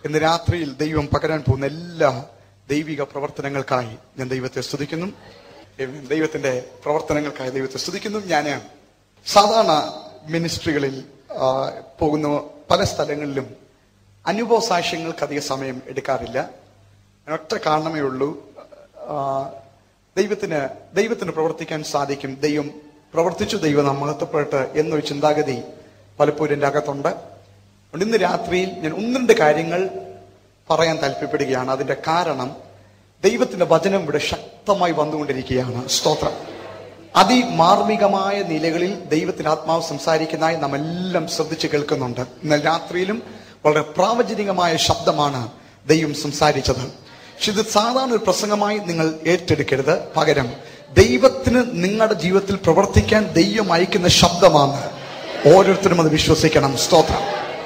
ഇന്ന് രാത്രിയിൽ ദൈവം പകരാൻ പോകുന്ന എല്ലാ ദൈവിക പ്രവർത്തനങ്ങൾക്കായി ഞാൻ ദൈവത്തെ സ്തുതിക്കുന്നു Amen. ദൈവത്തിന്റെ പ്രവർത്തനങ്ങൾക്കായി ദൈവത്തെ സ്തുതിക്കുന്നു ഞാൻ സാധാരണ മിനിസ്ട്രികളിൽ ആ, പോകുന്ന പല സ്ഥലങ്ങളിലും അനുഭവ സാക്ഷ്യങ്ങൾക്ക് അധിക സമയം എടുക്കാറില്ല ഒറ്റ കാരണമേ ഉള്ളൂ ആ, ദൈവത്തിന് ദൈവത്തിന് പ്രവർത്തിക്കാൻ സാധിക്കും ദൈവം പ്രവർത്തിച്ചു ദൈവം നാം മഹത്വപ്പെട്ട് എന്നൊരു ചിന്താഗതി പലപ്പോഴും എൻ്റെ അകത്തുണ്ട് അതുകൊണ്ട് ഇന്ന് രാത്രിയിൽ ഞാൻ ഒന്ന് രണ്ട് കാര്യങ്ങൾ പറയാൻ താല്പര്യപ്പെടുകയാണ് അതിന്റെ കാരണം ദൈവത്തിന്റെ വചനം ഇവിടെ ശക്തമായി വന്നുകൊണ്ടിരിക്കുകയാണ് സ്തോത്രം അതിമാർമികമായ നിലകളിൽ ദൈവത്തിന്റെ ആത്മാവ് സംസാരിക്കുന്നതായി നാം എല്ലാം ശ്രദ്ധിച്ച് കേൾക്കുന്നുണ്ട് എന്നാൽ രാത്രിയിലും വളരെ പ്രാവചനികമായ ശബ്ദമാണ് ദൈവം സംസാരിച്ചത് പക്ഷെ ഇത് സാധാരണ ഒരു പ്രസംഗമായി നിങ്ങൾ ഏറ്റെടുക്കരുത് പകരം ദൈവത്തിന് നിങ്ങളുടെ ജീവിതത്തിൽ പ്രവർത്തിക്കാൻ ദൈവം അയക്കുന്ന ശബ്ദമാണ് ഓരോരുത്തരും അത് വിശ്വസിക്കണം സ്തോത്രം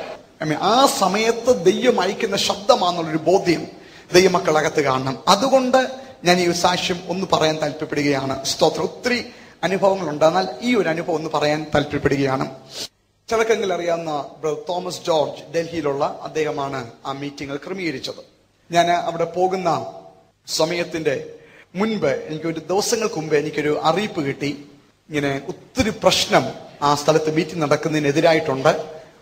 I mean, ആ സമയത്ത് ദൈവം അയക്കുന്ന ശബ്ദമാണെന്നുള്ളൊരു ബോധ്യം ദൈവമക്കളകത്ത് കാണണം അതുകൊണ്ട് ഞാൻ ഈ ഒരു സാക്ഷ്യം ഒന്ന് പറയാൻ താല്പര്യപ്പെടുകയാണ് സ്തോത്രം ഒത്തിരി അനുഭവങ്ങളുണ്ട് എന്നാൽ ഈ ഒരു അനുഭവം ഒന്ന് പറയാൻ താല്പര്യപ്പെടുകയാണ് ചിലക്കെങ്കിലും അറിയാവുന്ന ബ്രദർ തോമസ് ജോർജ് ഡൽഹിയിലുള്ള അദ്ദേഹമാണ് ആ മീറ്റിംഗ് ക്രമീകരിച്ചത് ഞാൻ അവിടെ പോകുന്ന സമയത്തിന്റെ മുൻപ് എനിക്ക് ഒരു ദിവസങ്ങൾക്ക് മുമ്പ് എനിക്കൊരു അറിയിപ്പ് കിട്ടി ഇങ്ങനെ ഒത്തിരി പ്രശ്നം ആ സ്ഥലത്ത് മീറ്റിംഗ് നടക്കുന്നതിനെതിരായിട്ടുണ്ട്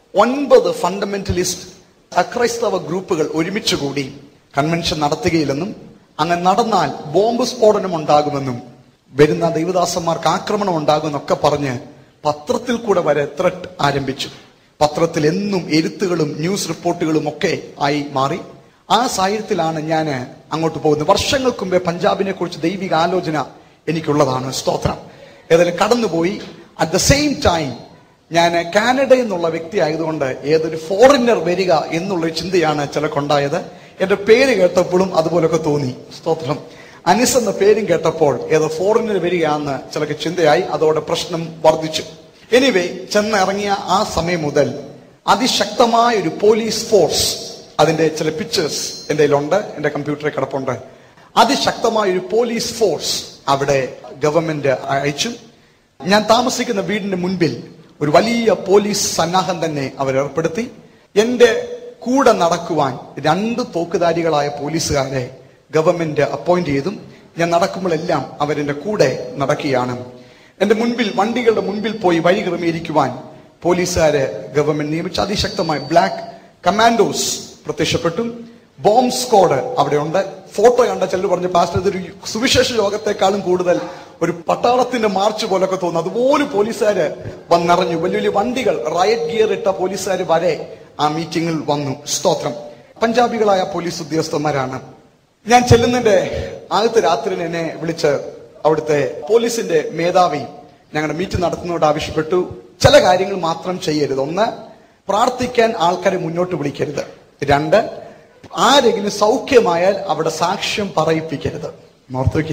ഒൻപത് ഫണ്ടമെന്റലിസ്റ്റ് അക്രൈസ്തവ ഗ്രൂപ്പുകൾ ഒരുമിച്ച് കൂടി കൺവെൻഷൻ നടത്തുകയില്ലെന്നും അങ്ങനെ നടന്നാൽ ബോംബ് സ്ഫോടനം ഉണ്ടാകുമെന്നും വരുന്ന ദൈവദാസന്മാർക്ക് ആക്രമണം ഉണ്ടാകുമെന്നൊക്കെ പറഞ്ഞ് പത്രത്തിൽ കൂടെ വരെ ത്രെട്ട് ആരംഭിച്ചു പത്രത്തിൽ എന്നും എഴുത്തുകളും ന്യൂസ് റിപ്പോർട്ടുകളും ഒക്കെ ആയി മാറി ആ സാഹചര്യത്തിലാണ് ഞാൻ അങ്ങോട്ട് പോകുന്നത് വർഷങ്ങൾക്ക് മുമ്പേ പഞ്ചാബിനെ കുറിച്ച് ദൈവിക ആലോചന എനിക്കുള്ളതാണ് സ്തോത്രം ഏതായാലും കടന്നുപോയി അറ്റ് ദ സെയിം ടൈം ഞാൻ കാനഡ എന്നുള്ള വ്യക്തി ആയതുകൊണ്ട് ഏതൊരു ഫോറിനർ വരിക എന്നുള്ള ചിന്തയാണ് ചിലക്കുണ്ടായത് എന്റെ പേര് കേട്ടപ്പോഴും അതുപോലൊക്കെ തോന്നി സ്തോത്രം അനിസ് എന്ന പേരും കേട്ടപ്പോൾ ഏതോ ഫോറിനർ വരികയാണെന്ന് ചിലക്ക് ചിന്തയായി അതോടെ പ്രശ്നം വർദ്ധിച്ചു എനിവേ ചെന്നിറങ്ങിയ ആ സമയം മുതൽ അതിശക്തമായ ഒരു പോലീസ് ഫോഴ്സ് അതിന്റെ ചില പിക്ചേഴ്സ് എന്റെ കയ്യിലുണ്ട് എന്റെ കമ്പ്യൂട്ടറിൽ കിടപ്പുണ്ട് അതിശക്തമായ ഒരു പോലീസ് ഫോഴ്സ് അവിടെ ഗവൺമെന്റ് അയച്ചു ഞാൻ താമസിക്കുന്ന വീടിന്റെ മുൻപിൽ ഒരു വലിയ പോലീസ് സന്നാഹം തന്നെ അവർ ഏർപ്പെടുത്തി എന്റെ കൂടെ നടക്കുവാൻ രണ്ട് തോക്കുധാരികളായ പോലീസുകാരെ ഗവൺമെന്റ് അപ്പോയിന്റ് ചെയ്തും ഞാൻ നടക്കുമ്പോഴെല്ലാം അവരെന്റെ കൂടെ നടക്കുകയാണ് എന്റെ മുൻപിൽ വണ്ടികളുടെ മുൻപിൽ പോയി വഴി ക്രമീകരിക്കുവാൻ പോലീസുകാരെ ഗവൺമെന്റ് നിയമിച്ച അതിശക്തമായ ബ്ലാക്ക് കമാൻഡോസ് പ്രത്യക്ഷപ്പെട്ടു ബോംബ് സ്ക്വാഡ് അവിടെ ഉണ്ട് ഫോട്ടോ കണ്ട ചിലർ പറഞ്ഞു പാസ്റ്റർ ഇതൊരു സുവിശേഷ യോഗത്തെക്കാളും കൂടുതൽ ഒരു പട്ടാളത്തിന്റെ മാർച്ച് പോലൊക്കെ തോന്നുന്നു അതുപോലെ പോലീസുകാര് വന്നിറങ്ങി വലിയ വലിയ വണ്ടികൾ റയറ്റ് ഗിയർ ഇട്ട പോലീസുകാർ വരെ ആ മീറ്റിംഗിൽ വന്നു സ്തോത്രം പഞ്ചാബികളായ പോലീസ് ഉദ്യോഗസ്ഥന്മാരാണ് ഞാൻ ചെല്ലുന്നതിന്റെ ആദ്യത്തെ രാത്രി എന്നെ വിളിച്ച് അവിടുത്തെ പോലീസിന്റെ മേധാവി ഞങ്ങളുടെ മീറ്റിംഗ് നടത്തുന്നതോട് ആവശ്യപ്പെട്ടു ചില കാര്യങ്ങൾ മാത്രം ചെയ്യരുത് ഒന്ന് പ്രാർത്ഥിക്കാൻ ആൾക്കാരെ മുന്നോട്ട് വിളിക്കരുത് രണ്ട് ആരെങ്കിലും സൗഖ്യമായാൽ അവിടെ സാക്ഷ്യം പറയിപ്പിക്കരുത് ഓർത്തോക്കി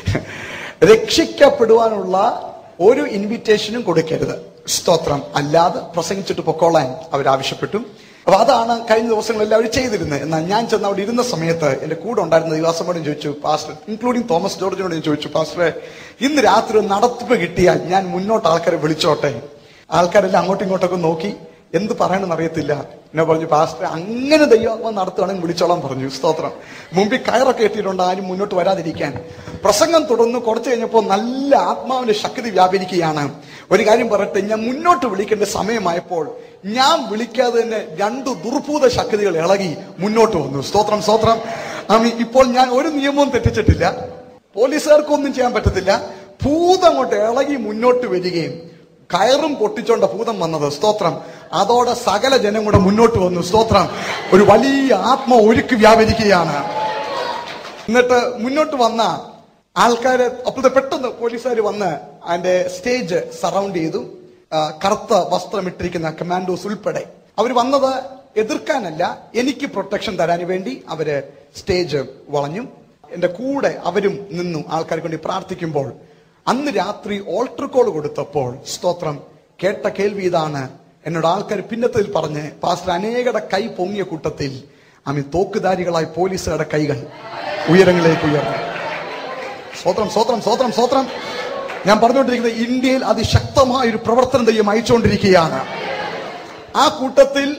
രക്ഷിക്കപ്പെടുവാനുള്ള ഒരു ഇൻവിറ്റേഷനും കൊടുക്കരുത് സ്തോത്രം അല്ലാതെ പ്രസംഗിച്ചിട്ട് പൊക്കോളാൻ അവർ ആവശ്യപ്പെട്ടു അപ്പൊ അതാണ് കഴിഞ്ഞ ദിവസങ്ങളിൽ അവർ ചെയ്തിരുന്നത് എന്നാൽ ഞാൻ ചെന്ന് അവിടെ ഇരുന്ന സമയത്ത് എന്റെ കൂടെ ഉണ്ടായിരുന്ന ദിവസമോടും ചോദിച്ചു പാസ്റ്റർ ഇൻക്ലൂഡിങ് തോമസ് ജോർജിനോട് ഞാൻ ചോദിച്ചു പാസ്റ്ററെ ഇന്ന് രാത്രി ഒരു നടത്തിപ്പ് കിട്ടിയാൽ ഞാൻ മുന്നോട്ട് ആൾക്കാരെ വിളിച്ചോട്ടെ ആൾക്കാരെല്ലാം അങ്ങോട്ടും ഇങ്ങോട്ടൊക്കെ നോക്കി എന്ത് പറയണമെന്ന് അറിയത്തില്ല എന്നെ പറഞ്ഞു പാസ്റ്റർ അങ്ങനെ ദൈവാത്മ നടത്തുകയാണെങ്കിൽ വിളിച്ചോളാൻ പറഞ്ഞു സ്തോത്രം മുമ്പിൽ കയറൊക്കെ എത്തിയിട്ടുണ്ട് ആരും മുന്നോട്ട് വരാതിരിക്കാൻ പ്രസംഗം തുടർന്ന് കുറച്ച് കഴിഞ്ഞപ്പോൾ നല്ല ആത്മാവിന്റെ ശക്തി വ്യാപരിക്കുകയാണ് ഒരു കാര്യം പറയട്ടെ ഞാൻ മുന്നോട്ട് വിളിക്കേണ്ട സമയമായപ്പോൾ ഞാൻ വിളിക്കാതെ തന്നെ രണ്ട് ദുർഭൂത ശക്തികൾ ഇളകി മുന്നോട്ട് വന്നു സ്തോത്രം സ്തോത്രം ആമി ഇപ്പോൾ ഞാൻ ഒരു നിയമവും തെറ്റിച്ചിട്ടില്ല പോലീസുകാർക്കൊന്നും ചെയ്യാൻ പറ്റത്തില്ല ഭൂതം അങ്ങോട്ട് ഇളകി മുന്നോട്ട് വരികയും കയറും പൊട്ടിച്ചോണ്ട ഭൂതം വന്നത് സ്തോത്രം അതോടെ സകല ജനം കൂടെ മുന്നോട്ട് വന്നു സ്തോത്രം ഒരു വലിയ ആത്മ ഒഴുക്ക് വ്യാപരിക്കുകയാണ് എന്നിട്ട് മുന്നോട്ട് വന്ന ആൾക്കാര് അപ്പോഴത്തെ പെട്ടെന്ന് പോലീസുകാർ വന്ന് അതിന്റെ സ്റ്റേജ് സറൗണ്ട് ചെയ്തു ആ, കറുത്ത വസ്ത്രമിട്ടിരിക്കുന്ന കമാൻഡോസ് ഉൾപ്പെടെ അവർ വന്നത് എതിർക്കാനല്ല എനിക്ക് പ്രൊട്ടക്ഷൻ തരാൻ വേണ്ടി അവര് സ്റ്റേജ് വളഞ്ഞു എന്റെ കൂടെ അവരും നിന്നു ആൾക്കാർക്ക് വേണ്ടി പ്രാർത്ഥിക്കുമ്പോൾ അന്ന് രാത്രി ഓൾട്ടർ കോൾ കൊടുത്തപ്പോൾ സ്തോത്രം കേട്ട കേൾവി ഇതാണ് എന്നോട് ആൾക്കാർ പിന്നത്തിൽ പറഞ്ഞ് പാസ്റ്റർ അനേകയുടെ കൈ പൊങ്ങിയ കൂട്ടത്തിൽ അമി തോക്കുധാരികളായ പോലീസുകാരുടെ കൈകൾ ഉയരങ്ങളിലേക്ക് ഉയർന്നു സ്വത്രം സ്വത്രം സ്വത്രം സ്വത്രം ഞാൻ പറഞ്ഞുകൊണ്ടിരിക്കുന്നത് ഇന്ത്യയിൽ അതിശക്തമായ ഒരു പ്രവർത്തനം ദൈവം അയച്ചുകൊണ്ടിരിക്കുകയാണ് ആ കൂട്ടത്തിൽ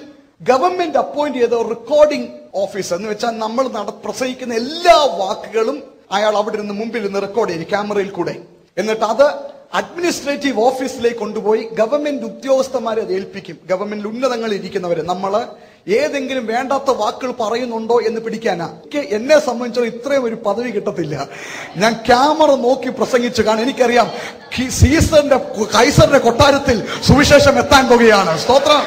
ഗവൺമെന്റ് അപ്പോയിന്റ് ചെയ്ത റെക്കോർഡിംഗ് ഓഫീസർ എന്ന് വെച്ചാൽ നമ്മൾ നട പ്രസംഗിക്കുന്ന എല്ലാ വാക്കുകളും അയാൾ അവിടെ നിന്ന് മുമ്പിൽ നിന്ന് റെക്കോർഡ് ചെയ്യും ക്യാമറയിൽ കൂടെ എന്നിട്ട് അത് അഡ്മിനിസ്ട്രേറ്റീവ് ഓഫീസിലേക്ക് കൊണ്ടുപോയി ഗവൺമെന്റ് ഉദ്യോഗസ്ഥന്മാരെ അത് ഏൽപ്പിക്കും ഗവൺമെന്റ് ഉന്നതങ്ങളിൽ ഇരിക്കുന്നവര് നമ്മള് ഏതെങ്കിലും വേണ്ടാത്ത വാക്കുകൾ പറയുന്നുണ്ടോ എന്ന് പിടിക്കാനാ എനിക്ക് എന്നെ സംബന്ധിച്ചോ ഇത്രയും ഒരു പദവി കിട്ടത്തില്ല ഞാൻ ക്യാമറ നോക്കി പ്രസംഗിച്ചു കാരണം എനിക്കറിയാം കി- സീസറിന്റെ കൈസറിന്റെ കൊട്ടാരത്തിൽ സുവിശേഷം എത്താൻ പോകുകയാണ് സ്തോത്രം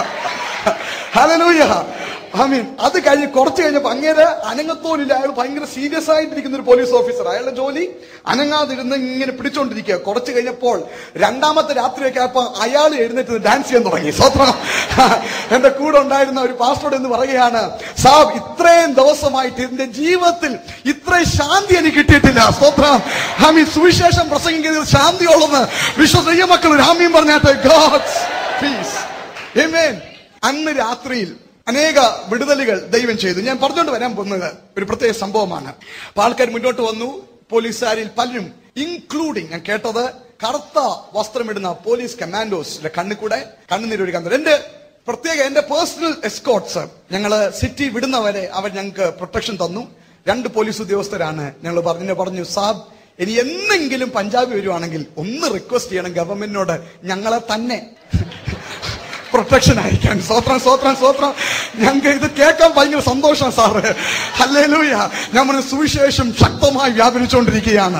ഹല്ലേലൂയ ആമീൻ അത് കഴിഞ്ഞ് കുറച്ച് കഴിഞ്ഞപ്പോ അങ്ങേരെ അനങ്ങത്തോലില്ല അയാൾ ഭയങ്കര സീരിയസ് ആയിട്ടിരിക്കുന്ന ഒരു പോലീസ് ഓഫീസർ അയാളുടെ ജോലി അനങ്ങാതിരുന്ന് ഇങ്ങനെ പിടിച്ചോണ്ടിരിക്കുക കുറച്ച് കഴിഞ്ഞപ്പോൾ രണ്ടാമത്തെ രാത്രിയൊക്കെ ആയപ്പോ അയാൾ എഴുന്നേറ്റ് ഡാൻസ് ചെയ്യാൻ തുടങ്ങി സ്വത്രം എന്റെ കൂടെ ഉണ്ടായിരുന്ന ഒരു പാസ്റ്റോട് എന്ന് പറയുകയാണ് സാബ് ഇത്രയും ദിവസമായിട്ട് എന്റെ ജീവിതത്തിൽ ഇത്രയും ശാന്തി എനിക്ക് കിട്ടിയിട്ടില്ല സ്തോത്രം ഹാമി സുവിശേഷം പ്രസംഗിക്കുന്നത് ശാന്തിയുള്ളെന്ന് വിശ്വസീയ മക്കൾ രാമ്യം പറഞ്ഞാട്ടെ ഗോഡ്സ് പീസ് Amen. അന്ന് രാത്രിയിൽ അനേക വിടുതലുകൾ ദൈവം ചെയ്തു ഞാൻ പറഞ്ഞുകൊണ്ട് വരാൻ പോകുന്നത് ഒരു പ്രത്യേക സംഭവമാണ് അപ്പൊ ആൾക്കാർ മുന്നോട്ട് വന്നു പോലീസുകാരിൽ പലരും ഇൻക്ലൂഡിങ് ഞാൻ കേട്ടത് കറുത്ത വസ്ത്രമിടുന്ന പോലീസ് കമാൻഡോസിന്റെ കണ്ണിൽ കൂടെ കണ്ണുനീരൊഴുകാൻ തുടങ്ങി എന്റെ പ്രത്യേക എന്റെ പേഴ്സണൽ എസ്കോട്ട്സ് ഞങ്ങള് സിറ്റി വിടുന്നവരെ അവർ ഞങ്ങൾക്ക് പ്രൊട്ടക്ഷൻ തന്നു രണ്ട് പോലീസ് ഉദ്യോഗസ്ഥരാണ് ഞങ്ങൾ പറഞ്ഞു പറഞ്ഞു സാബ് ഇനി എന്നെങ്കിലും പഞ്ചാബ് വരുവാണെങ്കിൽ ഒന്ന് റിക്വസ്റ്റ് ചെയ്യണം ഗവൺമെന്റിനോട് ഞങ്ങളെ തന്നെ പ്രൊട്ടക്ഷൻ അയക്കാൻ സ്വത്രം സ്വത്രം സ്വത്രം ഞങ്ങൾക്ക് ഇത് കേൾക്കാൻ ഭയങ്കര സന്തോഷം സാറ് ഹല്ലേലൂയ ഞാൻ പറഞ്ഞ സുവിശേഷം ശക്തമായി വ്യാപരിച്ചുകൊണ്ടിരിക്കുകയാണ്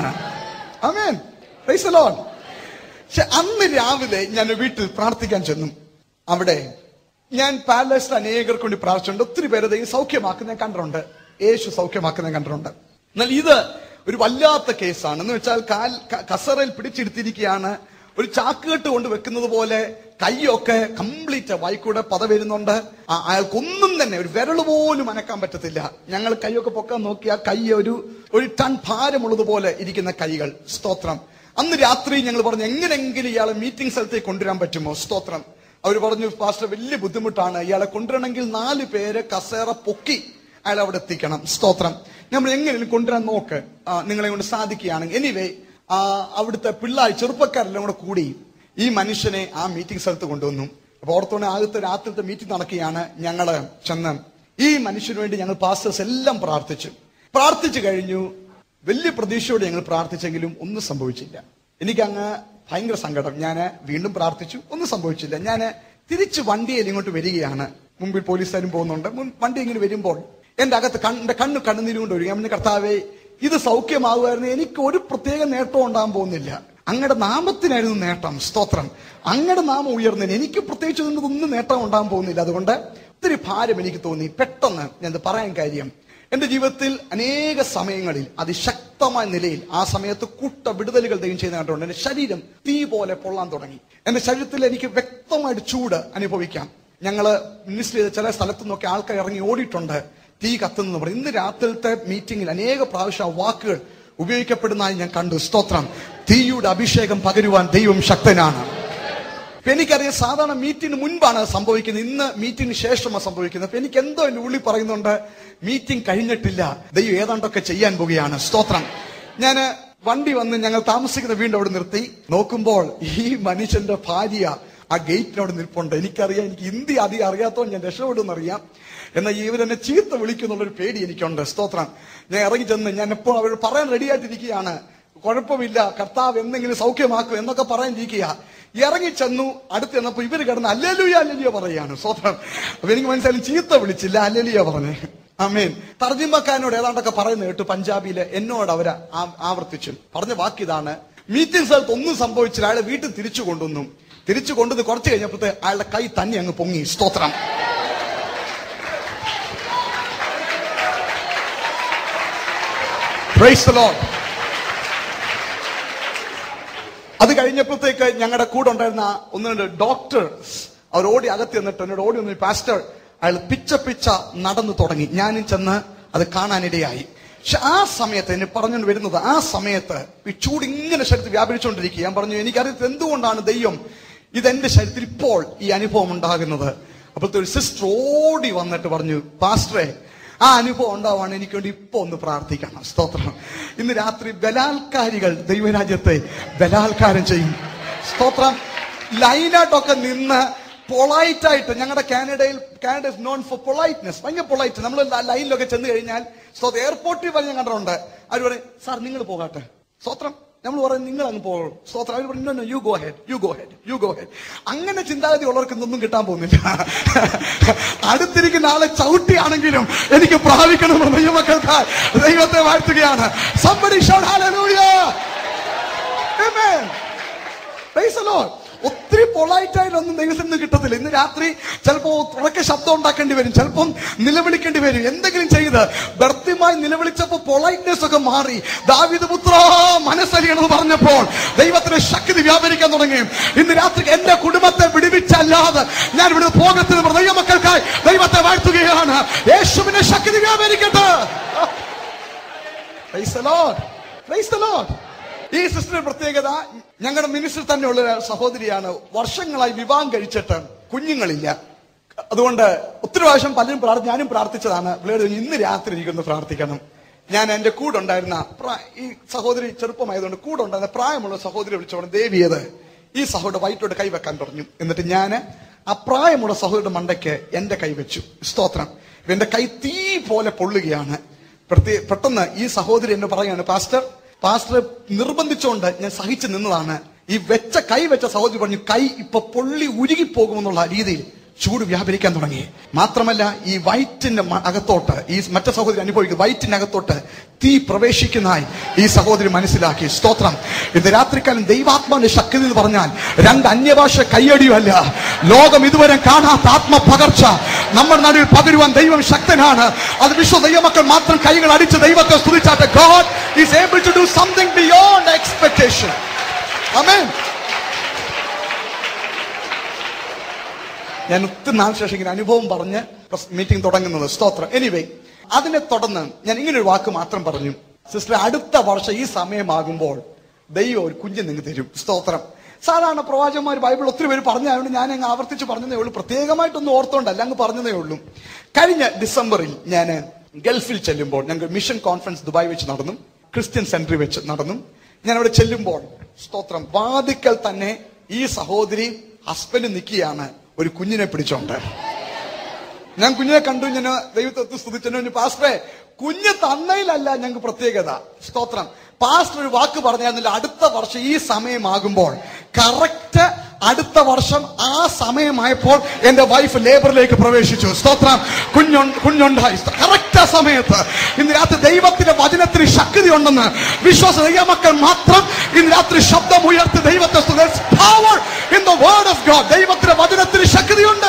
ആമേൻ പ്രൈസ് ദി ലോർഡ് പക്ഷെ അന്ന് രാവിലെ ഞാൻ വീട്ടിൽ പ്രാർത്ഥിക്കാൻ ചെന്നു അവിടെ ഞാൻ പാലസിൽ അനേകർക്ക് വേണ്ടി പ്രാർത്ഥിച്ചിട്ടുണ്ട് ഒത്തിരി പേരെ ദൈവം സൗഖ്യമാക്കുന്ന ഞാൻ കണ്ടിട്ടുണ്ട് യേശു സൗഖ്യമാക്കുന്ന ഞാൻ കണ്ടിട്ടുണ്ട് എന്നാൽ ഇത് ഒരു വല്ലാത്ത കേസാണ് എന്ന് വെച്ചാൽ കാൽ ക- കസറയിൽ പിടിച്ചെടുത്തിരിക്കുകയാണ് ഒരു ചാക്കുകെട്ട് കൊണ്ട് വെക്കുന്നത് പോലെ കൈയൊക്കെ കംപ്ലീറ്റ് വായിക്കൂടെ പത വരുന്നുണ്ട് ആ, അയാൾക്കൊന്നും തന്നെ ഒരു വിരൽ പോലും അനക്കാൻ പറ്റത്തില്ല ഞങ്ങൾ കൈയൊക്കെ പൊക്കാൻ നോക്കി ആ കൈ ഒരു ഒരു ടൺ ഭാരമുള്ളതുപോലെ ഇരിക്കുന്ന കൈകൾ സ്തോത്രം അന്ന് രാത്രി ഞങ്ങൾ പറഞ്ഞു എങ്ങനെയെങ്കിലും ഇയാളെ മീറ്റിംഗ് സ്ഥലത്തേക്ക് കൊണ്ടുവരാൻ പറ്റുമോ സ്തോത്രം അവർ പറഞ്ഞു പാസ്റ്റർ വലിയ ബുദ്ധിമുട്ടാണ് ഇയാളെ കൊണ്ടുവരണമെങ്കിൽ നാല് പേര് കസേറ പൊക്കി അയാൾ അവിടെ എത്തിക്കണം സ്തോത്രം നമ്മൾ എങ്ങനെയും കൊണ്ടുവരാൻ നോക്ക് ആ, നിങ്ങളെ കൊണ്ട് സാധിക്കുകയാണെങ്കിൽ എനിവേ അവിടുത്തെ പിള്ളേർ ചെറുപ്പക്കാരെല്ലാം കൂടെ കൂടി ഈ മനുഷ്യനെ ആ മീറ്റിംഗ് സ്ഥലത്ത് കൊണ്ടുവന്നു അപ്പൊ ഓർത്തോണെ ആദ്യത്തെ രാത്രിത്തെ മീറ്റിംഗ് നടക്കുകയാണ് ഞങ്ങള് ചെന്ന് ഈ മനുഷ്യന് വേണ്ടി ഞങ്ങൾ പാസ്റ്റേഴ്സ് എല്ലാം പ്രാർത്ഥിച്ചു പ്രാർത്ഥിച്ചു കഴിഞ്ഞു വലിയ പ്രതീക്ഷയോടെ ഞങ്ങൾ പ്രാർത്ഥിച്ചെങ്കിലും ഒന്നും സംഭവിച്ചില്ല എനിക്ക് അങ്ങ് ഭയങ്കര സങ്കടം ഞാൻ വീണ്ടും പ്രാർത്ഥിച്ചു ഒന്നും സംഭവിച്ചില്ല ഞാൻ തിരിച്ച് വണ്ടിയിൽ ഇങ്ങോട്ട് വരികയാണ് മുമ്പിൽ പോലീസുകാരും പോകുന്നുണ്ട് മുൻ- വണ്ടി ഇങ്ങനെ വരുമ്പോൾ എന്റെ അകത്ത് കണ്ണ് എന്റെ കണ്ണ് കണ്ണുനീര് കൊണ്ട് വരിക അവന്റെ കർത്താവേ ഇത് സൗഖ്യമാകുമായിരുന്നു എനിക്ക് ഒരു പ്രത്യേക നേട്ടവും ഉണ്ടാകാൻ പോകുന്നില്ല അങ്ങയുടെ നാമത്തിനായിരുന്നു നേട്ടം സ്തോത്രം അങ്ങയുടെ നാമം ഉയർന്നതിന് എനിക്ക് പ്രത്യേകിച്ച് ഒന്നും നേട്ടം ഉണ്ടാകാൻ പോകുന്നില്ല അതുകൊണ്ട് ഒത്തിരി ഭാരം എനിക്ക് തോന്നി പെട്ടെന്ന് ഞാൻ ഇത് പറയാൻ കാര്യം എന്റെ ജീവിതത്തിൽ അനേക സമയങ്ങളിൽ അതിശക്തമായ നിലയിൽ ആ സമയത്ത് കൂട്ട വിടുതലുകൾ ദൈവം ചെയ്യുന്ന കണ്ടുകൊണ്ട് എന്റെ ശരീരം തീ പോലെ പൊള്ളാൻ തുടങ്ങി എന്റെ ശരീരത്തിൽ എനിക്ക് വ്യക്തമായിട്ട് ചൂട് അനുഭവിക്കാം ഞങ്ങള് മിനിസ്റ്റർ ചെയ്ത ചില സ്ഥലത്ത് നിന്നൊക്കെ ആൾക്കാർ ഇറങ്ങി ഓടിയിട്ടുണ്ട് തീ കത്തുന്നു പറയും ഇന്ന് രാത്രിയിലത്തെ മീറ്റിംഗിൽ അനേക പ്രാവശ്യം ആ വാക്കുകൾ ഉപയോഗിക്കപ്പെടുന്നതായി ഞാൻ കണ്ടു സ്തോത്രം തീയുടെ അഭിഷേകം പകരുവാൻ ദൈവം ശക്തനാണ് അപ്പൊ എനിക്കറിയാം സാധാരണ മീറ്റിംഗിന് മുൻപാണ് അത് സംഭവിക്കുന്നത് ഇന്ന് മീറ്റിംഗിന് ശേഷമാണ് സംഭവിക്കുന്നത് അപ്പൊ എനിക്ക് എന്തോ എന്റെ ഉള്ളിൽ പറയുന്നുണ്ട് മീറ്റിംഗ് കഴിഞ്ഞിട്ടില്ല ദൈവം ഏതാണ്ടൊക്കെ ചെയ്യാൻ പോവുകയാണ് സ്തോത്രം ഞാന് വണ്ടി വന്ന് ഞങ്ങൾ താമസിക്കുന്ന വീണ്ടും അവിടെ നിർത്തി നോക്കുമ്പോൾ ഈ മനുഷ്യന്റെ ഭാര്യ ആ ഗേറ്റിനോട് നിൽപ്പുണ്ട് എനിക്കറിയാം എനിക്ക് ഹിന്ദി അധികം അറിയാത്തോ ഞാൻ രക്ഷപ്പെടുമെന്നറിയാം എന്നാൽ ഇവരെന്നെ ചീത്ത വിളിക്കുന്നുള്ളൊരു പേടി എനിക്കുണ്ട് സ്തോത്രം ഞാൻ ഇറങ്ങി ചെന്ന് ഞാൻ എപ്പോൾ അവർ പറയാൻ റെഡിയായിട്ടിരിക്കുകയാണ് കുഴപ്പമില്ല കർത്താവ് എന്തെങ്കിലും സൗഖ്യമാക്കും എന്നൊക്കെ പറയാനിരിക്കുക ഇറങ്ങി ചെന്നു അടുത്ത് ചെന്നപ്പോ ഇവര് കിടന്ന് അല്ലേലുയ അല്ലേലിയ പറയാണ് സ്വത്രം അപ്പൊ എനിക്ക് മനസ്സിലായി ചീത്ത വിളിച്ചില്ല അല്ലേലിയ പറഞ്ഞേ അമേൻ തർജിമക്കാരനോട് ഏതാണ്ടൊക്കെ പറയുന്നത് കേട്ടു പഞ്ചാബില് എന്നോട് അവര് ആ- ആവർത്തിച്ചു പറഞ്ഞ വാക്കിതാണ് മീറ്റിംഗ് സ്ഥലത്ത് ഒന്നും സംഭവിച്ചില്ല അയാളെ വീട്ടിൽ തിരിച്ചു കൊണ്ടുവന്നു തിരിച്ചു കൊണ്ടുവന്ന് കുറച്ച് കഴിഞ്ഞപ്പോഴത്തെ അയാളുടെ കൈ തന്നെ അങ്ങ് പൊങ്ങി സ്തോത്രം Praise the Lord. അത് കഴിഞ്ഞപ്പോഴത്തേക്ക് ഞങ്ങളുടെ കൂടെ ഉണ്ടായിരുന്ന ഒന്ന് രണ്ട് ഡോക്ടേഴ്സ് അവർ ഓടി അകത്ത് എന്നിട്ട് എന്നോട് ഓടി വന്നു പാസ്റ്റർ അയാൾ പിച്ച പിച്ച നടന്നു തുടങ്ങി ഞാനും ചെന്ന് അത് കാണാനിടയായി പക്ഷെ ആ സമയത്ത് എന്നെ പറഞ്ഞു വരുന്നത് ആ സമയത്ത് ഈ ചൂട് ഇങ്ങനെ ശരീരത്തിൽ വ്യാപരിച്ചുകൊണ്ടിരിക്കുക ഞാൻ പറഞ്ഞു എനിക്കറിയത്തില്ല എന്തുകൊണ്ടാണ് ദൈവം ഇതെന്റെ ശരീരത്തിൽ ഇപ്പോൾ ഈ അനുഭവം ഉണ്ടാകുന്നത് അപ്പോഴത്തെ ഒരു സിസ്റ്റർ ഓടി വന്നിട്ട് പറഞ്ഞു പാസ്റ്ററെ ആ അനുഭവം ഉണ്ടാവാണ് എനിക്ക് വേണ്ടി ഇപ്പൊ ഒന്ന് പ്രാർത്ഥിക്കണം സ്തോത്രം ഇന്ന് രാത്രി ബലാത്കാരികൾ ദൈവരാജ്യത്തെ ബലാത്കാരം ചെയ്യും സ്തോത്രം ലൈനായിട്ടൊക്കെ നിന്ന് പൊളൈറ്റ് ആയിട്ട് ഞങ്ങളുടെ കാനഡയിൽ Canada is known for politeness ഭയങ്കര പൊളൈറ്റ് നമ്മൾ ലൈനിലൊക്കെ ചെന്ന് കഴിഞ്ഞാൽ സ്തോത്രം എയർപോർട്ടിൽ വരെ ഞാൻ കണ്ടിട്ടുണ്ട് അവർ പറയും സാർ നിങ്ങൾ പോകാട്ടെ സ്തോത്രം നമ്മൾ പറയും നിങ്ങൾ അങ്ങ് പോകും സ്തോത്രം അവർ പറയും you go ahead you go ahead you go ahead അങ്ങനെ ചിന്താഗതി ഉള്ളവർക്ക് ഒന്നും കിട്ടാൻ പോകുന്നില്ല അടുത്തിരിക്കുന്ന ആളെ ചവിട്ടിയാണെങ്കിലും എനിക്ക് പ്രാപിക്കണമെന്ന് ദൈവമക്കൾക്ക് ദൈവത്തെ വാഴ്ത്തുകയാണ് somebody shout hallelujah Amen. Praise the Lord. ഒത്തിരി പൊളൈറ്റ് ആയിട്ടൊന്നും ദൈവത്തിൽ നിന്ന് കിട്ടത്തില്ല ഇന്ന് രാത്രി ചിലപ്പോ ഉറക്കെ ശബ്ദം ഉണ്ടാക്കേണ്ടി വരും ചിലപ്പം നിലവിളിക്കേണ്ടി വരും എന്തെങ്കിലും ചെയ്ത് വ്യർത്ഥമായി നിലവിളിച്ചപ്പോ പൊളൈറ്റ്നെസ് ഒക്കെ മാറി ദാവിദ് പുത്ര മനസ്സരിയണമെന്ന് പറഞ്ഞപ്പോൾ ദൈവത്തിന് ശക്തി വ്യാപരിക്കാൻ തുടങ്ങി ഇന്ന് രാത്രി എന്റെ കുടുംബത്തെ വിടുവിച്ചല്ലാതെ ഞാൻ ഇവിടെ പോകത്തിന് ദൈവമക്കൾക്കായി ദൈവത്തെ വാഴ്ത്തുകയാണ് യേശുവിന്റെ ശക്തി വ്യാപരിക്കട്ടെ Praise the Lord. Praise the Lord. ഈ സിസ്റ്ററിന്റെ പ്രത്യേകത ഞങ്ങളുടെ മിനിസ്റ്റർ തന്നെയുള്ള ഒരു സഹോദരിയാണ് വർഷങ്ങളായി വിവാഹം കഴിച്ചിട്ട് കുഞ്ഞുങ്ങളില്ല അതുകൊണ്ട് ഒത്തിരി പ്രാവശ്യം പലരും പ്രാർത്ഥി ഞാനും പ്രാർത്ഥിച്ചതാണ് പിള്ളേർ ഇന്ന് രാത്രി എനിക്കൊന്ന് പ്രാർത്ഥിക്കണം ഞാൻ എന്റെ കൂടെ ഉണ്ടായിരുന്ന പ്രാ- ഈ സഹോദരി ചെറുപ്പമായതുകൊണ്ട് കൂടെ ഉണ്ടായിരുന്ന പ്രായമുള്ള സഹോദരി വിളിച്ചോണ്ട് ദേവിയത് ഈ സഹോദര വയറ്റോട് കൈവെക്കാൻ പറഞ്ഞു എന്നിട്ട് ഞാൻ ആ പ്രായമുള്ള സഹോദരിയുടെ മണ്ടയ്ക്ക് എന്റെ കൈ വെച്ചു സ്തോത്രം എന്റെ കൈ തീ പോലെ പൊള്ളുകയാണ് പ്രത്യേ പെട്ടെന്ന് ഈ സഹോദരി എന്നെ പറയാണ് പാസ്റ്റർ പാസ്റ്റർ നിർബന്ധിച്ചുകൊണ്ട് ഞാൻ സഹിച്ചു നിന്നതാണ് ഈ വെച്ച കൈ വെച്ച സഹോദരി പറഞ്ഞു കൈ ഇപ്പൊ പൊള്ളി ഉരുകിപ്പോകുമെന്നുള്ള രീതിയിൽ ചൂട് വ്യാപരിക്കാൻ തുടങ്ങി മാത്രമല്ല ഈ വയറ്റിന്റെ മ- അകത്തോട്ട് ഈ മറ്റേ സഹോദരി അനുഭവിക്കുന്നത് വയറ്റിനകത്തോട്ട് തീ പ്രവേശിക്കുന്നതായി ഈ സഹോദരി മനസ്സിലാക്കി സ്തോത്രം ഇത് രാത്രിക്കാലം ദൈവാത്മാവിന്റെ ശക്തി എന്ന് പറഞ്ഞാൽ രണ്ട് അന്യഭാഷ കയ്യടിയുമല്ല ലോകം ഇതുവരെ കാണാത്ത ആത്മപകർച്ച നമ്മുടെ നടുവിൽ പകരുവാൻ ദൈവം ശക്തനാണ് അത് വിശ്വ ദൈവമക്കൾ മാത്രം കൈകൾ അടിച്ച് ദൈവത്തെ സ്തുതിച്ചാട്ടെ God is able to do something beyond expectation ആമേൻ ഞാൻ ഒത്തിരി നാൾ ശേഷം ഇങ്ങനെ അനുഭവം പറഞ്ഞ് മീറ്റിംഗ് തുടങ്ങുന്നത് സ്തോത്രം എനിവേ അതിനെ തുടർന്ന് ഞാൻ ഇങ്ങനെ ഒരു വാക്ക് മാത്രം പറഞ്ഞു സിസ്റ്റർ അടുത്ത വർഷം ഈ സമയമാകുമ്പോൾ ദൈവം ഒരു കുഞ്ഞ് നിങ്ങൾക്ക് തരും സ്തോത്രം സാധാരണ പ്രവാചകന്മാർ ബൈബിൾ ഒത്തിരി പേര് പറഞ്ഞതുകൊണ്ട് ഞാൻ അങ്ങ് ആവർത്തിച്ച് പറഞ്ഞതേ ഉള്ളൂ പ്രത്യേകമായിട്ടൊന്നും ഓർത്തോണ്ടല്ല അങ്ങ് പറഞ്ഞതേ ഉള്ളൂ കഴിഞ്ഞ ഡിസംബറിൽ ഞാൻ ഗൾഫിൽ ചെല്ലുമ്പോൾ ഞങ്ങൾ മിഷൻ കോൺഫറൻസ് ദുബായ് വെച്ച് നടന്നു ക്രിസ്ത്യൻ സെന്ററിൽ വെച്ച് നടന്നു ഞാൻ അവിടെ ചെല്ലുമ്പോൾ സ്തോത്രം വാതിക്കൽ തന്നെ ഈ സഹോദരി ഹസ്ബൻഡ് നിൽക്കുകയാണ് ഒരു കുഞ്ഞിനെ പിടിച്ചോണ്ട് ഞാൻ കുഞ്ഞിനെ കണ്ടു ഞാൻ ദൈവത്തെ സ്തുതിച്ചു പാസ്റ്ററെ കുഞ്ഞ് തന്നയിലല്ല ഞങ്ങൾക്ക് പ്രത്യേകത സ്തോത്രം പാസ്റ്റർ ഒരു വാക്ക് പറഞ്ഞായിരുന്നില്ല അടുത്ത വർഷം ഈ സമയമാകുമ്പോൾ കറക്റ്റ് അടുത്ത വർഷം ആ സമയമായപ്പോൾ എന്റെ വൈഫ് ലേബറിലേക്ക് പ്രവേശിച്ചു സ്തോത്രം കുഞ്ഞു കുഞ്ഞുണ്ടായി കറക്റ്റ് ആ സമയത്ത് ഇന്ന് രാത്രി ദൈവത്തിന്റെ വചനത്തിന് ശക്തി ഉണ്ടെന്ന് വിശ്വാസ ദൈവമക്കൾ മാത്രം ഇന്ന് രാത്രി ശബ്ദം ഉയർത്തി ദൈവത്തെ power in the word of God ദൈവത്തിന്റെ വചനത്തിന് ശക്തിയുണ്ട്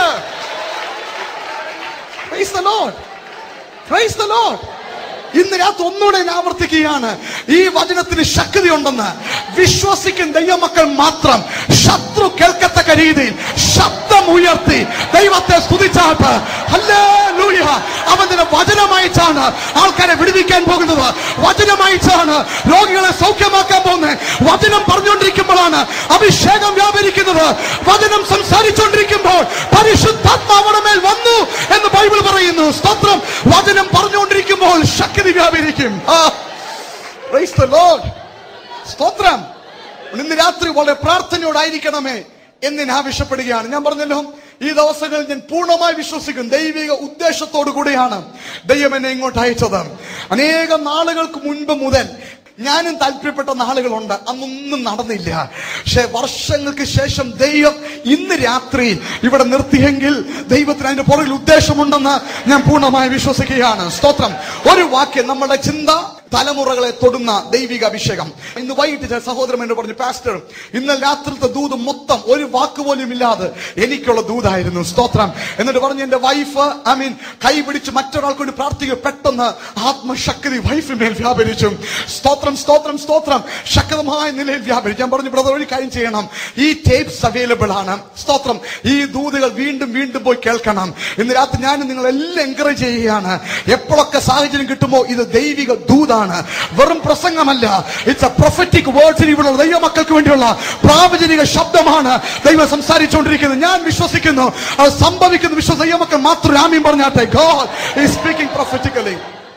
Praise the Lord. Praise the Lord. ഇന്ന് രാത്രി ഒന്നുകൂടെ ഞാൻ ആവർത്തിക്കുകയാണ് ഈ വചനത്തിന് ശക്തി ഉണ്ടെന്ന് വിശ്വസിക്കുന്ന ദൈവമക്കൾ മാത്രം ശത്രു കേൾക്കത്തക്ക രീതിയിൽ ശബ്ദം ഉയർത്തി ദൈവത്തെ സ്തുതിച്ചാട്ട് ഹല്ലേലൂയ അവന്റെ വചനമായിട്ടാണ് ആൾക്കാരെ വിടുവിക്കാൻ പോകുന്നത് വചനമായിട്ടാണ് രോഗികളെ സൗഖ്യമാക്കാൻ പോകുന്നത് വചനം പറഞ്ഞുകൊണ്ടിരിക്കുമ്പോഴാണ് അഭിഷേകം വ്യാപരിക്കുന്നത് വചനം സംസാരിച്ചുകൊണ്ടിരിക്കുമ്പോൾ പരിശുദ്ധാത്മാവിടെ മേൽ വന്നു എന്ന് ബൈബിൾ പറയുന്നു സ്തോത്രം വചനം പറഞ്ഞുകൊണ്ടിരിക്കുമ്പോൾ ശക്തി വ്യാപരിക്കും ആ, praise the Lord. സ്തോത്രം ഇന്ന് രാത്രി വളരെ പ്രാർത്ഥനയോടായിരിക്കണമേ എന്ന് ഞാൻ ആവശ്യപ്പെടുകയാണ് ഞാൻ പറഞ്ഞല്ലോ ഈ ദിവസങ്ങളിൽ ഞാൻ പൂർണ്ണമായി വിശ്വസിക്കും ദൈവിക ഉദ്ദേശത്തോടു കൂടിയാണ് ദൈവം എന്നെ ഇങ്ങോട്ട് അയച്ചത് അനേകം നാളുകൾക്ക് മുൻപ് മുതൽ ഞാനും താല്പര്യപ്പെട്ട നാളുകളുണ്ട് അന്നൊന്നും നടന്നില്ല പക്ഷെ വർഷങ്ങൾക്ക് ശേഷം ദൈവം ഇന്ന് രാത്രി ഇവിടെ നിർത്തിയെങ്കിൽ ദൈവത്തിന് അതിന്റെ പുറകിൽ ഉദ്ദേശമുണ്ടെന്ന് ഞാൻ പൂർണ്ണമായി വിശ്വസിക്കുകയാണ് സ്തോത്രം ഒരു വാക്യം നമ്മുടെ ചിന്ത തലമുറകളെ തൊടുന്ന ദൈവിക അഭിഷേകം ഇന്ന് വൈകിട്ട് ചില സഹോദരൻ എന്ന് പറഞ്ഞു പാസ്റ്റർ ഇന്നലെ രാത്രിത്തെ ദൂത് മൊത്തം ഒരു വാക്ക് പോലും ഇല്ലാതെ എനിക്കുള്ള ദൂതായിരുന്നു സ്തോത്രം എന്നിട്ട് പറഞ്ഞു എന്റെ വൈഫ് ഐ മീൻ കൈ പിടിച്ച് മറ്റൊരാൾക്ക് വേണ്ടി പ്രാർത്ഥിക്കുക പെട്ടെന്ന് ആത്മശക്തി വൈഫിന്മേൽ വ്യാപരിച്ചു സ്തോത്രം സ്തോത്രം സ്തോത്രം ശക്തമായ നിലയിൽ വ്യാപരിച്ചു ഞാൻ പറഞ്ഞു ബ്രദർ ഒരു കാര്യം ചെയ്യണം ഈ ടേപ്സ് അവൈലബിൾ ആണ് സ്തോത്രം ഈ ദൂതുകൾ വീണ്ടും വീണ്ടും പോയി കേൾക്കണം ഇന്ന് രാത്രി ഞാൻ നിങ്ങളെല്ലാം എൻകറേജ് ചെയ്യുകയാണ് എപ്പോഴൊക്കെ സാഹചര്യം കിട്ടുമോ ഇത് ദൈവിക ദൂതാണ് വെറും പ്രസംഗമല്ല ഇറ്റ്സ് എ പ്രൊഫറ്റിക് വേർഡ്സ് ഇവിടെ ദൈവമക്കൾക്ക് വേണ്ടിയുള്ള പ്രാവചനിക ശബ്ദമാണ് ദൈവം സംസാരിച്ചുകൊണ്ടിരിക്കുന്നത് ഞാൻ വിശ്വസിക്കുന്നു അത് സംഭവിക്കുന്ന വിശ്വ ദൈവമക്കൾ മാത്രം ആമീൻ പറഞ്ഞാട്ടെ ഗോഡ് ഈസ് സ്പീക്കിംഗ് പ്രൊഫറ്റിക്കലി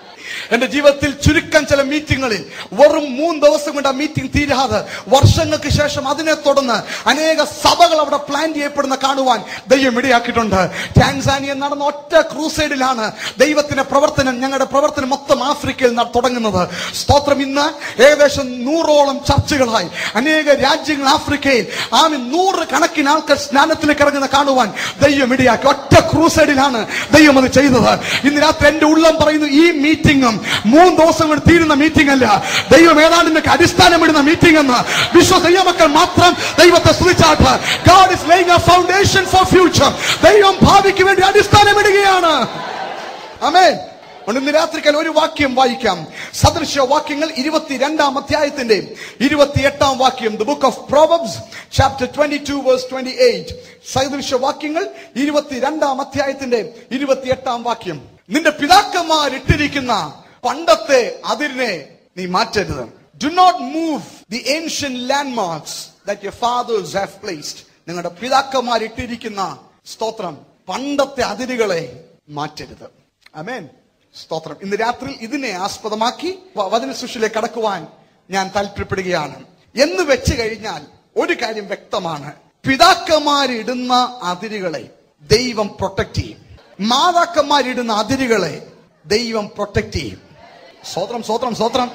എന്റെ ജീവിതത്തിൽ ചുരുക്കം ചില മീറ്റിങ്ങുകളിൽ വെറും മൂന്ന് ദിവസം കൊണ്ട് ആ മീറ്റിംഗ് തീരാതെ വർഷങ്ങൾക്ക് ശേഷം അതിനെ തുടർന്ന് അനേക സഭകൾ അവിടെ പ്ലാൻ ചെയ്യപ്പെടുന്ന കാണുവാൻ ദൈവം ഇടയാക്കിയിട്ടുണ്ട് ടാൻസാനിയ നടന്ന ഒറ്റ ക്രൂസൈഡിലാണ് ദൈവത്തിന്റെ പ്രവർത്തനം ഞങ്ങളുടെ പ്രവർത്തനം മൊത്തം ആഫ്രിക്കയിൽ ന- തുടങ്ങുന്നത് സ്തോത്രം ഇന്ന് ഏകദേശം നൂറോളം ചർച്ചകളായി അനേക രാജ്യങ്ങൾ ആഫ്രിക്കയിൽ ആമി നൂറ് കണക്കിന് ആൾക്കാർ സ്നാനത്തിലേക്ക് ഇറങ്ങുന്ന കാണുവാൻ ദൈവം ഇടയാക്കി ഒറ്റ ക്രൂസൈഡിലാണ് ദൈവം അത് ചെയ്തത് ഇന്ന് രാത്രി എന്റെ ഉള്ളം പറയുന്നു ഈ മീറ്റിംഗും മൂന്ന് ദിവസം കൊണ്ട് തീരുന്ന മീറ്റിംഗ് അല്ല ദൈവം ഏതാണ്ട് നിങ്ങൾക്ക് അടിസ്ഥാനമിടുന്ന മീറ്റിംഗ് എന്ന് വിശ്വ ദൈവമക്കൾ മാത്രം ദൈവത്തെ സ്തുതിച്ചാട്ട് God is laying a foundation for future ദൈവം ഭാവിക്ക് വേണ്ടി അടിസ്ഥാനമിടുകയാണ് അമേൻ അതുകൊണ്ട് ഇന്ന് രാത്രിക്കാൽ ഒരു വാക്യം വായിക്കാം സദൃശ വാക്യങ്ങൾ ഇരുപത്തിരണ്ടാം അധ്യായത്തിന്റെ ഇരുപത്തിയെട്ടാം വാക്യം the book of proverbs chapter twenty two verse twenty eight സദൃശ വാക്യങ്ങൾ ഇരുപത്തിരണ്ടാം അധ്യായത്തിന്റെ ഇരുപത്തിയെട്ടാം വാക്യം നിന്റെ പിതാക്കന്മാർ ഇട്ടിരിക്കുന്ന പണ്ടത്തെ അതിരിനെ നീ മാറ്റരുത് do not move the ancient landmarks that your fathers have placed നിങ്ങളുടെ പിതാക്കന്മാർ ഇട്ടിരിക്കുന്ന സ്തോത്രം പണ്ടത്തെ അതിരുകളെ മാറ്റരുത് അമേൻ സ്തോത്രം ഇന്ന് രാത്രി ഇതിനെ ആസ്പദമാക്കി വ- വചന സൃഷ്ടിയിലേക്ക് കടക്കുവാൻ ഞാൻ താല്പര്യപ്പെടുകയാണ് എന്ന് വെച്ച് കഴിഞ്ഞാൽ ഒരു കാര്യം വ്യക്തമാണ് പിതാക്കന്മാരിടുന്ന അതിരുകളെ ദൈവം പ്രൊട്ടക്ട് ചെയ്യും മാതാക്കന്മാരിടുന്ന അതിരുകളെ ദൈവം പ്രൊട്ടക്ട് ചെയ്യും സ്വത്രം സ്വത്രം സ്വത്രം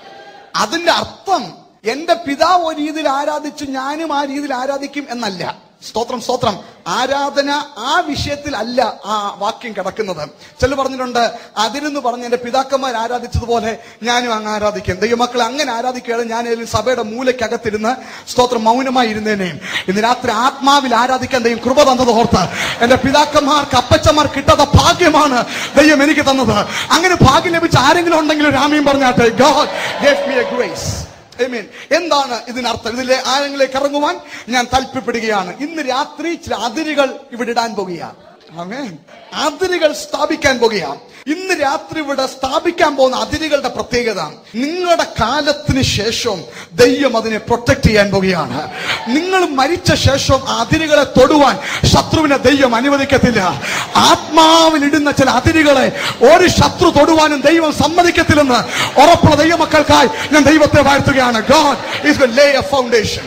അതിന്റെ അർത്ഥം എന്റെ പിതാവ് ഒരു രീതിയിൽ ആരാധിച്ചു ഞാനും ആ രീതിയിൽ ആരാധിക്കും എന്നല്ല സ്തോത്രം സ്തോത്രം ആരാധന ആ വിഷയത്തിൽ അല്ല ആ വാക്യം കിടക്കുന്നത് ചില പറഞ്ഞിട്ടുണ്ട് അതിനെന്ന് പറഞ്ഞ് എന്റെ പിതാക്കന്മാർ ആരാധിച്ചതുപോലെ ഞാനും അങ്ങ് ആരാധിക്കും ദൈവമക്കളെ അങ്ങനെ ആരാധിക്കുകയാണ് ഞാൻ ഏതെങ്കിലും സഭയുടെ മൂലയ്ക്കകത്തിരുന്ന് സ്തോത്രം മൗനമായി ഇരുന്നേനെയും ഇന്ന് രാത്രി ആത്മാവിൽ ആരാധിക്കാൻ ദൈവം കൃപ തന്നത് ഓർത്ത് എന്റെ പിതാക്കന്മാർക്ക് അപ്പച്ചന്മാർ കിട്ടാത്ത ഭാഗ്യമാണ് ദൈവം എനിക്ക് തന്നത് അങ്ങനെ ഭാഗ്യം ലഭിച്ച ആരെങ്കിലും ഉണ്ടെങ്കിലും രാമയും പറഞ്ഞാട്ടെ God gave me a grace Amen. എന്താണ് ഇതിനർത്ഥം ഇതിലെ ആഴങ്ങളിലേക്ക് ഇറങ്ങുവാൻ ഞാൻ താല്പര്യപ്പെടുകയാണ് ഇന്ന് രാത്രി ചില അതിരുകൾ ഇവിടെ ഇടാൻ പോകുകയാണ് ആമേൻ. അതിരുകൾ സ്ഥാപിക്കാൻ പോകുകയാണ് ഇന്ന് രാത്രി ഇവിടെ സ്ഥാപിക്കാൻ പോകുന്ന അതിരുകളുടെ പ്രത്യേകത നിങ്ങളുടെ കാലത്തിന് ശേഷം ദൈവം അതിനെ പ്രൊട്ടക്ട് ചെയ്യാൻ പോകുകയാണ് നിങ്ങൾ മരിച്ച ശേഷം ആ അതിരുകളെ തൊടുവാൻ ശത്രുവിനെ ദൈവം അനുവദിക്കത്തില്ല ആത്മാവിലിടുന്ന ചില അതിരുകളെ ഒരു ശത്രു തൊടുവാനും ദൈവം സമ്മതിക്കത്തില്ലെന്ന് ഉറപ്പുള്ള ദൈവമക്കൾക്കായി ഞാൻ ദൈവത്തെ വാഴ്ത്തുകയാണ് God is lay a foundation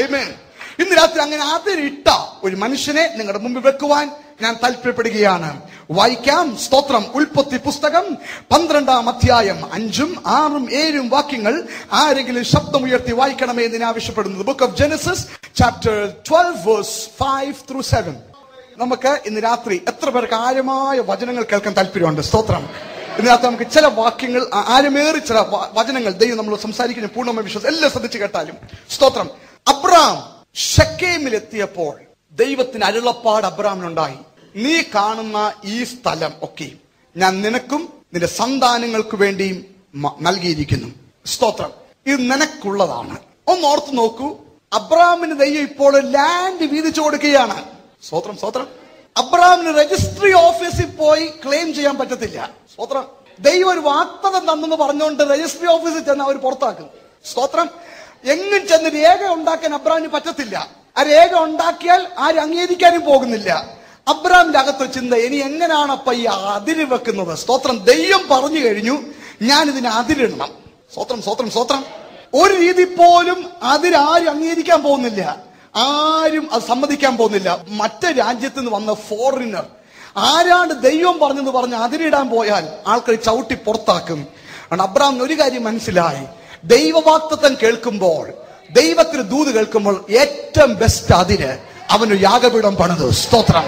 ഇന്ന് രാത്രി അങ്ങനെ അതിരിട്ട ഒരു മനുഷ്യനെ നിങ്ങളുടെ മുമ്പിൽ വെക്കുവാൻ ഞാൻ താല്പര്യപ്പെടുകയാണ് വായിക്കാം സ്തോത്രം ഉൽപ്പത്തി പുസ്തകം പന്ത്രണ്ടാം അധ്യായം അഞ്ചും ആറും ഏഴും വാക്യങ്ങൾ ആരെങ്കിലും ശബ്ദമുയർത്തി വായിക്കണമേ എന്ന് ഞാൻ ആവശ്യപ്പെടുന്നത് book of Genesis chapter twelve verse five through seven നമുക്ക് ഇന്ന് രാത്രി എത്ര പേർക്ക് ആഴമായ വചനങ്ങൾ കേൾക്കാൻ താല്പര്യമുണ്ട് സ്തോത്രം ഇന്ന് രാത്രി നമുക്ക് ചില വാക്യങ്ങൾ ആ- ആഴമേറി ചില വ- വചനങ്ങൾ ദൈവം നമ്മൾ സംസാരിക്കുന്ന പൂർണ്ണമായ വിശ്വാസം എല്ലാം ശ്രദ്ധിച്ച് കേട്ടാലും സ്തോത്രം അബ്രാം ഷക്കേമിലെത്തിയപ്പോൾ ദൈവത്തിന് അരുളപ്പാട് അബ്രാമിനുണ്ടായി നീ കാണുന്ന ഈ സ്ഥലം ഒക്കെ ഞാൻ നിനക്കും നിന്റെ സന്താനങ്ങൾക്ക് വേണ്ടിയും മ- നൽകിയിരിക്കുന്നു സ്തോത്രം ഇത് നിനക്കുള്ളതാണ് ഒന്ന് ഓർത്ത് നോക്കൂ അബ്രാമിന് ദൈവം ഇപ്പോൾ ലാൻഡ് വീതിച്ചു കൊടുക്കുകയാണ് സ്തോത്രം സ്തോത്രം അബ്രാമിന് രജിസ്ട്രി ഓഫീസിൽ പോയി ക്ലെയിം ചെയ്യാൻ പറ്റത്തില്ല സ്തോത്രം ദൈവം ഒരു വാക്തതം തന്നെന്ന് പറഞ്ഞുകൊണ്ട് രജിസ്ട്രി ഓഫീസിൽ ചെന്ന് അവർ പുറത്താക്കും സ്തോത്രം എങ്ങും ചെന്ന് രേഖ ഉണ്ടാക്കാൻ അബ്രാമിന് പറ്റത്തില്ല ആ രേഖ ഉണ്ടാക്കിയാൽ ആരും അംഗീകരിക്കാനും പോകുന്നില്ല അബ്രാമിന്റെ അകത്ത് ചിന്ത ഇനി എങ്ങനെയാണ് അപ്പ ഈ അതിര് വെക്കുന്നത് സ്തോത്രം ദൈവം പറഞ്ഞു കഴിഞ്ഞു ഞാൻ ഇതിന് അതിരിടണം സ്തോത്രം സ്തോത്രം സ്തോത്രം ഒരു രീതി പോലും അതിരാരും അംഗീകരിക്കാൻ പോകുന്നില്ല ആരും അത് സമ്മതിക്കാൻ പോകുന്നില്ല മറ്റേ രാജ്യത്ത് നിന്ന് വന്ന ഫോറിനർ ആരാണ് ദൈവം പറഞ്ഞെന്ന് പറഞ്ഞ് അതിരിടാൻ പോയാൽ ആൾക്കാർ ചവിട്ടി പുറത്താക്കും അതുകൊണ്ട് അബ്രാമിന് ഒരു കാര്യം മനസ്സിലായി ദൈവവാക്തത്വം കേൾക്കുമ്പോൾ ദൈവത്തിന് ദൂത് കേൾക്കുമ്പോൾ ഏറ്റവും ബെസ്റ്റ് അതിര് അവനൊരു യാഗപീഠം പണിത് സ്തോത്രം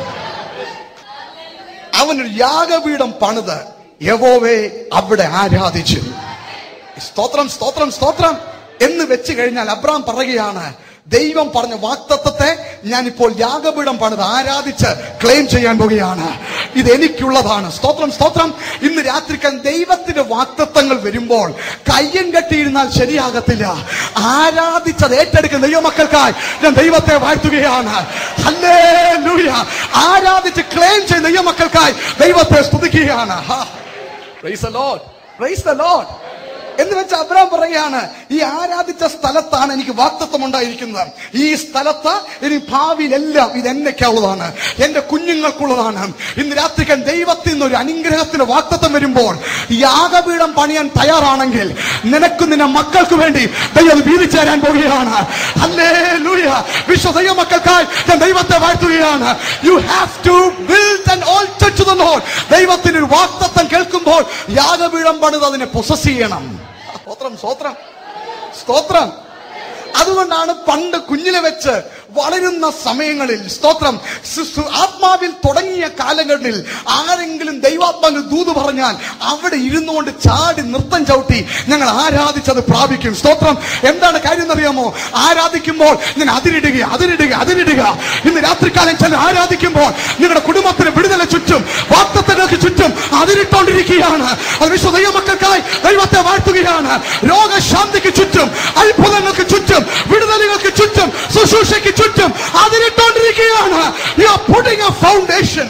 അവനൊരു യാഗപീഠം പണിത് യവോവേ അവിടെ ആരാധിച്ചു സ്തോത്രം സ്തോത്രം സ്തോത്രം എന്ന് വെച്ച് കഴിഞ്ഞാൽ അബ്രാം പറയുകയാണ് ദൈവം പറഞ്ഞ വാക്തത്വത്തെ ഞാൻ ഇപ്പോൾ യാഗപീഠം പണിത് ആരാധിച്ച് ക്ലെയിം ചെയ്യാൻ പോകുകയാണ് ഇത് എനിക്കുള്ളതാണ് സ്തോത്രം സ്തോത്രം ഇന്ന് രാത്രിക്കാൻ ദൈവത്തിന്റെ വാക്തത്വങ്ങൾ വരുമ്പോൾ കയ്യം കെട്ടിയിരുന്നാൽ ശരിയാകത്തില്ല ആരാധിച്ചത് ഏറ്റെടുക്കുന്ന ദൈവമക്കൾക്കായി ഞാൻ ദൈവത്തെ വാഴ്ത്തുകയാണ് ഹല്ലേലൂയ ആരാധിച്ച് ക്ലെയിം ചെയ്യുന്ന ദൈവമക്കൾക്കായി ദൈവത്തെ സ്തുതിക്കുകയാണ് praise the Lord praise the Lord എന്ന് വെച്ച് അബ്രാം പറയുകയാണ് ഈ ആരാധിച്ച സ്ഥലത്താണ് എനിക്ക് വാക്തത്വം ഉണ്ടായിരിക്കുന്നത് ഈ സ്ഥലത്ത് ഇനി ഭാവിയിലെല്ലാം ഇത് എന്നൊക്കെയുള്ളതാണ് എന്റെ കുഞ്ഞുങ്ങൾക്കുള്ളതാണ് ഇന്ന് രാത്രിക്കൻ ദൈവത്തിൽ നിന്ന് ഒരു അനുഗ്രഹത്തിന് വാക്തത്വം വരുമ്പോൾ യാഗപീഠം പണിയാൻ തയ്യാറാണെങ്കിൽ നിനക്ക് നിന്റെ മക്കൾക്ക് വേണ്ടി ദൈവം വീതിച്ചു തരാൻ പോവുകയാണ് അല്ലേ ലൂയ വിശ്വ ദൈവ മക്കൾക്കായി ഞാൻ ദൈവത്തെ വാഴ്ത്തുകയാണ് you have to build an altar to the Lord ദൈവത്തിന് ഒരു വാക്തത്വം കേൾക്കുമ്പോൾ യാഗപീഠം പണിത് അതിനെ പൊസസ് ചെയ്യണം സ്തോത്രം സ്തോത്രം സ്തോത്രം അതുകൊണ്ടാണ് പണ്ട് കുഞ്ഞിനെ വെച്ച് വളരുന്ന സമയങ്ങളിൽ സ്തോത്രം സു- സു- ആത്മാവിൽ തുടങ്ങിയ കാലങ്ങളിൽ ആരെങ്കിലും ദൈവാത്മാവിന് ദൂത് പറഞ്ഞാൽ അവിടെ ഇരുന്നുകൊണ്ട് ചാടി നൃത്തം ചവിട്ടി ഞങ്ങൾ ആരാധിച്ചത് പ്രാപിക്കും സ്തോത്രം എന്താണ് കാര്യം എന്നറിയാമോ ആരാധിക്കുമ്പോൾ ഞാൻ അതിരിടുക അതിരിടുക അതിരിടുക ഇന്ന് രാത്രികാലം ചില ആരാധിക്കുമ്പോൾ നിങ്ങളുടെ കുടുംബത്തിന് വിടുതല ചുറ്റും വാക്തത്വങ്ങൾക്ക് ചുറ്റും അതിരിട്ടോണ്ടിരിക്കുകയാണ് അത് വിശ്വ ദൈവമക്കൾക്കായി ദൈവത്തെ വാഴ്ത്തുകയാണ് രോഗശാന്തിക്ക് ചുറ്റും അത്ഭുതങ്ങൾക്ക് ചുറ്റും വിടുതലുകൾക്ക് ചുറ്റും ശുശ്രൂഷയ്ക്ക് ചുറ്റും അതിരിട്ടോണ്ടിരിക്കുകയാണ് you are putting a foundation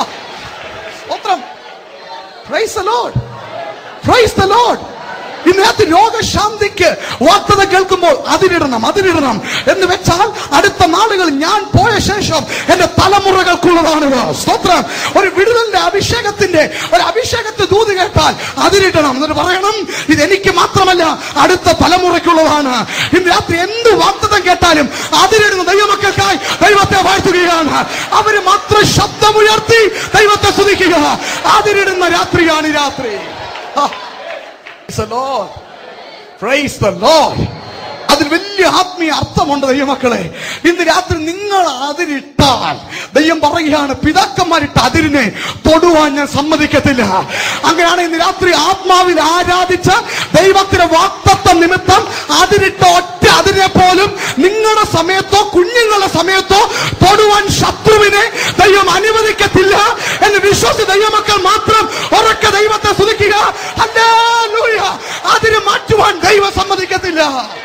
സ്തോത്രം praise the Lord praise the Lord ഇന്നത്തെ രോഗശാന്തിക്ക് വാർത്തത കേൾക്കുമ്പോൾ അതിരിടണം അതിരിടണം എന്ന് വെച്ചാൽ അടുത്ത നാളുകൾ ഞാൻ പോയ ശേഷം എന്റെ തലമുറകൾക്കുള്ളതാണിത് സ്തോത്രം ഒരു വിടുതലിന്റെ അഭിഷേകത്തിന്റെ ഒരു അഭിഷേകത്തെ ദൂത് കേട്ടാൽ അതിരിടണം എന്നിട്ട് പറയണം ഇത് എനിക്ക് മാത്രമല്ല അടുത്ത തലമുറയ്ക്കുള്ളതാണ് ഇന്ന് രാത്രി എന്ത് വാർത്തതം കേട്ടാലും അതിരിടുന്ന ദൈവമക്കൾക്കായി ദൈവത്തെ വാഴ്ത്തുകയാണ് അവര് മാത്രം ശബ്ദമുയർത്തി ദൈവത്തെ സ്തുതിക്കുക അതിരിടുന്ന രാത്രിയാണ് ഈ രാത്രി ആ Praise the Lord. Praise the Lord. അതിൽ വലിയ ആത്മീയ അർത്ഥമുണ്ട് ദൈവമക്കളെ ഇന്ന് രാത്രി നിങ്ങൾ അതിരിട്ടാൽ ദൈവം പറയുകയാണ് പിതാക്കന്മാരിട്ട അതിരിനെ തൊടുവാൻ ഞാൻ സമ്മതിക്കത്തില്ല അങ്ങനെയാണ് ഇന്ന് രാത്രി ആത്മാവിൽ ആരാധിച്ച ദൈവത്തിന്റെ വാക്തത്വം നിമിത്തം അതിരിട്ട ഒറ്റ അതിനെ പോലും നിങ്ങളുടെ സമയത്തോ കുഞ്ഞുങ്ങളുടെ സമയത്തോ തൊടുവാൻ ശത്രുവിനെ ദൈവം അനുവദിക്കത്തില്ല എന്ന് വിശ്വസി ദൈവമക്കൾ മാത്രം ഉറക്കെ ദൈവത്തെ സ്തുതിക്കുക ഹല്ലേലൂയ. അതിന് മാറ്റുവാൻ ദൈവം സമ്മതിക്കത്തില്ല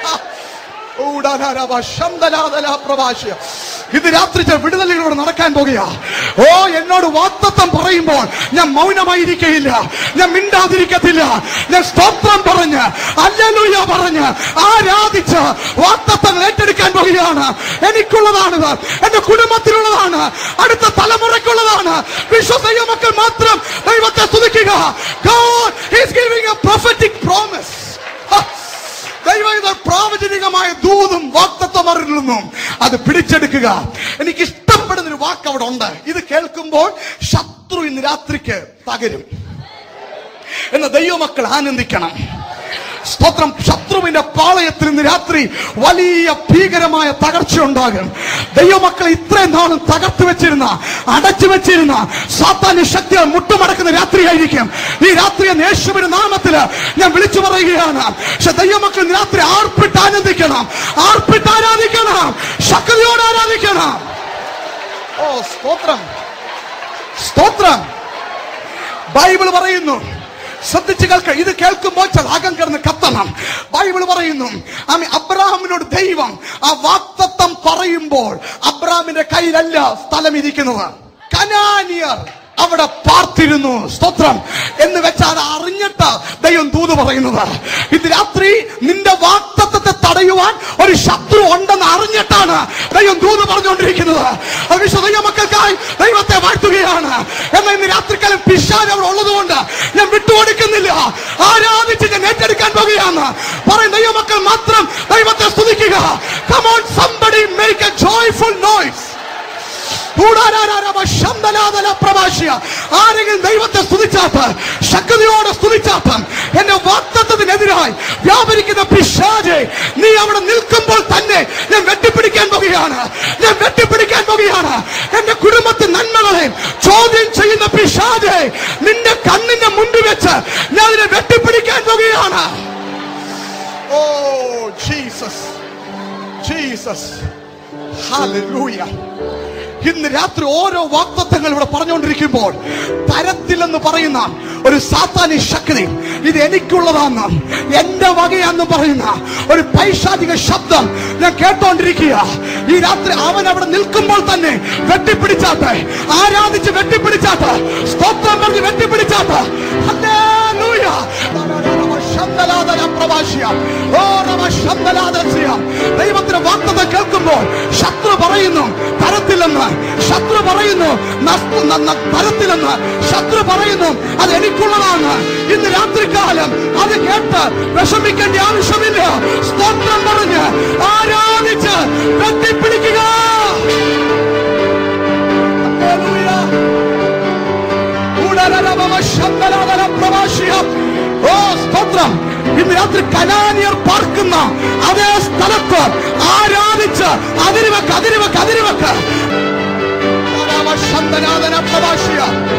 ഊടാനാരാവ ശംദലാദല പ്രഭാഷ്യ. ഇത് രാത്രി ചില വിടുതലുകളോട് നടക്കാൻ പോകുക ഓ എന്നോട് വാക്തത്വം പറയുമ്പോൾ ഞാൻ മൗനമായിരിക്കയില്ല ഞാൻ മിണ്ടാതിരിക്കത്തില്ല ഞാൻ സ്തോത്രം പറഞ്ഞ് അല്ലലൂയ പറഞ്ഞ് ആരാധിച്ച് വാക്തത്വങ്ങൾ ഏറ്റെടുക്കാൻ പോകുകയാണ് എനിക്കുള്ളതാണിത് എന്റെ കുടുംബത്തിനുള്ളതാണ് അടുത്ത തലമുറയ്ക്കുള്ളതാണ് വിശ്വസൈവ മക്കൾ മാത്രം ദൈവത്തെ സ്തുതിക്കുക God is giving a prophetic promise. Ha! ദൈവം ഇത് പ്രാവചനികമായ ദൂതും വാക്തത്വം അറിയുന്നു അത് പിടിച്ചെടുക്കുക എനിക്ക് ഇഷ്ടപ്പെടുന്ന ഒരു വാക്ക് അവിടെ ഉണ്ട് ഇത് കേൾക്കുമ്പോൾ ശത്രു ഇന്ന് രാത്രിക്ക് തകരും എന്ന് ദൈവമക്കൾ ആനന്ദിക്കണം സ്തോത്രം ശത്രുവിന്റെ പാളയത്തിൽ ഇന്ന് രാത്രി വലിയ ഭീകരമായ തകർച്ച ഉണ്ടാകും ദൈവമക്കളെ ഇത്രയും നാളും തകർത്തു വെച്ചിരുന്ന അടച്ചു വെച്ചിരുന്ന സാത്താന്യ ശക്തികൾ മുട്ടുമടക്കുന്ന രാത്രിയായിരിക്കും ഈ രാത്രി എന്ന് യേശുവിന്റെ നാമത്തില് ഞാൻ വിളിച്ചു പറയുകയാണ് പക്ഷെ ദൈവമക്കൾ ഇന്ന് രാത്രി ആർപ്പിട്ട് ആനന്ദിക്കണം ആർപ്പിട്ട് ആരാധിക്കണം ശക്തിയോട് ആരാധിക്കണം ഓ സ്തോത്രം സ്തോത്രം ബൈബിൾ പറയുന്നു ശ്രദ്ധിച്ച് കേൾക്ക ഇത് കേൾക്കുമ്പോൾ ചലാകം കിടന്ന് കത്തണം ബൈബിൾ പറയുന്നു ആമി അബ്രാഹാമിനോട് ദൈവം ആ വാക്തത്വം പറയുമ്പോൾ അബ്രാഹാമിന്റെ കയ്യിലല്ല സ്ഥലം ഇരിക്കുന്നത് കനാനിയർ അവിടെ പാർത്തിരുന്നു സ്തോത്രം എന്ന് വെച്ചാൽ അത് അറിഞ്ഞിട്ട് ദൈവം ദൂത് പറയുന്നത് ഇത് രാത്രി നിന്റെ വാക്തത്വത്തെ തടയുവാൻ ഒരു ശത്രു ഉണ്ടെന്ന് അറിഞ്ഞിട്ടാണ് ദൈവം ദൂത് പറഞ്ഞുകൊണ്ടിരിക്കുന്നത് അത് വിശ്വ ദൈവ മക്കൾക്കായി ദൈവത്തെ വാഴ്ത്തുകയാണ് എന്നാൽ ഇന്ന് രാത്രിക്കാലം പിശാൻ അവിടെ ഉള്ളതുകൊണ്ട് ഞാൻ വിട്ടുകൊടുക്കുന്നില്ല ആരാധിച്ച് ഞാൻ ഏറ്റെടുക്കാൻ പോകുകയാണ് പറയും ദൈവമക്കൾ മാത്രം ദൈവത്തെ സ്തുതിക്കുക come on somebody make a joyful noise ആരെങ്കിലും ദൈവത്തെ സ്തുതിച്ചാത്ത ശക്തിയോടെ ശക്തിയോടെ എന്റെ വാക്തത്വത്തിനെതിരായി വ്യാപരിക്കുന്ന പിശാജെ നീ അവിടെ നിൽക്കുമ്പോൾ തന്നെ ഞാൻ വെട്ടിപ്പിടിക്കാൻ പോകുകയാണ് ഞാൻ വെട്ടിപ്പിടിക്കാൻ പോകുകയാണ് എന്റെ കുടുംബത്തെ നന്മകളെ ചോദ്യം ചെയ്യുന്ന പിശാജെ നിന്റെ കണ്ണിന്റെ മുൻപിൽ വെച്ച് ഞാൻ അതിനെ വെട്ടിപ്പിടിക്കാൻ പോകുകയാണ് ഓ ജീസസ് ജീസസ് ഹല്ലേലൂയ ഇന്ന് രാത്രി ഓരോ വാക്തത്വങ്ങൾ ഇവിടെ പറഞ്ഞുകൊണ്ടിരിക്കുമ്പോൾ തരത്തിലെന്ന് പറയുന്ന ഒരു സാത്താനി ശക്തി ഇത് എനിക്കുള്ളതാന്ന് എന്റെ വകയാന്ന് പറയുന്ന ഒരു പൈശാചിക ശബ്ദം ഞാൻ കേട്ടോണ്ടിരിക്കുക ഈ രാത്രി അവൻ അവിടെ നിൽക്കുമ്പോൾ തന്നെ വെട്ടിപ്പിടിച്ചാട്ട് ആരാധിച്ച് വെട്ടിപ്പിടിച്ചാട്ട് സ്തോത്രം പറഞ്ഞ് വെട്ടിപ്പിടിച്ചാട്ട് ഹല്ലേലൂയ. ശബ്ദ ശബ്ദലാദന പ്രവാശ്യ. ഓ രമ ശബ്ദലാദസ്യ. ദൈവത്തിന്റെ വാക്തത കേൾക്കുമ്പോൾ ശത്രു പറയുന്നു തരത്തില്ലെന്ന് ശത്രു പറയുന്നു നഷ്ട- ന- ന- തരത്തില്ലെന്ന് ശത്രു പറയുന്നു അത് എനിക്കുള്ളതാണ് ഇന്ന് രാത്രികാലം അത് കേട്ട് വിഷമിക്കേണ്ട ആവശ്യമില്ല സ്തോത്രം പറഞ്ഞ് ആരാധിച്ച് കെട്ടിപ്പിടിക്കുക ഹല്ലേലൂയ. ഉടനരമമ ശബ്ദലാദന പ്രവാശ്യ. ഓ സ്തോത്രം ഇന്ന് രാത്രി കനാനിയർ പാർക്കുന്ന അതേ സ്ഥലത്ത് ആരാധിച്ച് അതിരുവെക്ക് അതിരുവെക്ക് അതിരുവെക്ക് Rama ശബ്ദനാദന പ്രവാശ്യ.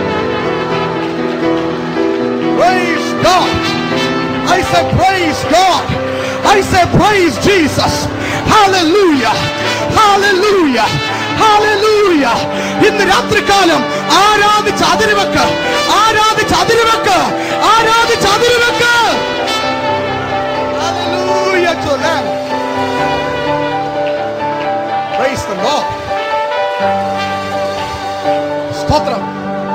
Praise God. I say praise God. I say praise Jesus. Hallelujah. Hallelujah. Hallelujah. ഇന്ന് രാത്രികാലം ആരാധിച്ച് അതിരുവെക്ക് ആരാധിച്ച് അതിരുവെക്ക് ആരാധിച്ച് അതിരുവെക്ക് Hallelujah to them. Praise the Lord. സ്തോത്രം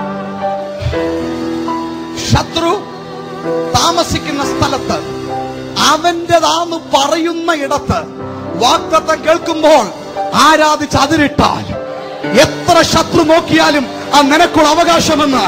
ശത്രു താമസിക്കുന്ന സ്ഥലത്ത് അവന്റേതാന്ന് പറയുന്ന ഇടത്ത് വാക്തത്വം കേൾക്കുമ്പോൾ ആരാധിച്ച് അതിരിട്ടാൽ എത്ര ശത്രു നോക്കിയാലും ആ നിനക്കുള്ള അവകാശമെന്ന്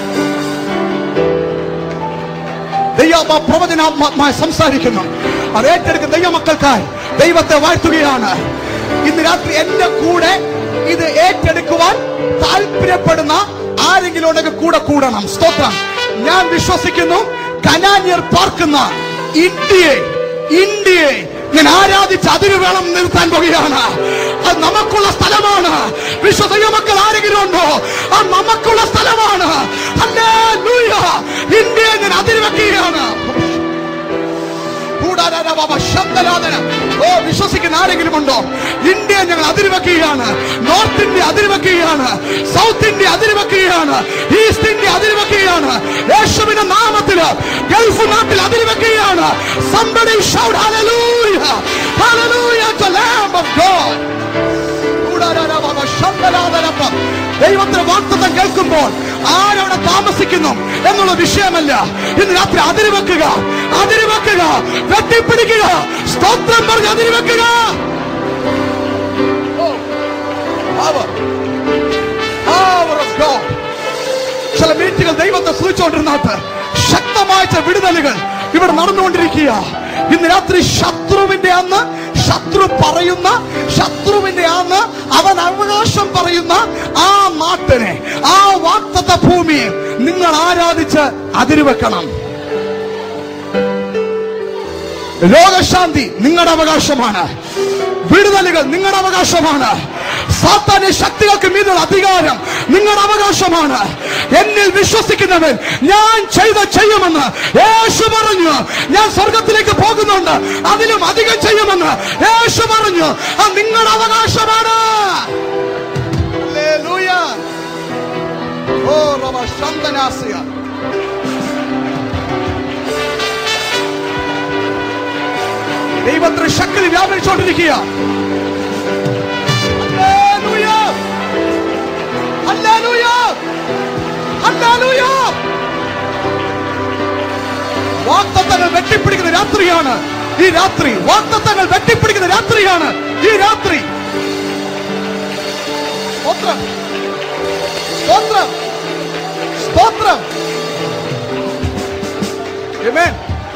ദൈവ പ്രവചനാത്മാത്മായി സംസാരിക്കുന്നു അത് ഏറ്റെടുക്കുന്ന ദൈവമക്കൾക്കായി ദൈവത്തെ വാഴ്ത്തുകയാണ് ഇന്ന് രാത്രി എന്റെ കൂടെ ഇത് ഏറ്റെടുക്കുവാൻ താല്പര്യപ്പെടുന്ന ആരെങ്കിലും ഉണ്ടെങ്കിൽ കൂടെ കൂടണം സ്തോത്രം ഞാൻ വിശ്വസിക്കുന്നു കനാന്യർ പാർക്കുന്ന ഇന്ത്യയെ ഇന്ത്യയെ ഞാൻ ആരാധിച്ച് അതിര് വേണം നിർത്താൻ പോകുകയാണ് അത് നമുക്കുള്ള സ്ഥലമാണ് വിശ്വസ മക്കൾ ആരെങ്കിലും ഉണ്ടോ അത് നമുക്കുള്ള സ്ഥലമാണ് ഹല്ലേലൂയ. ഇന്ത്യയെ ഞാൻ അതിര് വെക്കുകയാണ് കൂടാരാരാബാബ ശബ്ദലാദന ഓ വിശ്വസിക്കുന്ന ആരെങ്കിലും ഉണ്ടോ ഇന്ത്യ ഞങ്ങൾ അതിരുവെക്കുകയാണ് നോർത്ത് ഇന്ത്യ അതിരുവെക്കുകയാണ് സൗത്ത് ഇന്ത്യ അതിരുവെക്കുകയാണ് ഈസ്റ്റ് ഇന്ത്യ അതിരുവെക്കുകയാണ് യേശുവിന്റെ നാമത്തില് ഗൾഫ് നാട്ടിൽ അതിരുവെക്കുകയാണ് somebody shout hallelujah hallelujah to lamb of god കൂടാരാരാബാബ ശബ്ദലാദനപ്പം. ദൈവത്തിന്റെ വാക്തത്വം കേൾക്കുമ്പോൾ ആരവിടെ താമസിക്കുന്നു എന്നുള്ള വിഷയമല്ല ഇന്ന് രാത്രി അതിര് വെക്കുക അതിര് വെക്കുക വെട്ടിപ്പിടിക്കുക സ്തോത്രം പറഞ്ഞ് അതിര് വെക്കുക Oh, power. Power of God. ചില മീറ്റുകൾ ദൈവത്തെ സൂചിച്ചുകൊണ്ടിരുന്നാട്ട് ശക്തമായ ചില വിടുതലുകൾ ഇവിടെ നടന്നുകൊണ്ടിരിക്കുക ഇന്ന് രാത്രി ശത്രുവിന്റെ അന്ന് ശത്രു പറയുന്ന ശത്രുവിന്റെ അന്ന് അവൻ അവകാശം പറയുന്ന ആ നാട്ടിനെ ആ വാക്തത്വ ഭൂമിയെ നിങ്ങൾ ആരാധിച്ച് അതിരുവെക്കണം രോഗശാന്തി നിങ്ങളുടെ അവകാശമാണ് വിടുതലുകൾ നിങ്ങളുടെ അവകാശമാണ് സാത്താന്യ ശക്തികൾക്ക് മീതുള്ള അധികാരം നിങ്ങളുടെ അവകാശമാണ് എന്നിൽ വിശ്വസിക്കുന്നവൻ ഞാൻ ചെയ്ത ചെയ്യുമെന്ന് യേശു പറഞ്ഞു ഞാൻ സ്വർഗത്തിലേക്ക് പോകുന്നുണ്ട് അതിലും അധികം ചെയ്യുമെന്ന് യേശു പറഞ്ഞു അത് നിങ്ങളുടെ അവകാശമാണ് Hallelujah. Oh, Rabba Shantanasya. ദൈവത്തിന് ശക്തി വ്യാപരിച്ചുകൊണ്ടിരിക്കുക Hallelujah. Hallelujah. Hallelujah. വാക്തത്വങ്ങൾ വെട്ടിപ്പിടിക്കുന്ന രാത്രിയാണ് ഈ രാത്രി വാക്തത്വങ്ങൾ വെട്ടിപ്പിടിക്കുന്ന രാത്രിയാണ് ഈ രാത്രി സ്തോത്രം സ്തോത്രം സ്തോത്രം Amen.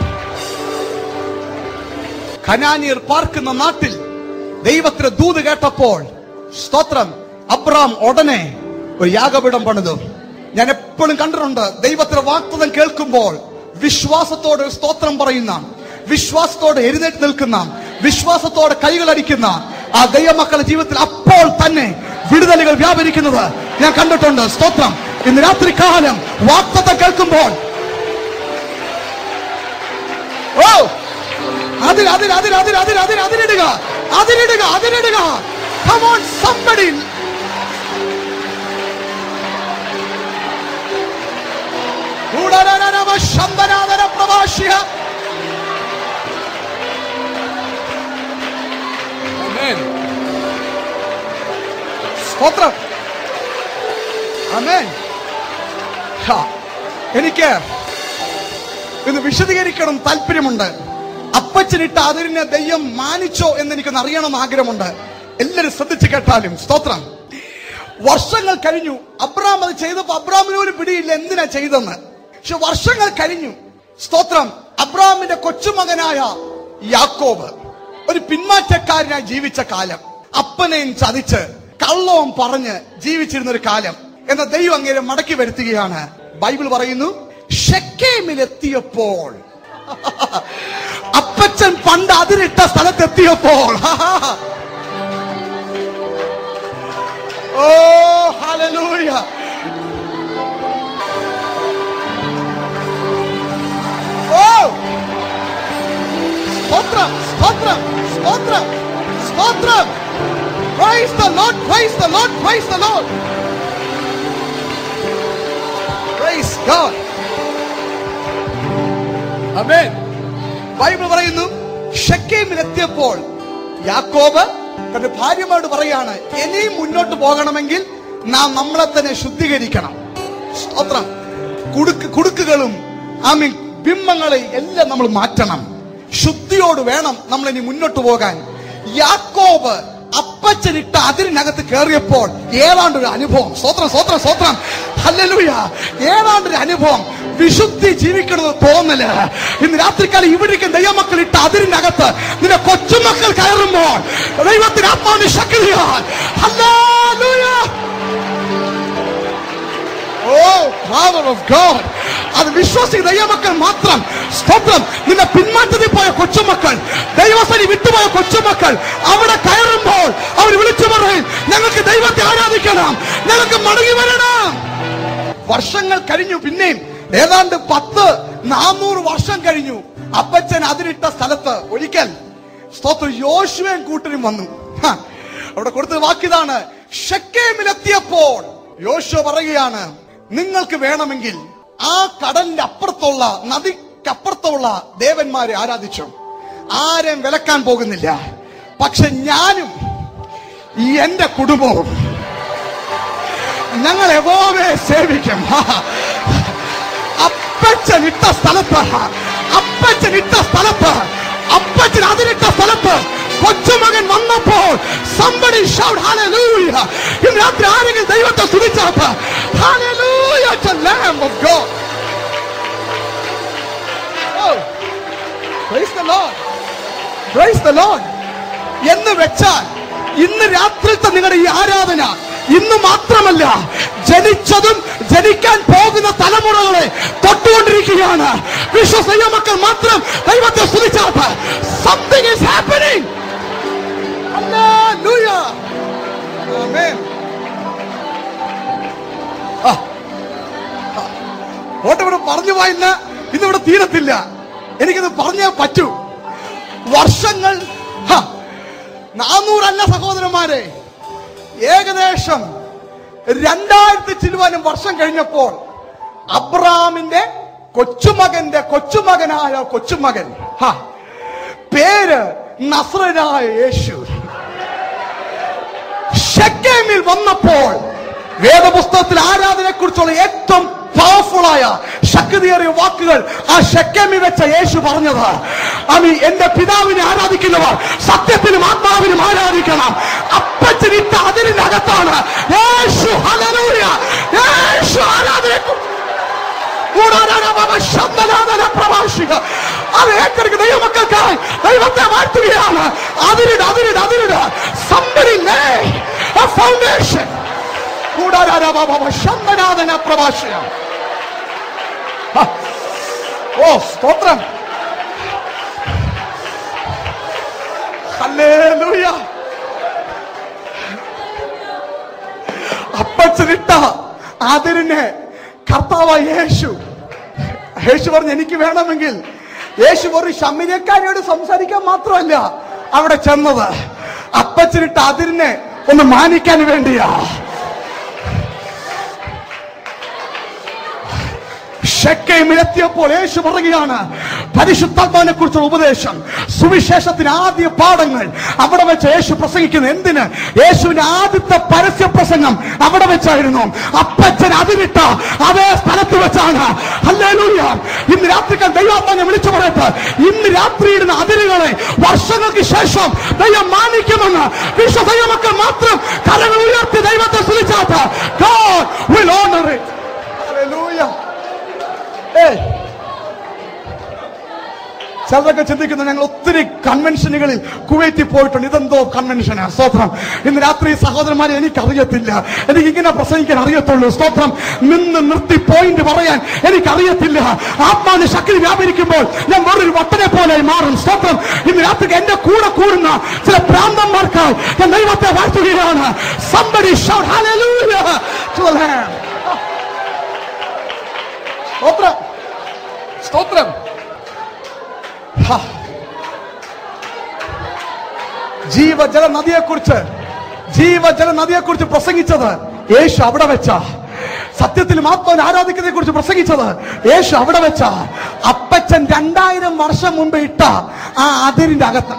കനാനിയർ പാർക്കുന്ന നാട്ടിൽ ദൈവത്തിന് ദൂത് കേട്ടപ്പോൾ സ്തോത്രം അബ്രാം ഉടനെ ഒരു യാഗപീഠം പണിതു ഞാൻ എപ്പോഴും കണ്ടിട്ടുണ്ട് ദൈവത്തിന്റെ വാക്തതം കേൾക്കുമ്പോൾ വിശ്വാസത്തോടെ ഒരു സ്തോത്രം പറയുന്ന വിശ്വാസത്തോടെ എഴുന്നേറ്റ് നിൽക്കുന്ന വിശ്വാസത്തോടെ കൈകളടിക്കുന്ന ആ ദൈവമക്കളുടെ ജീവിതത്തിൽ അപ്പോൾ തന്നെ വിടുതലുകൾ വ്യാപരിക്കുന്നത് ഞാൻ കണ്ടിട്ടുണ്ട് സ്തോത്രം ഇന്ന് രാത്രി കാലം വാക്തത്വം കേൾക്കുമ്പോൾ ഓ അതിൽ അതിൽ അതിൽ അതിൽ അതിൽ അതിൽ അതിലിടുക അതിലിടുക അതിലിടുക Come on, somebody. ഉടനനനവ ശബ്ദനാദന പ്രവാശ്യ. Amen. സ്തോത്രം Amen. ഹാ. എനിക്ക് ഇത് വിശദീകരിക്കണം താല്പര്യമുണ്ട് അപ്പച്ചനിട്ട അതിരിനെ ദൈവം മാനിച്ചോ എന്ന് എനിക്കൊന്ന് അറിയണം ആഗ്രഹമുണ്ട് എല്ലാവരും ശ്രദ്ധിച്ചു കേട്ടാലും സ്തോത്രം വർഷങ്ങൾ കഴിഞ്ഞു അബ്രാം അത് ചെയ്തപ്പോ അബ്രാമിന് ഒരു പിടിയില്ല എന്തിനാ ചെയ്തെന്ന് പക്ഷെ വർഷങ്ങൾ കഴിഞ്ഞു സ്തോത്രം അബ്രാമിന്റെ കൊച്ചുമകനായ യാക്കോബ് ഒരു പിന്മാറ്റക്കാരനായി ജീവിച്ച കാലം അപ്പനെയും ചതിച്ച് കള്ളവും പറഞ്ഞ് ജീവിച്ചിരുന്ന ഒരു കാലം എന്ന ദൈവം അങ്ങേരെ മടക്കി വരുത്തുകയാണ് ബൈബിൾ പറയുന്നു ഷെക്കേമിലെത്തിയപ്പോൾ അപ്പച്ചൻ പണ്ട് അതിരിട്ട സ്ഥലത്തെത്തിയപ്പോൾ ഓ ഹല്ലേലൂയ ഓ സ്തോത്രം സ്തോത്രം സ്തോത്രം സ്തോത്രം Praise the Lord, praise the Lord, praise the Lord. Praise God. Amen. Bible പറയുന്നു ഷക്കേമിലെത്തിയപ്പോൾ യാക്കോബ് തന്റെ ഭാര്യമാരോട് പറയാണ് ഇനിയും മുന്നോട്ട് പോകണമെങ്കിൽ നാം നമ്മളെ തന്നെ ശുദ്ധീകരിക്കണം സ്തോത്രം കുടുക്ക് കുടുക്കുകളും ആമീൻ ബിംബങ്ങളെ എല്ലാം നമ്മൾ മാറ്റണം ശുദ്ധിയോട് വേണം നമ്മൾ ഇനി മുന്നോട്ട് പോകാൻ യാക്കോബ് അപ്പച്ചനിട്ട അതിരിനകത്ത് കയറിയപ്പോൾ ഏതാണ്ടൊരു അനുഭവം സ്വത്രം സ്വത്രം സ്വത്രം ഹല്ലേലൂയ ഏതാണ്ടൊരു അനുഭവം വിശുദ്ധി ജീവിക്കണമെന്ന് തോന്നല് ഇന്ന് രാത്രിക്കാലം ഇവിടേക്ക് ദൈവമക്കൾ ഇട്ട അതിരിനകത്ത് നിന്റെ കൊച്ചുമക്കൾ കയറുമ്പോൾ ദൈവത്തിന് ആത്മാവിന് ശക്തിയാൽ hallelujah oh power of God അത് വിശ്വസിക്കുന്ന ദൈവമക്കൾ മാത്രം സ്തോത്രം നിന്റെ പിന്മാറ്റത്തിൽ പോയ കൊച്ചുമക്കൾ ദൈവസനി വിട്ടുപോയ കൊച്ചുമക്കൾ അവിടെ കയറുമ്പോൾ അവർ വിളിച്ചു പറയും ഞങ്ങൾക്ക് ദൈവത്തെ ആരാധിക്കണം ഞങ്ങൾക്ക് മടങ്ങി വരണം വർഷങ്ങൾ കഴിഞ്ഞു പിന്നെയും ഏതാണ്ട് പത്ത് നാനൂറ് വർഷം കഴിഞ്ഞു അപ്പച്ചൻ അതിരിട്ട സ്ഥലത്ത് ഒരിക്കൽ സ്തോത്രം യോശുവൻ കൂട്ടരും വന്നു ഹ, അവിടെ കൊടുത്ത വാക്കിതാണ് ഷക്കേമിലെത്തിയപ്പോൾ യോശുവ പറയുകയാണ് നിങ്ങൾക്ക് വേണമെങ്കിൽ ആ കടലിന്റെ അപ്പുറത്തുള്ള നദിക്കപ്പുറത്തുള്ള ദേവന്മാരെ ആരാധിച്ചു ആരെയും വിലക്കാൻ പോകുന്നില്ല പക്ഷെ ഞാനും ഈ എന്റെ കുടുംബവും ഞങ്ങൾ യഹോവയെ സേവിക്കും അപ്പച്ചൻ ഇട്ട സ്ഥലത്ത് അപ്പച്ചൻ ഇട്ട സ്ഥലത്ത് അപ്പച്ചൻ അതിലിട്ട സ്ഥലത്ത് കൊച്ചുമകൻ വന്നപ്പോൾ somebody shout hallelujah ഇന്ന് രാത്രി ആരെങ്കിലും ദൈവത്തെ സ്തുതിച്ചാത്ത hallelujah to lamb of God oh praise the Lord praise the Lord എന്ന് വെച്ചാൽ ഇന്ന് രാത്രിത്തെ നിങ്ങളുടെ ഈ ആരാധന ഇന്ന് മാത്രമല്ല ജനിച്ചതും ജനിക്കാൻ പോകുന്ന തലമുറകളെ തൊട്ടുകൊണ്ടിരിക്കുകയാണ് വിശ്വസൈവ മക്കൾ മാത്രം ദൈവത്തെ സ്തുതിച്ചാത്ത something is happening Hallelujah. Amen. ആ. ആ. ഓട്ടം പറഞ്ഞു പോയില്ല ഇന്നിവിടെ തീരത്തില്ല എനിക്കിത് പറഞ്ഞേ പറ്റൂ വർഷങ്ങൾ ഹ, നാനൂറല്ല സഹോദരന്മാരെ ഏകദേശം രണ്ടായിരത്തി ചില്ലുവാനും വർഷം കഴിഞ്ഞപ്പോൾ അബ്രാമിന്റെ കൊച്ചുമകന്റെ കൊച്ചുമകനായ കൊച്ചുമകൻ ഹ, പേര് നസ്രനായ യേശു ഷെക്കേമിൽ വന്നപ്പോൾ വേദപുസ്തകത്തിൽ ആരാധനയെ കുറിച്ചുള്ള ഏറ്റവും പവർഫുൾ ആയ ശക്തിയേറിയ വാക്കുകൾ ആ ഷെക്കേമിൽ വെച്ച യേശു പറഞ്ഞത് അമി എന്റെ പിതാവിനെ ആരാധിക്കുന്നവർ സത്യത്തിനും ആത്മാവിനും ആരാധിക്കണം അപ്പച്ചനിട്ട അതിനകത്താണ് യേശു ഹല്ലേലൂയ യേശു ആരാധനയെ പ്രഭാഷിക അത് ഏറ്റെടുക്കുന്ന ദൈവമക്കൾക്കായി ദൈവത്തെ വാഴ്ത്തുകയാണ് അതിരിട് അതിരിട് അതിരിട് somebody lay a foundation ശബ്ദനാഥന പ്രഭാഷക ഓ സ്തോത്രം ഹല്ലേലൂയ അപ്പച്ചനിട്ട അതിരിനെ കർത്താവ് യേശു യേശു പറഞ്ഞു എനിക്ക് വേണമെങ്കിൽ യേശു ഒരു ശമിരക്കാരിയോട് സംസാരിക്കാൻ മാത്രമല്ല അവിടെ ചെന്നത് അപ്പച്ചനിട്ട അതിരിനെ ഒന്ന് മാനിക്കാൻ വേണ്ടിയാ ഷെക്കൈമിലെത്തിയപ്പോൾ യേശു പറയുകയാണ് പരിശുദ്ധാത്മാവിനെ കുറിച്ചുള്ള ഉപദേശം സുവിശേഷത്തിന് ആദ്യ പാഠങ്ങൾ അവിടെ വെച്ച് യേശു പ്രസംഗിക്കുന്നു എന്തിന് യേശുവിന്റെ ആദ്യത്തെ പരസ്യ പ്രസംഗം അവിടെ വെച്ചായിരുന്നു അപ്പച്ചൻ അതിരിട്ട അതേ സ്ഥലത്ത് വെച്ചാണ് ഹല്ലേലൂയ ഇന്ന് രാത്രിക്കാൽ ദൈവാത്മാനെ വിളിച്ചു പറയട്ടെ ഇന്ന് രാത്രി ഇടുന്ന അതിരുകളെ വർഷങ്ങൾക്ക് ശേഷം ദൈവം മാനിക്കുമെന്ന് വിശ്വസൈവമക്കൾ മാത്രം കരങ്ങൾ ഉയർത്തി ദൈവത്തെ സ്തുതിച്ചാട്ട് God will honor it. Hallelujah. Hey. ചിലരൊക്കെ ചിന്തിക്കുന്നു ഞങ്ങൾ ഒത്തിരി കൺവെൻഷനുകളിൽ കുവൈറ്റിൽ പോയിട്ടുണ്ട് ഇതെന്തോ കൺവെൻഷനാ സ്തോത്രം ഇന്ന് രാത്രി സഹോദരന്മാരെ എനിക്കറിയത്തില്ല എനിക്ക് ഇങ്ങനെ പ്രസംഗിക്കാൻ അറിയത്തുള്ളൂ സ്തോത്രം നിന്ന് നിർത്തി പോയിന്റ് പറയാൻ എനിക്കറിയത്തില്ല ആത്മാവിന്റെ ശക്തി വ്യാപരിക്കുമ്പോൾ ഞാൻ വേറൊരു വട്ടനെ പോലെ മാറും സ്തോത്രം ഇന്ന് രാത്രി എന്റെ കൂടെ കൂടുന്ന ചില പ്രാന്തന്മാർക്കായി ഞാൻ ദൈവത്തെ വാഴ്ത്തുകയാണ് somebody shout hallelujah to the Lamb. സ്തോത്രം സ്തോത്രം ഹാ. ജീവജല നദിയെക്കുറിച്ച് ജീവജല നദിയെക്കുറിച്ച് പ്രസംഗിച്ചത് യേശു അവിടെ വെച്ച സത്യത്തിൽ ആത്മാവിനെ ആരാധിക്കുന്നതിനെ കുറിച്ച് പ്രസംഗിച്ചത് യേശു അവിടെ വെച്ച അപ്പച്ചൻ രണ്ടായിരം വർഷം മുമ്പ് ഇട്ട ആ അതിരിന്റെ അകത്ത്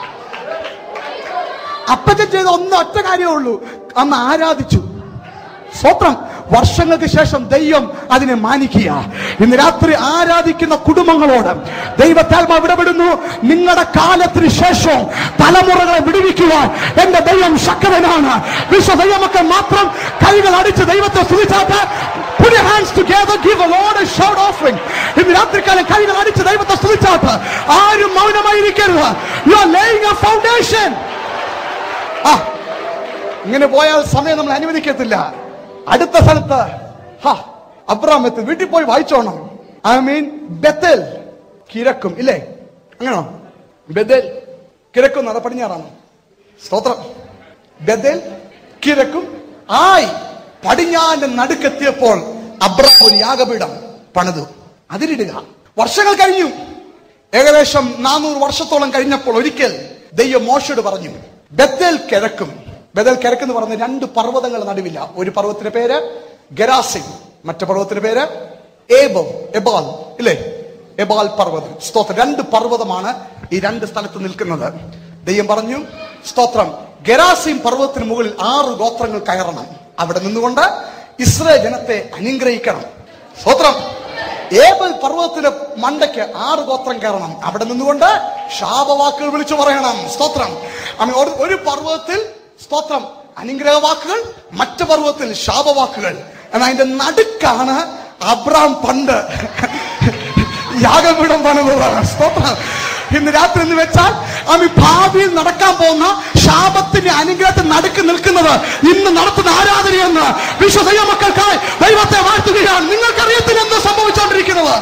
അപ്പച്ചൻ ചെയ്ത ഒന്ന് ഒറ്റ കാര്യമേ ഉള്ളൂ അന്ന് ആരാധിച്ചു സ്വത്രം വർഷങ്ങൾക്ക് ശേഷം ദൈവം അതിനെ മാനിക്കുക ഇന്ന് രാത്രി ആരാധിക്കുന്ന കുടുംബങ്ങളോട് ദൈവത്താൽമ ഇടപെടുന്നു നിങ്ങളുടെ കാലത്തിന് ശേഷം തലമുറകളെ വിടുവിക്കുവാൻ എന്റെ ദൈവം ശക്തനാണ് വിശ്വ ദൈവമൊക്കെ മാത്രം കൈകൾ അടിച്ച് ദൈവത്തെ സ്തുതിച്ചാട്ട് Put your hands together, give the Lord a shout offering. ഇന്ന് രാത്രിക്കാലം കൈകൾ അടിച്ച് ദൈവത്തെ സ്തുതിച്ചാട്ട് ആരും മൗനമായിരിക്കരുത് you are laying a foundation ആ ഇങ്ങനെ പോയാൽ സമയം നമ്മൾ അനുവദിക്കത്തില്ല അടുത്ത സ്ഥലത്ത് ഹാ അബ്രാമത്ത് വീട്ടിൽ പോയി വായിച്ചോണം ഐ മീൻ ബെത്തൽ കിഴക്കും ഇല്ലേ അങ്ങനോ ബദൽ കിഴക്കും അത് പടിഞ്ഞാറാണോ സ്തോത്രം ബദൽ കിഴക്കും ആയി പടിഞ്ഞാന്റെ നടുക്കെത്തിയപ്പോൾ അബ്രാം ഒരു യാഗപീഠം പണിതു അതിലിടുക വർഷങ്ങൾ കഴിഞ്ഞു ഏകദേശം നാനൂറ് വർഷത്തോളം കഴിഞ്ഞപ്പോൾ ഒരിക്കൽ ദൈവം മോശയോട് പറഞ്ഞു ബദൽ കിഴക്കും ബദൽ കിഴക്ക് എന്ന് പറഞ്ഞ രണ്ട് പർവ്വതങ്ങൾ നടുവില്ല ഒരു പർവ്വതത്തിന്റെ പേര് ഗരാസിം മറ്റു പർവ്വതത്തിന്റെ പേര് ഏബോ എബാൽ ഇല്ലേ എബാൽ പർവ്വതം സ്തോത്രം രണ്ട് പർവ്വതമാണ് ഈ രണ്ട് സ്ഥലത്ത് നിൽക്കുന്നത് ദൈവം പറഞ്ഞു സ്തോത്രം ഗരാസിം പർവ്വതത്തിന് മുകളിൽ ആറ് ഗോത്രങ്ങൾ കയറണം അവിടെ നിന്നുകൊണ്ട് ഇസ്രയേൽ ജനത്തെ അനുഗ്രഹിക്കണം സ്തോത്രം ഏബൽ പർവ്വതത്തിന്റെ മണ്ടയ്ക്ക് ആറ് ഗോത്രം കയറണം അവിടെ നിന്നുകൊണ്ട് ശാപവാക്കുകൾ വിളിച്ചു പറയണം സ്തോത്രം ആമേൻ. ഒരു- ഒരു പർവ്വതത്തിൽ സ്തോത്രം അനുഗ്രഹ വാക്കുകൾ മറ്റു പർവ്വതത്തിൽ ശാപവാക്കുകൾ എന്നാൽ അതിന്റെ നടുക്കാണ് അബ്രാം പണ്ട് യാഗപീഠം പണിതതാണ് സ്തോത്രം ഇന്ന് രാത്രി എന്ന് വെച്ചാൽ ആമി ഭാവിയിൽ നടക്കാൻ പോകുന്ന ശാപത്തിന്റെ അനുഗ്രഹത്തിൽ നടുക്ക് നിൽക്കുന്നത് ഇന്ന് നടത്തുന്ന ആരാധനയെന്ന് വിശ്വസൈവ മക്കൾക്കായി ദൈവത്തെ വാഴ്ത്തുകയാണ് നിങ്ങൾക്കറിയത്തില്ല എന്ത് സംഭവിച്ചുകൊണ്ടിരിക്കുന്നത്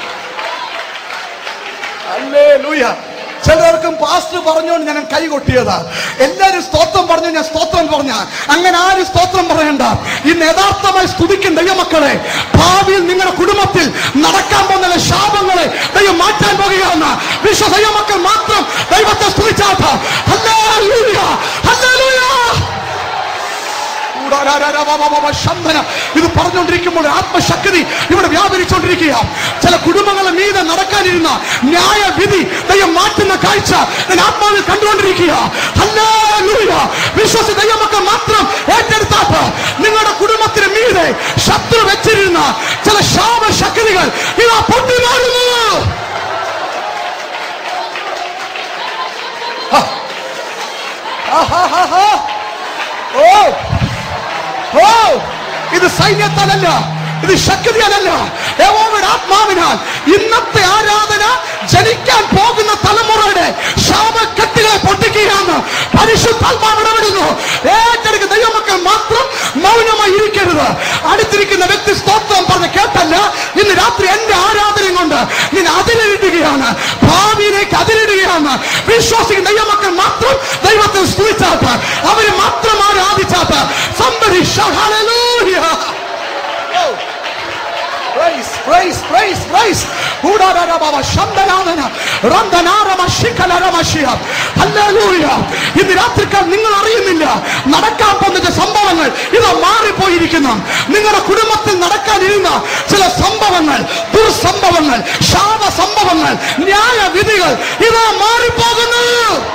ഹല്ലേലൂയ. ചിലർക്കും പാസ്റ്റർ പറഞ്ഞുകൊണ്ട് ഞാൻ കൈ കൊട്ടിയതാ എല്ലാരും സ്തോത്രം പറഞ്ഞു ഞാൻ സ്തോത്രം പറഞ്ഞ അങ്ങനെ ആരും സ്തോത്രം പറയണ്ട ഇന്ന് യഥാർത്ഥമായി സ്തുതിക്കും ദൈവമക്കളെ ഭാവിയിൽ നിങ്ങളുടെ കുടുംബത്തിൽ നടക്കാൻ പോകുന്ന ശാപങ്ങളെ ദൈവം മാറ്റാൻ പോകുകയാണ് വിശ്വ ദൈവമക്കൾ മാത്രം ദൈവത്തെ സ്തുതിച്ചാട്ട ഹല്ലേലൂയ ഹല്ലേലൂയ ഊടാരാരാരാവാവാവാ ശന്ധന. ഇത് പറഞ്ഞുകൊണ്ടിരിക്കുമ്പോൾ ആത്മശക്തി ഇവിടെ വ്യാപരിച്ചുകൊണ്ടിരിക്കുക ചില കുടുംബങ്ങളെ മീതെ നടക്കാനിരുന്ന ന്യായവിധി ദൈവം മാറ്റുന്ന കാഴ്ച ഞാൻ ആത്മാവിൽ കണ്ടുകൊണ്ടിരിക്കുക ഹല്ലേലൂയ. വിശ്വസി ദൈവമക്കൾ മാത്രം ഏറ്റെടുത്താട്ട് നിങ്ങളുടെ കുടുംബത്തിന് മീതെ ശത്രു വെച്ചിരുന്ന ചില ശാപശക്തികൾ ഇതാ പൊട്ടി മാറുന്നു ആഹാഹാഹാ. ഓ ഓ ഇത് സൈന്യത്താലല്ല ഇത് ശക്തിയാലല്ല യഹോവയുടെ ആത്മാവിനാൽ ഇന്നത്തെ ആരാധന ജനിക്കാൻ പോകുന്ന തലമുറയുടെ ശാപക്കെട്ടുകളെ പൊട്ടിക്കുകയാണ് പരിശുദ്ധാത്മാവ് ഇടപെടുന്നു ഏറ്റെടുക്കുന്ന ദൈവമക്കൾ മാത്രം മൗനമായി ഇരിക്കരുത് അടുത്തിരിക്കുന്ന വ്യക്തി സ്തോത്രം പറഞ്ഞ് കേട്ടല്ല ഇന്ന് രാത്രി എന്റെ ആരാധനയും കൊണ്ട് ഞാൻ അതിലിടുകയാണ് ഭാവിയിലേക്ക് അതിലിടുകയാണ് വിശ്വാസിക്കുന്ന ദൈവമക്കൾ മാത്രം ദൈവത്തെ സ്തുതിച്ചാട്ട് അവര് മാത്രം ആരാധിച്ചാട്ട് somebody shout hallelujah Oh. Praise, praise, praise, praise. ഊടാരാരാബാബ ശബ്ദനാഥന, റന്ധനാരമ ശിഖലരമശിയ. Hallelujah. ഇന്ന് രാത്രിക്കാൽ നിങ്ങൾ അറിയുന്നില്ല നടക്കാൻ പോകുന്ന സംഭവങ്ങൾ ഇത് മാറിപ്പോയിരിക്കുന്നു നിങ്ങളുടെ കുടുംബത്തിൽ നടക്കാൻ നടക്കാനിരുന്ന ചില സംഭവങ്ങൾ ദുർസംഭവങ്ങൾ ശാപ സംഭവങ്ങൾ ന്യായവിധികൾ ഇതാ മാറിപ്പോകുന്നു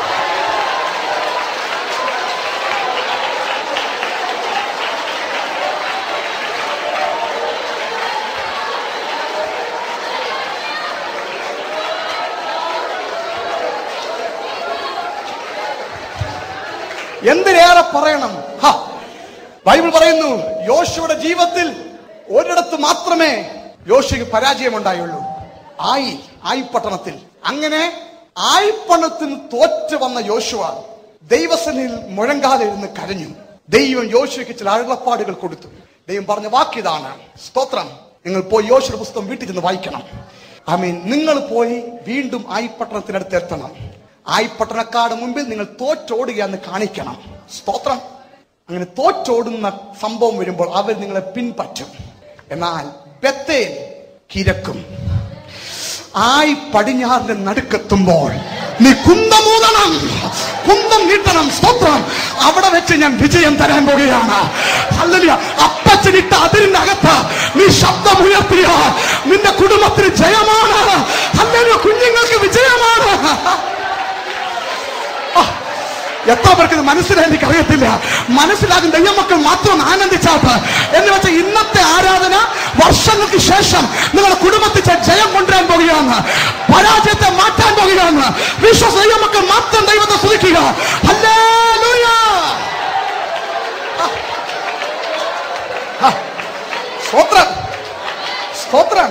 എന്തിനേറെ പറയണം ഹ, ബൈബിൾ പറയുന്നു യോശുവയുടെ ജീവിതത്തിൽ ഒരിടത്ത് മാത്രമേ യോശുക്ക് പരാജയമുണ്ടായുള്ളൂ ആയി ആയി പട്ടണത്തിൽ അങ്ങനെ ആയി പട്ടണത്തിന് തോറ്റു വന്ന യോശുവ ദൈവസനിൽ മുഴങ്കാലിരുന്ന് കരഞ്ഞു ദൈവം യോശുവയ്ക്ക് ചില അരുളപ്പാടുകൾ കൊടുത്തു ദൈവം പറഞ്ഞ വാക്കിതാണ് സ്തോത്രം നിങ്ങൾ പോയി യോശുയുടെ പുസ്തകം വീട്ടിൽ ചെന്ന് വായിക്കണം ഐ മീൻ നിങ്ങൾ പോയി വീണ്ടും ആയിപ്പട്ടണത്തിനടുത്ത് എത്തണം ആയിപ്പട്ടണക്കാട് മുമ്പിൽ നിങ്ങൾ തോറ്റോടുകയെന്ന് കാണിക്കണം സ്തോത്രം അങ്ങനെ തോറ്റോടുന്ന സംഭവം വരുമ്പോൾ അവർ നിങ്ങളെ പിൻപറ്റും എന്നാൽ ബത്തേൽ കിരക്കും ആയി പടിഞ്ഞാറിന്റെ നടുക്കെത്തുമ്പോൾ നീ കുന്തമൂതണം കുന്തം നീട്ടണം സ്തോത്രം അവിടെ വെച്ച് ഞാൻ വിജയം തരാൻ പോകുകയാണ് അല്ലല്ല അപ്പച്ചനിട്ട അതിരിന്റെ അകത്ത് നീ ശബ്ദമുയർത്തിയ നിന്റെ കുടുംബത്തിന് ജയമാണ് അല്ലല്ല കുഞ്ഞുങ്ങൾക്ക് വിജയമാണ് ആ, എത്ര പേർക്ക് ഇത് മനസ്സിലായി എനിക്ക് അറിയത്തില്ല മനസ്സിലാകും ദൈവമക്കൾ മാത്രം ആനന്ദിച്ചാത്ത എന്ന് വെച്ചാൽ ഇന്നത്തെ ആരാധന വർഷങ്ങൾക്ക് ശേഷം നിങ്ങളുടെ കുടുംബത്തിൽ ചെ- ജയം കൊണ്ടുവരാൻ പോകുകയാണ് പരാജയത്തെ മാറ്റാൻ പോകുകയാണ് വിശ്വാസ ദൈവമക്കൾ മാത്രം ദൈവത്തെ സ്തുതിക്കുക ഹല്ലേലൂയ. ആ. ആ. സ്തോത്രം സ്തോത്രം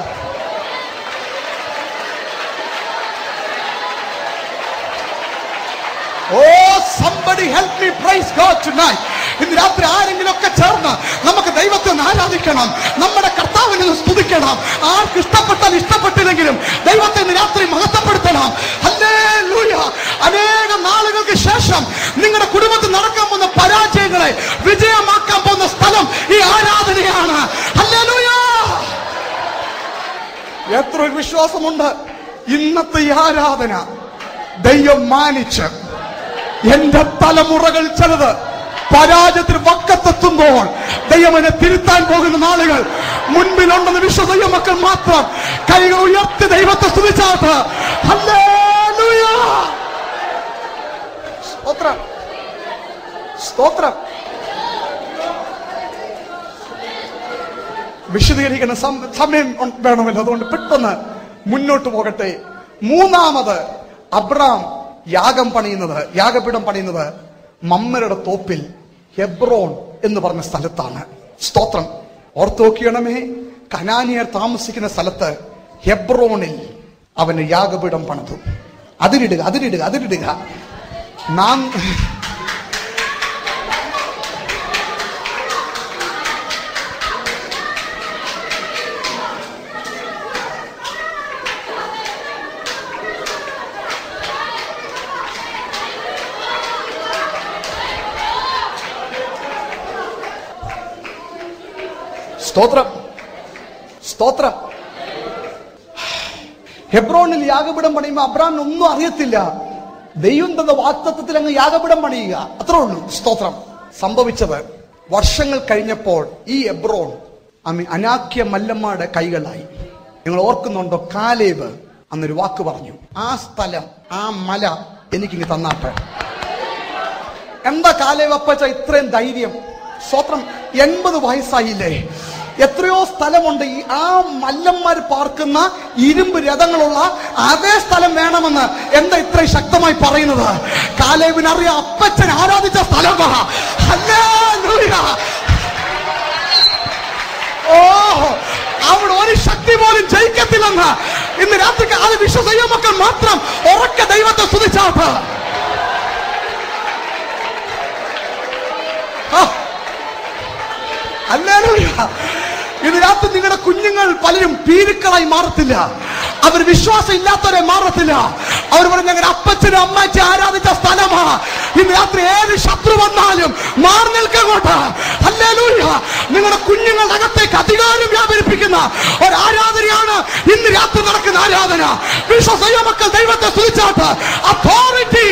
oh somebody help me praise God tonight ഇന്ന് രാത്രി ആരെങ്കിലും ഒക്കെ ചേർന്ന് നമുക്ക് ദൈവത്തെ ഒന്ന് ആരാധിക്കണം നമ്മുടെ കർത്താവിനെ ഒന്ന് സ്തുതിക്കണം ആർക്ക് ഇഷ്ടപ്പെട്ടാൽ ഇഷ്ടപ്പെട്ടില്ലെങ്കിലും ദൈവത്തെ ഇന്ന് രാത്രി മഹത്വപ്പെടുത്തണം ഹല്ലേലൂയ അനേകം നാളുകൾക്ക് ശേഷം നിങ്ങളുടെ കുടുംബത്തിൽ നടക്കാൻ പോകുന്ന പരാജയങ്ങളെ വിജയമാക്കാൻ പോകുന്ന സ്ഥലം ഈ ആരാധനയാണ് ഹല്ലേലൂയ എത്ര ഒരു വിശ്വാസമുണ്ട് ഇന്നത്തെ ഈ ആരാധന ദൈവം മാനിച്ച് എന്റെ തലമുറകൾ ചിലത് പരാജയത്തിന് വക്കത്തെത്തുമ്പോൾ ദൈവം എന്നെ തിരുത്താൻ പോകുന്ന നാളുകൾ മുൻപിലുണ്ടെന്ന് വിശ്വസ മക്കൾ മാത്രം കൈകൾ ഉയർത്തി ദൈവത്തെ സ്തുതിച്ചാട്ട് ഹല്ലേലൂയ. സ്തോത്രം സ്തോത്രം വിശദീകരിക്കുന്ന സം- സമയം ഉൺ- വേണമല്ലോ അതുകൊണ്ട് പെട്ടെന്ന് മുന്നോട്ട് പോകട്ടെ മൂന്നാമത് അബ്രാം യാഗം പണിയുന്നത് യാഗപീഠം പണിയുന്നത് മമ്മരുടെ തോപ്പിൽ ഹെബ്രോൺ എന്ന് പറഞ്ഞ സ്ഥലത്താണ് സ്തോത്രം ഓർത്ത് നോക്കിയണമേ കനാനിയർ താമസിക്കുന്ന സ്ഥലത്ത് ഹെബ്രോണിൽ അവന് യാഗപീഠം പണിതു അതിരിടുക അതിരിടുക അതിരിടുക നാം സ്തോത്രം സ്തോത്രം ഹെബ്രോണിൽ യാഗപീഠം പണിയുമ്പോൾ അബ്രാമിന് ഒന്നും അറിയത്തില്ല ദൈവം തന്ന വാക്തത്വത്തിൽ അങ്ങ് യാഗപീഠം പണിയുക അത്രേ ഉള്ളൂ സ്തോത്രം സംഭവിച്ചത് വർഷങ്ങൾ കഴിഞ്ഞപ്പോൾ ഈ എബ്രോൺ അമ്മ അനാക്യ മല്ലമ്മയുടെ കൈകളായി നിങ്ങൾ ഓർക്കുന്നുണ്ടോ കാലേബ് അന്നൊരു വാക്ക് പറഞ്ഞു ആ സ്ഥലം ആ മല എനിക്കിങ്ങ് തന്നാട്ടെ എന്താ കാലേവപ്പച്ച ഇത്രയും ധൈര്യം സ്വത്രം എൺപത് വയസ്സായില്ലേ എത്രയോ സ്ഥലമുണ്ട് ഈ ആ മല്ലന്മാർ പാർക്കുന്ന ഇരുമ്പ് രഥങ്ങളുള്ള അതേ സ്ഥലം വേണമെന്ന് എന്താ ഇത്രയും ശക്തമായി പറയുന്നത് കാലേവിനറിയാം അപ്പച്ചൻ ആരാധിച്ച സ്ഥലമാ ഹല്ലേലൂയ. ഓ അവിടെ ഒരു ശക്തി പോലും ജയിക്കത്തില്ലെന്ന് ഇന്ന് രാത്രി അത് വിശ്വസ മക്കൾ മാത്രം ഉറക്കെ ദൈവത്തെ സ്തുതിച്ചാട്ട് ആ. ഹല്ലേലൂയ. ഇന്ന് രാത്രി നിങ്ങളുടെ കുഞ്ഞുങ്ങൾ പലരും പീരുക്കളായി മാറത്തില്ല അവർ വിശ്വാസം ഇല്ലാത്തവരെ മാറത്തില്ല അവർ പറയും ഞങ്ങളുടെ അപ്പച്ചനും അമ്മച്ചി ആരാധിച്ച സ്ഥലമാ ഇന്ന് രാത്രി ഏത് ശത്രു വന്നാലും മാറി നിൽക്കങ്ങോട്ട് ഹല്ലേലൂയ നിങ്ങളുടെ കുഞ്ഞുങ്ങളുടെ അകത്തേക്ക് അധികാരം വ്യാപരിപ്പിക്കുന്ന ഒരു ആരാധനയാണ് ഇന്ന് രാത്രി നടക്കുന്ന ആരാധന വിശ്വസ മക്കൾ ദൈവത്തെ സ്തുതിച്ചാട്ട് authority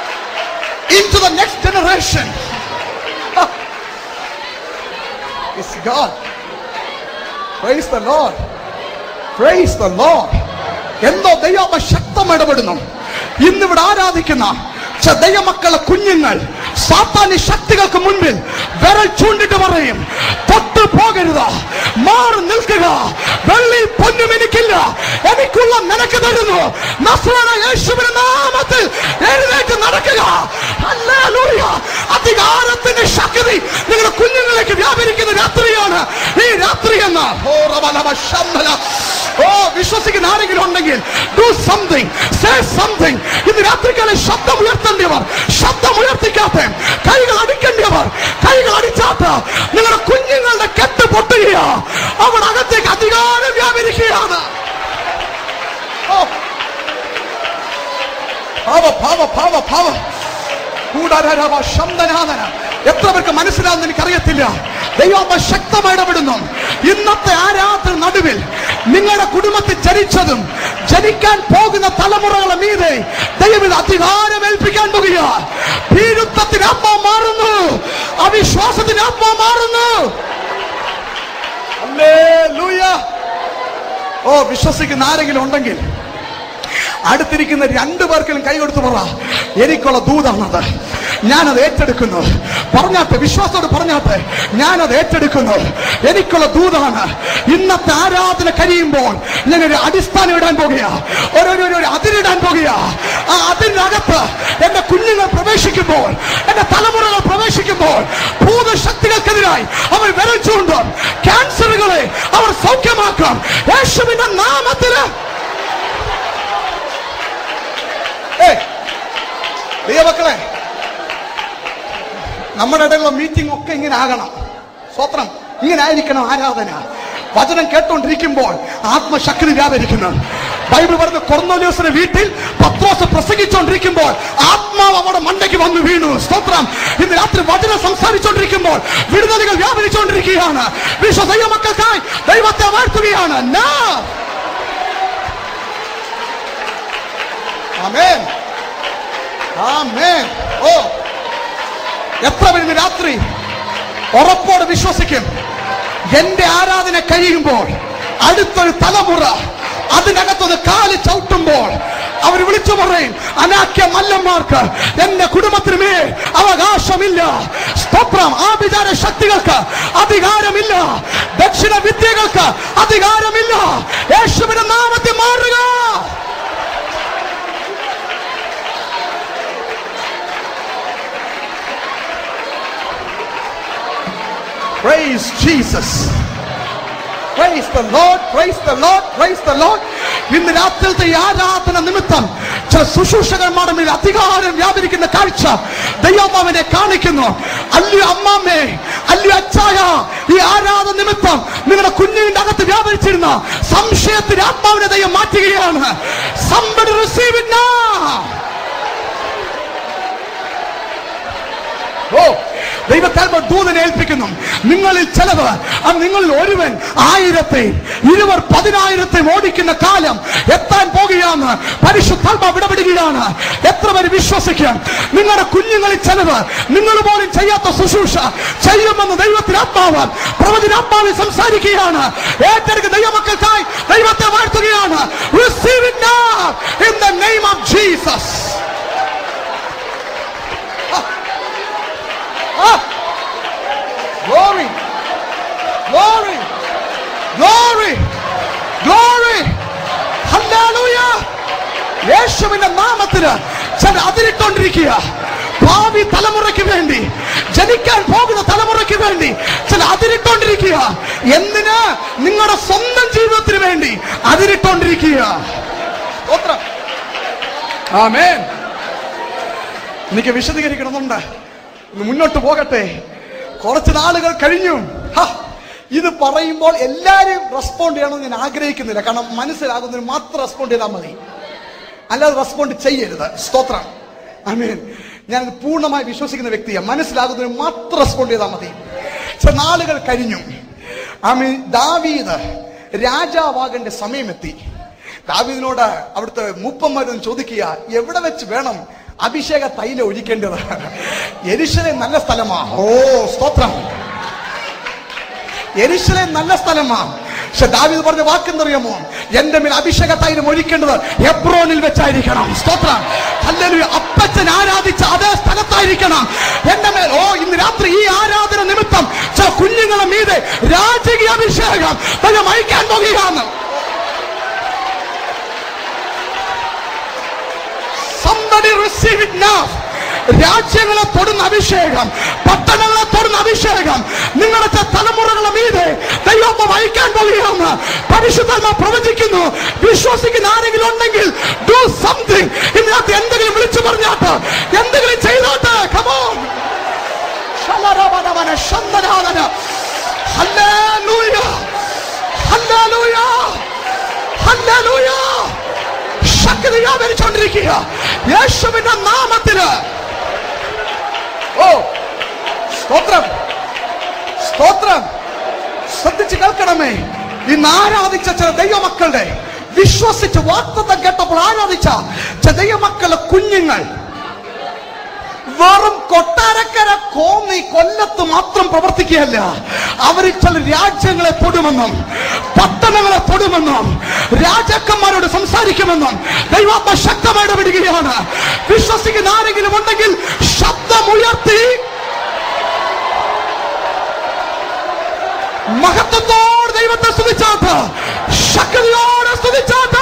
into the next generation. It's God. Praise the Lord. Praise the Lord. എന്തോ ദൈവം ശക്തം ഇടപെടുന്നു ഇന്നിവിടെ ആരാധിക്കുന്ന ച ദൈവമക്കളെ കുഞ്ഞുങ്ങൾ സാത്താന്യ ശക്തികൾക്ക് മുൻപിൽ വിരൽ ചൂണ്ടിട്ട് പറയും തൊട്ടു പോകരുത് മാറി നിൽക്കുക വെള്ളി പൊന്നും എനിക്കില്ല എനിക്കുള്ള നിനക്ക് തരുന്നു നസ്രാന യേശുവിന്റെ നാമത്തിൽ എഴുന്നേറ്റ് നടക്കുക ഹല്ലേലൂയ. അധികാരത്തിന്റെ ശക്തി നിങ്ങളുടെ കുഞ്ഞുങ്ങളിലേക്ക് വ്യാപരിക്കുന്ന രാത്രിയാണ് ഈ രാത്രി എന്ന് ഓ റബലബ ശംബല. ഓ വിശ്വസിക്കുന്ന ആരെങ്കിലും ഉണ്ടെങ്കിൽ ഡു സംതിങ് സേ സംതിങ് ഇന്ന് രാത്രിക്കാലം ശബ്ദം ഉയർത്തേണ്ടവർ ശബ്ദം ഉയർത്തിക്കാത്ത കൈകൾ അടിക്കേണ്ടവർ കൈകൾ അടിച്ചാത്ത നിങ്ങളുടെ കുഞ്ഞുങ്ങളുടെ കെട്ട് പൊട്ടുകയാ അവർ അകത്തേക്ക് അധികാരം വ്യാപരിക്കുകയാണ് ഓ. ഭാവ ഭാവ ഭാവ ഭാവ കൂടാരവ ശബ്ദനാഥന എത്ര പേർക്ക് മനസ്സിലാവുന്ന എനിക്കറിയത്തില്ല ദൈവം ശക്തമായി ഇടപെടുന്നു ഇന്നത്തെ ആരാധന നടുവിൽ നിങ്ങളുടെ കുടുംബത്തിൽ ജനിച്ചതും ജനിക്കാൻ പോകുന്ന തലമുറകളെ മീതെ ദൈവം അധികാരം ഏൽപ്പിക്കാൻ പോകുക ഭീരുത്വത്തിന് ആത്മാ മാറുന്നു അവിശ്വാസത്തിന് ആത്മാ മാറുന്നു ഹല്ലേലൂയ. ഓ വിശ്വസിക്കുന്ന ആരെങ്കിലും ഉണ്ടെങ്കിൽ അടുത്തിരിക്കുന്ന രണ്ടു പേർക്കും കൈ കൊടുത്തു പറ എനിക്കുള്ള ദൂതാണത് ഞാനത് ഏറ്റെടുക്കുന്നു പറഞ്ഞാട്ടെ വിശ്വാസത്തോട് പറഞ്ഞാട്ടെ ഞാനത് ഏറ്റെടുക്കുന്നു എനിക്കുള്ള ദൂതാണ് ഇന്നത്തെ ആരാധന കഴിയുമ്പോൾ ഞാനൊരു അടിസ്ഥാനം ഇടാൻ പോകുക ഒരു ഒരു- ഒരു അതിരിടാൻ പോകുക ആ അതിനകത്ത് എന്റെ കുഞ്ഞുങ്ങൾ പ്രവേശിക്കുമ്പോൾ എന്റെ തലമുറകൾ പ്രവേശിക്കുമ്പോൾ ഭൂതശക്തികൾക്കെതിരായി അവർ വിരൽ ചൂണ്ടും ക്യാൻസറുകളെ അവർ സൗഖ്യമാക്കും യേശുവിന്റെ നാമത്തില് ഏയ്, ദൈവമക്കളെ നമ്മുടെ ഇടയിലുള്ള മീറ്റിംഗ് ഒക്കെ ഇങ്ങനെ ആകണം സ്വത്രം ഇങ്ങനെ ആയിരിക്കണം ആരാധന വചനം കേട്ടോണ്ടിരിക്കുമ്പോൾ ആത്മശക്തി വ്യാപരിക്കുന്നു ബൈബിൾ പറഞ്ഞ കൊർന്നോലിയോസിന്റെ വീട്ടിൽ പത്രോസ് പ്രസംഗിച്ചുകൊണ്ടിരിക്കുമ്പോൾ ആത്മാവ് അവിടെ മണ്ടയ്ക്ക് വന്നു വീണു സ്തോത്രം ഇന്ന് രാത്രി വചനം സംസാരിച്ചുകൊണ്ടിരിക്കുമ്പോൾ വിടുതലുകൾ വ്യാപരിച്ചുകൊണ്ടിരിക്കുകയാണ് വിശ്വ ദൈവമക്കൾക്കായി ദൈവത്തെ വാഴ്ത്തുകയാണ് നാ ആമേൻ ആമേൻ ഓ എത്ര പേര് രാത്രി ഉറപ്പോടെ വിശ്വസിക്കും എന്റെ ആരാധന കഴിയുമ്പോൾ അടുത്തൊരു തലമുറ അതിനകത്തൊന്ന് കാല് ചവിട്ടുമ്പോൾ അവർ വിളിച്ചു പറയും അനാക്യ മല്ലന്മാർക്ക് എന്റെ കുടുംബത്തിന് മേൽ അവകാശമില്ല സ്തോത്രം ആഭിചാര ശക്തികൾക്ക് അധികാരമില്ല ദക്ഷിണ വിദ്യകൾക്ക് അധികാരമില്ല യേശുവിന്റെ നാമത്തിൽ മാറുക Praise Jesus. Praise the Lord, praise the Lord, praise the Lord. ഇന്ന് രാത്രിയിലത്തെ ഈ ആരാധന നിമിത്തം ചില ശുശ്രൂഷകന്മാരുടെ മേൽ അധികാരം വ്യാപരിക്കുന്ന കാഴ്ച ദൈവമാവിനെ കാണിക്കുന്നു അല്ലു അമ്മാമ്മേ അല്ലു അച്ചായ ഈ ആരാധന നിമിത്തം നിങ്ങളുടെ കുഞ്ഞിന്റെ അകത്ത് വ്യാപരിച്ചിരുന്ന സംശയത്തിന്റെ ആത്മാവിനെ ദൈവം മാറ്റുകയാണ് Somebody receive it now. ഓ ദൈവത്താൽമ ദൂതനെ ഏൽപ്പിക്കുന്നു നിങ്ങളിൽ ചിലത് അത് നിങ്ങളിൽ ഒരുവൻ ആയിരത്തെ ഇരുവർ പതിനായിരത്തെ ഓടിക്കുന്ന കാലം എത്താൻ പോകുകയാണ് പരിശുദ്ധാത്മ വിടപെടുകയാണ് എത്ര പേര് വിശ്വസിക്കാം നിങ്ങളുടെ കുഞ്ഞുങ്ങളിൽ ചിലത് നിങ്ങൾ പോലും ചെയ്യാത്ത ശുശ്രൂഷ ചെയ്യുമെന്ന് ദൈവത്തിന് ആത്മാവ് പ്രവചനാത്മാവിൽ സംസാരിക്കുകയാണ് ഏറ്റെടുക്കുന്ന ദൈവമക്കൾക്കായി ദൈവത്തെ വാഴ്ത്തുകയാണ് Receive it now in the name of Jesus. Ah! Glory! Glory! Glory! Glory! Hallelujah! യേശുവിന്റെ നാമത്തിന് ചില അതിരിട്ടോണ്ടിരിക്കുക ഭാവി തലമുറയ്ക്ക് വേണ്ടി ജനിക്കാൻ പോകുന്ന തലമുറയ്ക്ക് വേണ്ടി ചില അതിരിട്ടോണ്ടിരിക്കുക എന്തിന് നിങ്ങളുടെ സ്വന്തം ജീവിതത്തിന് വേണ്ടി അതിരിട്ടോണ്ടിരിക്കുക സ്തോത്രം. ആമേൻ എനിക്ക് വിശദീകരിക്കണമെന്നുണ്ട് ഒന്ന് മുന്നോട്ട് പോകട്ടെ കുറച്ച് നാളുകൾ കഴിഞ്ഞു ഹ, ഇത് പറയുമ്പോൾ എല്ലാരും റെസ്പോണ്ട് ചെയ്യണമെന്ന് ഞാൻ ആഗ്രഹിക്കുന്നില്ല കാരണം മനസ്സിലാകുന്നതിന് മാത്രം റെസ്പോണ്ട് ചെയ്താൽ മതി അല്ലാതെ റെസ്പോണ്ട് ചെയ്യരുത് സ്തോത്രം ആമേൻ ഞാൻ പൂർണ്ണമായി വിശ്വസിക്കുന്ന വ്യക്തിയാണ് മനസ്സിലാകുന്നതിന് മാത്രം റെസ്പോണ്ട് ചെയ്താൽ മതി ചില നാളുകൾ കഴിഞ്ഞു ആമീൻ ദാവീദ് രാജാവാകേണ്ട സമയമെത്തി ദാവീദിനോട് അവിടുത്തെ മൂപ്പന്മാരൊന്ന് ചോദിക്കുക എവിടെ വെച്ച് വേണം അഭിഷേക തൈല ഒഴിക്കേണ്ടത് എരിശലെ നല്ല സ്ഥലമാ ഓ സ്തോത്രം എരിശിലേം നല്ല സ്ഥലമാണ് പക്ഷെ ദാവീദ് പറഞ്ഞ വാക്കെന്നറിയാമോ എന്റെ മേൽ അഭിഷേക തൈലം ഒഴിക്കേണ്ടത് എബ്രോനിൽ വെച്ചായിരിക്കണം സ്തോത്രം അല്ലെങ്കിൽ അപ്പച്ചൻ ആരാധിച്ച അതേ സ്ഥലത്തായിരിക്കണം എന്റെ മേൽ ഓ ഇന്ന് രാത്രി ഈ ആരാധന നിമിത്തം ചില കുഞ്ഞുങ്ങളെ മീതെ രാജകീയ അഭിഷേകം ദൈവം അയക്കാൻ പോകുകയാണ് Somebody receive it now. രാജ്യങ്ങളെ തൊടുന്ന അഭിഷേകം പട്ടണങ്ങളെ തൊടുന്ന അഭിഷേകം നിങ്ങളുടെ ചെ- തലമുറകളെ മീതെ ദൈവം വഹിക്കാൻ പോവുകയാണ് പരിശുദ്ധമ പ്രവചിക്കുന്നു വിശ്വസിക്കുന്ന ആരെങ്കിലും ഉണ്ടെങ്കിൽ ഡു സംതിങ് ഇതിനകത്ത് എന്തെങ്കിലും വിളിച്ചു പറഞ്ഞാട്ട് എന്തെങ്കിലും ചെയ്തോട്ട് കമോൺ ശലരവനവന ശന്തനാഥന ഹല്ലേലൂയ ഹല്ലേലൂയ ഹല്ലേലൂയ ശക്തി വ്യാപരിച്ചുകൊണ്ടിരിക്കുക യേശുവിന്റെ നാമത്തില് ഓ സ്തോത്രം സ്തോത്രം ശ്രദ്ധിച്ച് കേൾക്കണമേ ഇന്ന് ആരാധിച്ച ചില ദൈവമക്കളുടെ വിശ്വസിച്ച് വാർത്തതം കേട്ടപ്പോൾ ആരാധിച്ച ചില ദൈവമക്കളുടെ കുഞ്ഞുങ്ങൾ വെറും കൊട്ടാരക്കര കോന്നി കൊല്ലത്ത് മാത്രം പ്രവർത്തിക്കുകയല്ല അവർ ചില രാജ്യങ്ങളെ തൊടുമെന്നും പട്ടണങ്ങളെ തൊടുമെന്നും രാജാക്കന്മാരോട് സംസാരിക്കുമെന്നും ദൈവാത്മ ശക്തമായിട്ട് വിടുകയാണ് വിശ്വസിക്കുന്ന ആരെങ്കിലും ഉണ്ടെങ്കിൽ ശബ്ദമുയർത്തി മഹത്വത്തോട് ദൈവത്തെ സ്തുതിച്ചാട്ട് ശക്തിയോടെ സ്തുതിച്ചാട്ട്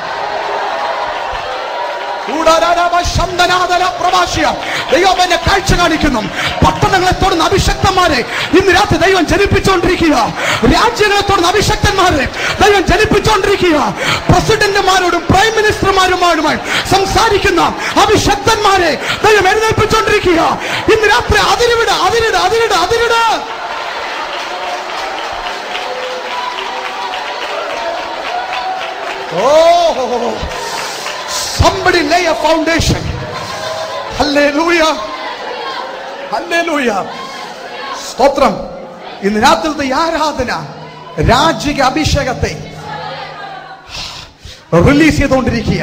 ദൈവം എന്നെ കാഴ്ച കാണിക്കുന്നു പട്ടണങ്ങളെ തൊടുന്ന അഭിഷക്തന്മാരെ ഇന്ന് രാത്രി ദൈവം ജനിപ്പിച്ചുകൊണ്ടിരിക്കുക രാജ്യങ്ങളെ തൊടുന്ന അഭിഷക്തന്മാരെ ദൈവം ജനിപ്പിച്ചുകൊണ്ടിരിക്കുക പ്രസിഡന്റുമാരോടും പ്രൈം മിനിസ്റ്റർമാരുമാരുമായി സംസാരിക്കുന്ന അഭിഷക്തന്മാരെ ദൈവം എഴുന്നേൽപ്പിച്ചുകൊണ്ടിരിക്കുക ഇന്ന് രാത്രി അതിരിവിട് അതിരിട് അതിരിട് അതിരിട് Oh, somebody lay a foundation. Hallelujah. Hallelujah. സ്തോത്രം ഇന്ന് രാത്രിത്തെ ഈ ആരാധന രാജിക അഭിഷേകത്തെ റിലീസ് ചെയ്തുകൊണ്ടിരിക്കുക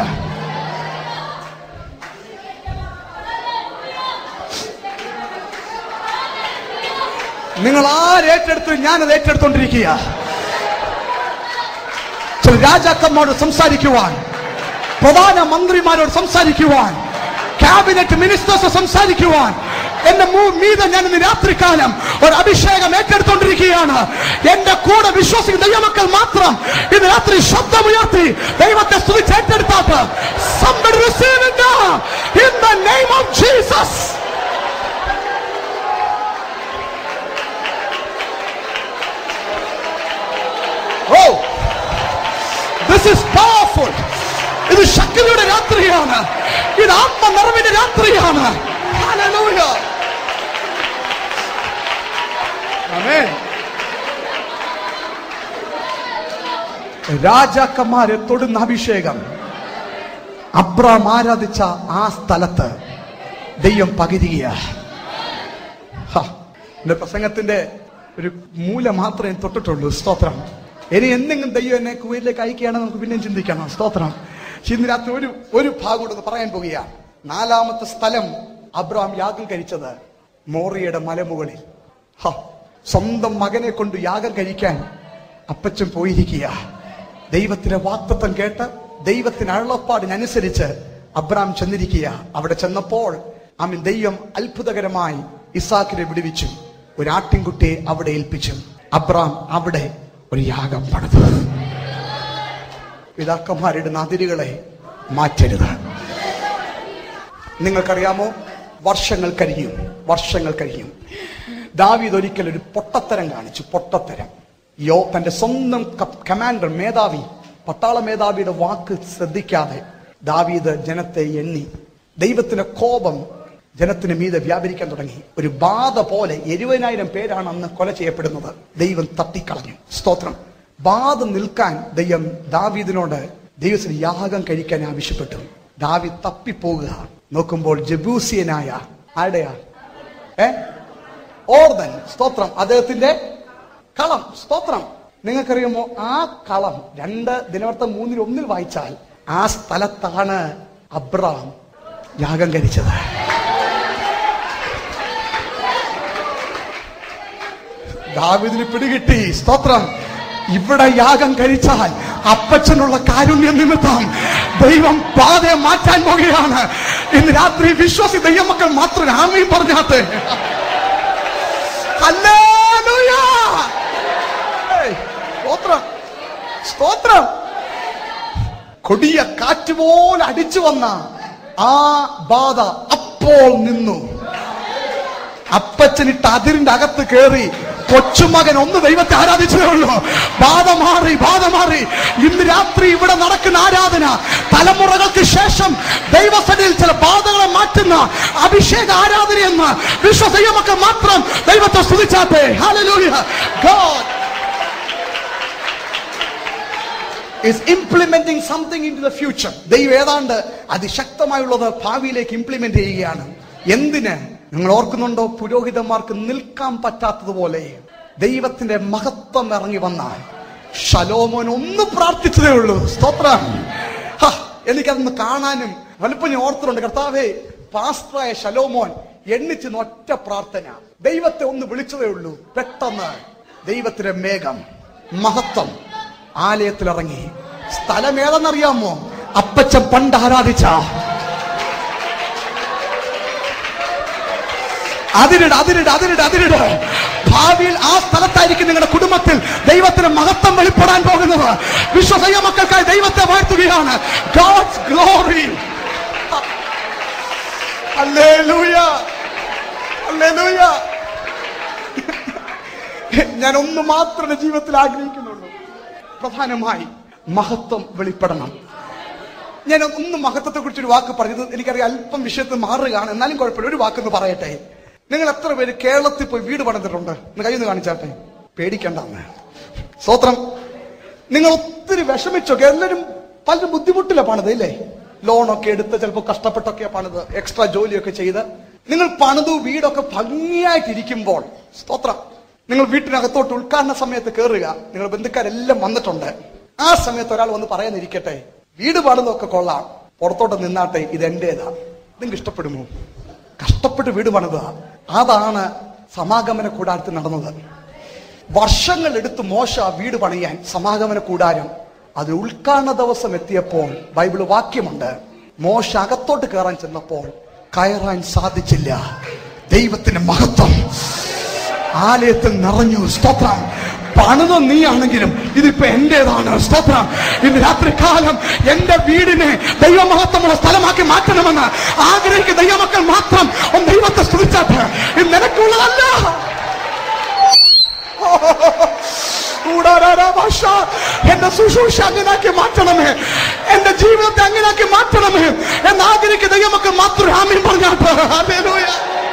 നിങ്ങൾ ആരേറ്റെടുത്ത് ഞാനത് ഏറ്റെടുത്തോണ്ടിരിക്കുക ചില രാജാക്കന്മാരോട് സംസാരിക്കുവാൻ പ്രധാന മന്ത്രിമാരോട് സംസാരിക്കുവാൻ ക്യാബിനറ്റ് മിനിസ്റ്റേഴ്സ് സംസാരിക്കുവാൻ എന്റെ മൂ- മീതെ ഞാൻ ഇന്ന് രാത്രികാലം ഒരു അഭിഷേകം ഏറ്റെടുത്തോണ്ടിരിക്കുകയാണ് എന്റെ കൂടെ വിശ്വസിക്കുന്ന ദൈവമക്കൾ മാത്രം ഇന്ന് രാത്രി ശബ്ദമുയർത്തി ദൈവത്തെ സ്തുതിച്ച് ഏറ്റെടുത്താട്ട് Somebody receive it now in the name of Jesus. Oh, this is powerful. ഇത് ശക്തിയുടെ രാത്രിയാണ് ഇത് ആത്മനിറവിന്റെ രാത്രിയാണ് Hallelujah. Amen. രാജാക്കന്മാരെ തൊടുന്ന അഭിഷേകം അബ്രാം ആരാധിച്ച ആ സ്ഥലത്ത് ദൈവം പകരുക എന്റെ പ്രസംഗത്തിന്റെ ഒരു മൂല മാത്രമേ തൊട്ടിട്ടുള്ളൂ സ്തോത്രം ഇനി എന്തെങ്കിലും ദൈവം എന്നെ കുവൈറ്റിലേക്ക് അയക്കുകയാണെന്ന് നമുക്ക് പിന്നെയും ചിന്തിക്കണം സ്തോത്രം പക്ഷെ ഇന്ന് രാത്രി ഒരു ഒരു ഭാഗം കൂടെ ഒന്ന് പറയാൻ പോകുക നാലാമത്തെ സ്ഥലം അബ്രഹാം യാഗം കഴിച്ചത് മോറിയയുടെ മലമുകളിൽ ഹ, സ്വന്തം മകനെ കൊണ്ട് യാഗം കഴിക്കാൻ അപ്പച്ചൻ പോയിരിക്കുക ദൈവത്തിന്റെ വാക്തത്വം കേട്ട് ദൈവത്തിന് അരുളപ്പാടിനനുസരിച്ച് അബ്രാം ചെന്നിരിക്കുക അവിടെ ചെന്നപ്പോൾ ആമീൻ ദൈവം അത്ഭുതകരമായി ഇസാക്കിനെ വിടുവിച്ചു ഒരു ആട്ടിൻകുട്ടിയെ അവിടെ ഏൽപ്പിച്ചു അബ്രാം അവിടെ ഒരു യാഗം പണിതു പിതാക്കന്മാരുടെ അതിരുകളെ മാറ്റരുത് നിങ്ങൾക്കറിയാമോ വർഷങ്ങൾ കഴിയും വർഷങ്ങൾ കഴിയും ദാവീദ് ഒരിക്കൽ ഒരു പൊട്ടത്തരം കാണിച്ചു പൊട്ടത്തരം യോ തന്റെ സ്വന്തം ക- കമാൻഡർ മേധാവി പട്ടാള മേധാവിയുടെ വാക്ക് ശ്രദ്ധിക്കാതെ ദാവീദ് ജനത്തെ എണ്ണി ദൈവത്തിന്റെ കോപം ജനത്തിന് മീതെ വ്യാപരിക്കാൻ തുടങ്ങി ഒരു ബാധ പോലെ എഴുപതിനായിരം പേരാണ് അന്ന് കൊല ചെയ്യപ്പെടുന്നത് ദൈവം തട്ടിക്കളഞ്ഞു സ്തോത്രം ബാധ നിൽക്കാൻ ദൈവം ദാവീദിനോട് ദൈവത്തിന് യാഗം കഴിക്കാൻ ആവശ്യപ്പെട്ടു ദാവീദ് തപ്പിപ്പോകുക നോക്കുമ്പോൾ ജബൂസിയനായ ആരുടെയാ ഏ ഓർദൻ സ്തോത്രം അദ്ദേഹത്തിന്റെ കളം സ്തോത്രം നിങ്ങൾക്കറിയുമോ ആ കളം രണ്ട് ദിനവർത്തം മൂന്നിൽ ഒന്നിൽ വായിച്ചാൽ ആ സ്ഥലത്താണ് അബ്രാം യാഗം കഴിച്ചത് ദാവിദിന് പിടികിട്ടി സ്തോത്രം ഇവിടെ യാഗം കഴിച്ചാൽ അപ്പച്ചനുള്ള കാരുണ്യ നിമിത്തം ദൈവം പാതയെ മാറ്റാൻ പോകുകയാണ് ഇന്ന് രാത്രി വിശ്വാസി ദൈവമക്കൾ മാത്രം ആമയും പറഞ്ഞാത്തെ ഹല്ലേലൂയ! ഏയ്, സ്തോത്രം സ്തോത്രം കൊടിയ കാറ്റ് പോലെ അടിച്ചു വന്ന ആ ബാധ അപ്പോൾ നിന്നു അപ്പച്ചനിട്ട് അതിരിന്റെ അകത്ത് കയറി കൊച്ചുമകൻ ഒന്ന് ദൈവത്തെ ആരാധിച്ചതേ ഉള്ളൂ ബാധ മാറി ബാധ മാറി ഇന്ന് രാത്രി ഇവിടെ നടക്കുന്ന ആരാധന തലമുറകൾക്ക് ശേഷം ദൈവസഭയിൽ ചില ബാധകളെ മാറ്റുന്ന അഭിഷേക ആരാധനയെന്ന് വിശ്വസയ്യമൊക്കെ മാത്രം ദൈവത്തെ സ്തുതിച്ചാട്ടെ Hallelujah. God is implementing something into the future. ദൈവം ഏതാണ്ട് അതിശക്തമായുള്ളത് ഭാവിയിലേക്ക് ഇംപ്ലിമെന്റ് ചെയ്യുകയാണ് എന്തിന് നിങ്ങൾ ഓർക്കുന്നുണ്ടോ പുരോഹിതന്മാർക്ക് നിൽക്കാൻ പറ്റാത്തതുപോലെ ദൈവത്തിന്റെ മഹത്വം ഇറങ്ങി വന്ന ശലോമോൻ ഒന്ന് പ്രാർത്ഥിച്ചതേ ഉള്ളൂ സ്തോത്രം ഹ, എനിക്കതൊന്ന് കാണാനും വലുപ്പം ഞാൻ ഓർത്തിട്ടുണ്ട് കർത്താവേ പാസ്റ്ററായ ശലോമോൻ എണ്ണിച്ച് ഒറ്റ പ്രാർത്ഥന ദൈവത്തെ ഒന്ന് വിളിച്ചതേ ഉള്ളൂ പെട്ടെന്ന് ദൈവത്തിന്റെ മേഘം മഹത്വം ആലയത്തിൽ ഇറങ്ങി സ്ഥലം ഏതെന്നറിയാമോ അപ്പച്ചൻ പണ്ട് ആരാധിച്ച അതിരിട് അതിരിട് അതിരിട് അതിരിട് ഭാവിയിൽ ആ സ്ഥലത്തായിരിക്കും നിങ്ങളുടെ കുടുംബത്തിൽ ദൈവത്തിന് മഹത്വം വെളിപ്പെടാൻ പോകുന്നത് വിശ്വസയ മക്കൾക്കായി ദൈവത്തെ വാഴ്ത്തുകയാണ് God's glory Hallelujah. Hallelujah. ഞാൻ ഒന്ന് മാത്രമേ ജീവിതത്തിൽ ആഗ്രഹിക്കുന്നുള്ളൂ പ്രധാനമായി മഹത്വം വെളിപ്പെടണം ഞാൻ ഒന്ന് മഹത്വത്തെ കുറിച്ച് ഒരു വാക്ക് പറഞ്ഞത് എനിക്കറിയാം അല്പം വിഷയത്തിൽ മാറുകയാണ് എന്നാലും കുഴപ്പമില്ല ഒരു വാക്കൊന്ന് പറയട്ടെ നിങ്ങൾ എത്ര പേര് കേരളത്തിൽ പോയി വീട് പണിതിട്ടുണ്ട് ഒന്ന് കയ്യൊന്ന് കാണിച്ചാട്ടെ പേടിക്കണ്ടെന്ന് സ്തോത്രം നിങ്ങൾ ഒത്തിരി വിഷമിച്ചൊക്കെ എല്ലാവരും പലരും ബുദ്ധിമുട്ടില്ല പണിത് ഇല്ലേ ലോണൊക്കെ എടുത്ത് ചിലപ്പോൾ കഷ്ടപ്പെട്ടൊക്കെ പണിത് എക്സ്ട്രാ ജോലിയൊക്കെ ചെയ്ത് നിങ്ങൾ പണിതു വീടൊക്കെ ഭംഗിയായിട്ടിരിക്കുമ്പോൾ സ്തോത്രം നിങ്ങൾ വീട്ടിനകത്തോട്ട് ഉദ്ഘാടന സമയത്ത് കയറുക നിങ്ങൾ ബന്ധുക്കാരെല്ലാം വന്നിട്ടുണ്ട് ആ സമയത്ത് ഒരാൾ വന്ന് പറയാനിരിക്കട്ടെ വീട് പണിതൊക്കെ കൊള്ളാം പുറത്തോട്ട് നിന്നാട്ടെ ഇത് എന്റേതാ നിങ്ങൾക്ക് ഇഷ്ടപ്പെടുമോ കഷ്ടപ്പെട്ട് വീട് പണിതാ അതാണ് സമാഗമന കൂടാരത്തിൽ നടന്നത് വർഷങ്ങൾ എടുത്ത് മോശ ആ വീട് പണിയാൻ സമാഗമന കൂടാരം അത് ഉദ്ഘാടന ദിവസം എത്തിയപ്പോൾ ബൈബിള് വാക്യമുണ്ട് മോശ അകത്തോട്ട് കയറാൻ ചെന്നപ്പോൾ കയറാൻ സാധിച്ചില്ല ദൈവത്തിന്റെ മഹത്വം ആലയത്തിൽ നിറഞ്ഞു സ്തോത്രം പണിത് നീയാണെങ്കിലും ഇതിപ്പോ എന്റേതാണ് സ്തോത്രം ഇന്ന് രാത്രി കാലം എന്റെ വീടിനെ ദൈവമഹത്വമുള്ള സ്ഥലമാക്കി മാറ്റണമെന്ന് ആഗ്രഹിക്കുന്ന ദൈവമക്കൾ മാത്രം ഒന്ന് ദൈവത്തെ സ്തുതിച്ചാട്ട് ഇത് നിനക്കുള്ളതല്ല കൂടാരാ ഭാഷ എന്റെ ശുശ്രൂഷ അങ്ങനാക്കി മാറ്റണമേ എന്റെ ജീവിതത്തെ അങ്ങനാക്കി മാറ്റണമേ എന്ന് ആഗ്രഹിക്കുന്ന ദൈവമക്കൾ മാത്രം ആമീൻ പറഞ്ഞാട്ട് ഹല്ലേലൂയ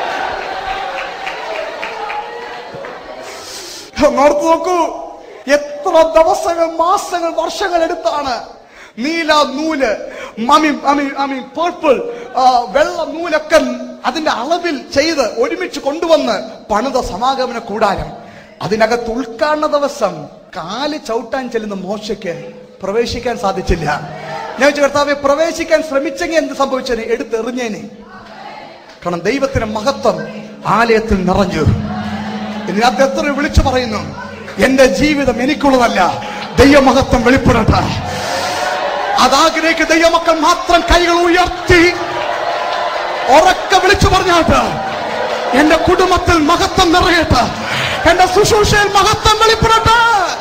ഓർത്ത് നോക്കൂ എത്ര ദിവസങ്ങൾ മാസങ്ങൾ വർഷങ്ങൾ എടുത്താണ് നീല നൂല് മമി അമി അമി പേർപ്പിൾ വെള്ള നൂലൊക്കെ അതിന്റെ അളവിൽ ചെയ്ത് ഒരുമിച്ച് കൊണ്ടുവന്ന് പണിത സമാഗമന കൂടാരം അതിനകത്ത് ഉൾക്കാണുന്ന ദിവസം കാല് ചവിട്ടാൻ ചെല്ലുന്ന മോശയ്ക്ക് പ്രവേശിക്കാൻ സാധിച്ചില്ല ഞാൻ ചോദിച്ചു, കർത്താവെ പ്രവേശിക്കാൻ ശ്രമിച്ചെങ്കിൽ എന്ത് സംഭവിച്ചേനെ എടുത്തെറിഞ്ഞേനെ കാരണം ദൈവത്തിന്റെ മഹത്വം ആലയത്തിൽ നിറഞ്ഞു ഇതിനകത്ത് എത്ര വിളിച്ചു പറയുന്നു എന്റെ ജീവിതം എനിക്കുള്ളതല്ല ദൈവമഹത്വം വെളിപ്പെടട്ടെ അതാഗ്രഹിക്ക് ദൈവമക്കൾ മാത്രം കൈകൾ ഉയർത്തി ഉറക്കെ വിളിച്ചു പറഞ്ഞാട്ട് എന്റെ കുടുംബത്തിൽ മഹത്വം നിറയട്ടെ എന്റെ ശുശ്രൂഷയിൽ മഹത്വം വെളിപ്പെടട്ടെ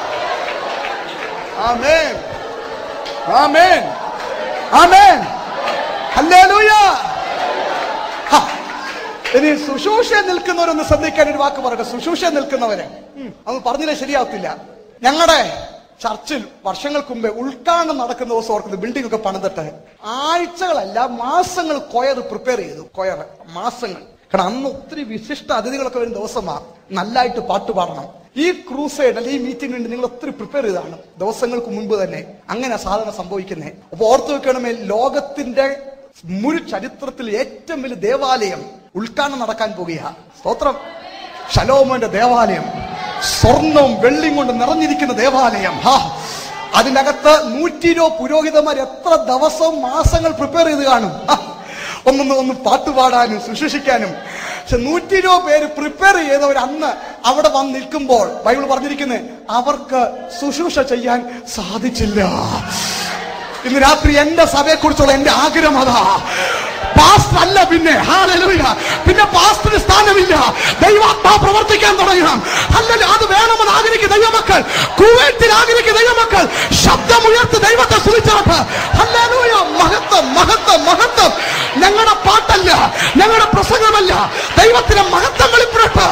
ആമേൻ ആമേൻ ആമേൻ ഹല്ലേലൂയ ഹ. ഇനി ശുശ്രൂഷ നിൽക്കുന്നവരൊന്ന് ശ്രദ്ധിക്കാൻ ഒരു വാക്ക് പറയട്ടെ ശുശ്രൂഷ നിൽക്കുന്നവരെ ഉം, അത് പറഞ്ഞില്ലേ ശരിയാവത്തില്ല ഞങ്ങളുടെ ചർച്ചിൽ വർഷങ്ങൾക്ക് മുമ്പേ ഉദ്ഘാടനം നടക്കുന്ന ദിവസം ഓർക്കുന്നത് ബിൽഡിംഗ് ഒക്കെ പണിതിട്ട് ആഴ്ചകളല്ല മാസങ്ങൾ കൊയർ പ്രിപ്പയർ ചെയ്തു കൊയർ മാസങ്ങൾ കാരണം അന്ന് ഒത്തിരി വിശിഷ്ട അതിഥികളൊക്കെ വരുന്ന ദിവസമാ നല്ലായിട്ട് പാട്ട് പാടണം ഈ ക്രൂസൈഡ് അല്ലെങ്കിൽ ഈ മീറ്റിംഗ് വേണ്ടി നിങ്ങൾ ഒത്തിരി പ്രിപ്പയർ ചെയ്താണ് ദിവസങ്ങൾക്ക് മുൻപ് തന്നെ അങ്ങനെ സാധനം സംഭവിക്കുന്നത് അപ്പൊ ഓർത്തു വെക്കണമേ ലോകത്തിന്റെ മുഴു ചരിത്രത്തിൽ ഏറ്റവും വലിയ ദേവാലയം ഉദ്ഘാടനം നടക്കാൻ പോകുക സ്തോത്രം ശലോമോന്റെ ദേവാലയം സ്വർണവും വെള്ളിയും കൊണ്ട് നിറഞ്ഞിരിക്കുന്ന ദേവാലയം ഹാ അതിനകത്ത് നൂറ്റി ഇരുപത് പുരോഹിതന്മാർ എത്ര ദിവസവും മാസങ്ങൾ പ്രിപ്പയർ ചെയ്ത് കാണും ഹാ. ഒന്നൊന്ന് ഒന്ന് പാട്ട് പാടാനും ശുശ്രൂഷിക്കാനും പക്ഷെ നൂറ്റി ഇരുപത് പേര് പ്രിപ്പയർ ചെയ്തവർ അന്ന് അവിടെ വന്ന് നിൽക്കുമ്പോൾ ബൈബിൾ പറഞ്ഞിരിക്കുന്നത് അവർക്ക് ശുശ്രൂഷ ചെയ്യാൻ സാധിച്ചില്ല ഇന്ന് രാത്രി എന്റെ സഭയെ കുറിച്ചുള്ള എന്റെ ആഗ്രഹം അതാ പാസ്റ്റർ അല്ല പിന്നെ ഹാലലൂയ പിന്നെ പാസ്റ്ററിന് സ്ഥാനമില്ല ദൈവാത്മാ പ്രവർത്തിക്കാൻ തുടങ്ങണം അല്ലല്ലോ അത് വേണമെന്ന് ആഗ്രഹിക്കുന്ന ദൈവമക്കൾ കുവൈത്തിൽ ആഗ്രഹിക്കുന്ന ദൈവമക്കൾ ശബ്ദമുയർത്തി ദൈവത്തെ സ്തുതിച്ചാട്ട് ഹല്ലേലൂയ മഹത്വം മഹത്വം മഹത്വം ഞങ്ങളുടെ പാട്ടല്ല ഞങ്ങളുടെ പ്രസംഗമല്ല ദൈവത്തിന്റെ മഹത്വം വെളിപ്പെടട്ടെ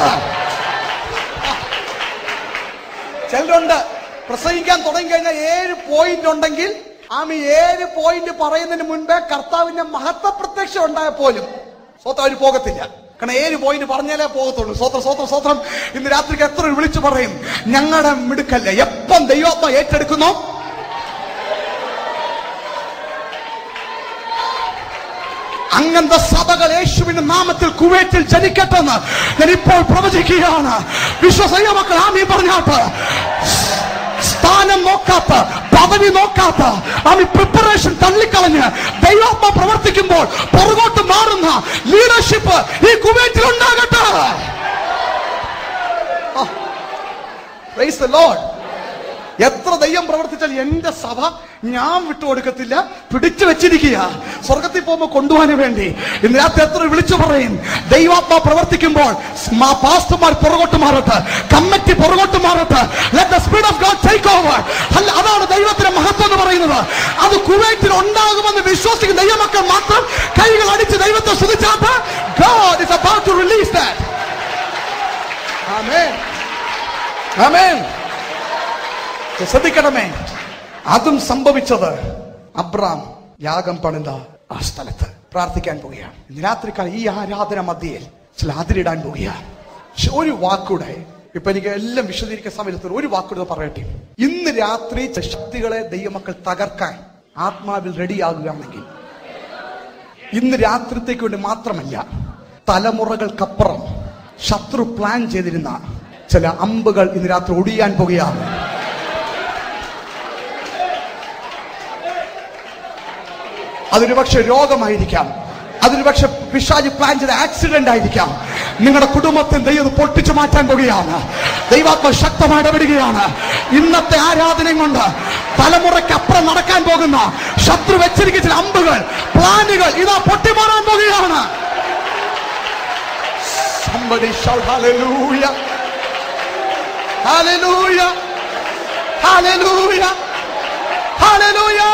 ചിലരുണ്ട് പ്രസംഗിക്കാൻ തുടങ്ങി കഴിഞ്ഞാൽ ഏഴ് പോയിന്റ് ഉണ്ടെങ്കിൽ ആമി ഏഴ് പോയിന്റ് പറയുന്നതിന് മുൻപേ കർത്താവിന്റെ മഹത്വ പ്രത്യക്ഷം ഉണ്ടായ പോലും സ്വത്തം അവർ പോകത്തില്ല കാരണം ഏഴ് പോയിന്റ് പറഞ്ഞാലേ പോകത്തുള്ളൂ സ്വത്രം സ്വത്രം സ്വത്രം ഇന്ന് രാത്രിക്ക് എത്ര പേര് വിളിച്ചു പറയും ഞങ്ങളുടെ മിടുക്കല്ല എപ്പം ദൈവാത്മ ഏറ്റെടുക്കുന്നു അങ്ങനത്തെ സഭകൾ യേശുവിന്റെ നാമത്തിൽ കുവൈറ്റിൽ ജനിക്കട്ടെന്ന് ഞാൻ ഇപ്പോൾ പ്രവചിക്കുകയാണ് വിശ്വസൈയ മക്കൾ ആമീ പറഞ്ഞാട്ട് സ്ഥാനം നോക്കാത്ത പദവി നോക്കാത്ത ആമി പ്രിപ്പറേഷൻ തള്ളിക്കളഞ്ഞ് ദൈവാത്മ പ്രവർത്തിക്കുമ്പോൾ പുറകോട്ട് മാറുന്ന ലീഡർഷിപ്പ് ഈ കുവൈറ്റിൽ ഉണ്ടാകട്ടെ Praise the Lord. എത്ര ദൈവം പ്രവർത്തിച്ചാൽ എന്റെ സഭ ഞാൻ വിട്ടുകൊടുക്കത്തില്ല പിടിച്ചു വെച്ചിരിക്കുക സ്വർഗത്തിൽ പോകുമ്പോൾ കൊണ്ടുപോകാൻ വേണ്ടി ഇന്ന് രാത്രി എത്ര വിളിച്ചു പറയും ദൈവാത്മ പ്രവർത്തിക്കുമ്പോൾ മാ പാസ്റ്റർമാർ പുറകോട്ട് മാറട്ടെ കമ്മിറ്റി പുറകോട്ട് മാറട്ടെ let the speed of God take over അല്ല അതാണ് ദൈവത്തിന്റെ മഹത്വം എന്ന് പറയുന്നത് അത് കുവൈറ്റിൽ ഉണ്ടാകുമെന്ന് വിശ്വസിക്കുന്ന ദൈവമക്കൾ മാത്രം കൈകൾ അടിച്ച് ദൈവത്തെ സ്തുതിച്ചാട്ട് God is about to release that. Amen. Amen. ശ്രദ്ധിക്കണമേ അതും സംഭവിച്ചത് അബ്രാം യാഗം പണിത ആ സ്ഥലത്ത് പ്രാർത്ഥിക്കാൻ പോവുകയാണ് ഇന്ന് രാത്രിക്കാലം ഈ ആരാധന മധ്യയിൽ ചില അതിരിടാൻ പോവുകയാണ് പക്ഷെ ഒരു വാക്കൂടെ ഇപ്പൊ എനിക്ക് എല്ലാം വിശദീകരിക്കാൻ സമയത്ത് ഒരു വാക്കൂടെ പറയട്ടെ ഇന്ന് രാത്രി ചില ശക്തികളെ ദൈവമക്കൾ തകർക്കാൻ ആത്മാവിൽ റെഡിയാകുകയാണെങ്കിൽ ഇന്ന് രാത്രിത്തേക്ക് വേണ്ടി മാത്രമല്ല തലമുറകൾക്കപ്പുറം ശത്രു പ്ലാൻ ചെയ്തിരുന്ന ചില അമ്പുകൾ ഇന്ന് രാത്രി ഒടിയാൻ പോകുകയാണ് അതൊരു പക്ഷെ രോഗമായിരിക്കാം അതൊരു പക്ഷെ പിശാജ് പ്ലാൻ ചെയ്ത ആക്സിഡന്റ് ആയിരിക്കാം നിങ്ങളുടെ കുടുംബത്തിൽ ദൈവം പൊട്ടിച്ചു മാറ്റാൻ പോകുകയാണ് ദൈവാത്മ ശക്തമായി ഇടപെടുകയാണ് ഇന്നത്തെ ആരാധനയും കൊണ്ട് തലമുറയ്ക്ക് അപ്പുറം നടക്കാൻ പോകുന്ന ശത്രു വെച്ചിരിക്കുന്ന ചില അമ്പുകൾ പ്ലാനുകൾ ഇതാ പൊട്ടിമാറാൻ പോകുകയാണ് Somebody shout hallelujah. Hallelujah. Hallelujah. Hallelujah.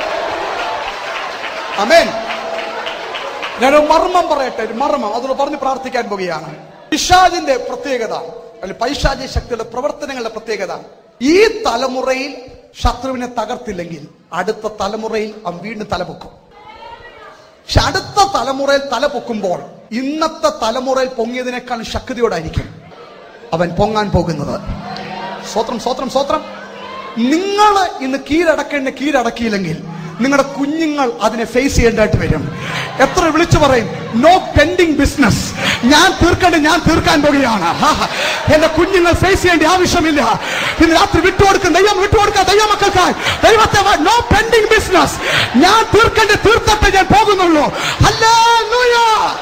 അമേൻ ഞാനൊരു മർമ്മം പറയട്ടെ ഒരു മർമ്മം അതോട് പറഞ്ഞ് പ്രാർത്ഥിക്കാൻ പോവുകയാണ് പിശാജിന്റെ പ്രത്യേകത അല്ലെ പൈശാചി ശക്തിയുടെ പ്രവർത്തനങ്ങളുടെ പ്രത്യേകത ഈ തലമുറയിൽ ശത്രുവിനെ തകർത്തില്ലെങ്കിൽ അടുത്ത തലമുറയിൽ അവൻ വീണ്ടും തലപൊക്കും പക്ഷെ അടുത്ത തലമുറയിൽ തല പൊക്കുമ്പോൾ ഇന്നത്തെ തലമുറയിൽ പൊങ്ങിയതിനേക്കാൾ ശക്തിയോടായിരിക്കും അവൻ പൊങ്ങാൻ പോകുന്നത് സ്വത്രം സ്വത്രം സ്വത്രം നിങ്ങൾ ഇന്ന് കീഴടക്കേണ്ട കീഴടക്കിയില്ലെങ്കിൽ നിങ്ങളുടെ കുഞ്ഞുങ്ങൾ അതിനെ ഫേസ് ചെയ്യേണ്ടതായിട്ട് വരും എത്ര വിളിച്ചു പറയും നോ പെൻഡിങ് ബിസിനസ് ഞാൻ തീർക്കേണ്ട ഞാൻ തീർക്കാൻ പോകുകയാണ് ആഹാ. എന്റെ കുഞ്ഞുങ്ങൾ ഫേസ് ചെയ്യേണ്ട ആവശ്യമില്ല ഇന്ന് രാത്രി വിട്ടുകൊടുക്കും ദൈവം വിട്ടുകൊടുക്കുക ദൈവമക്കൾക്കായി ദൈവത്തെ നോ പെൻഡിങ് ബിസിനസ് ഞാൻ തീർക്കേണ്ട തീർത്തട്ടെ ഞാൻ പോകുന്നുള്ളൂ ഹല്ലേലൂയ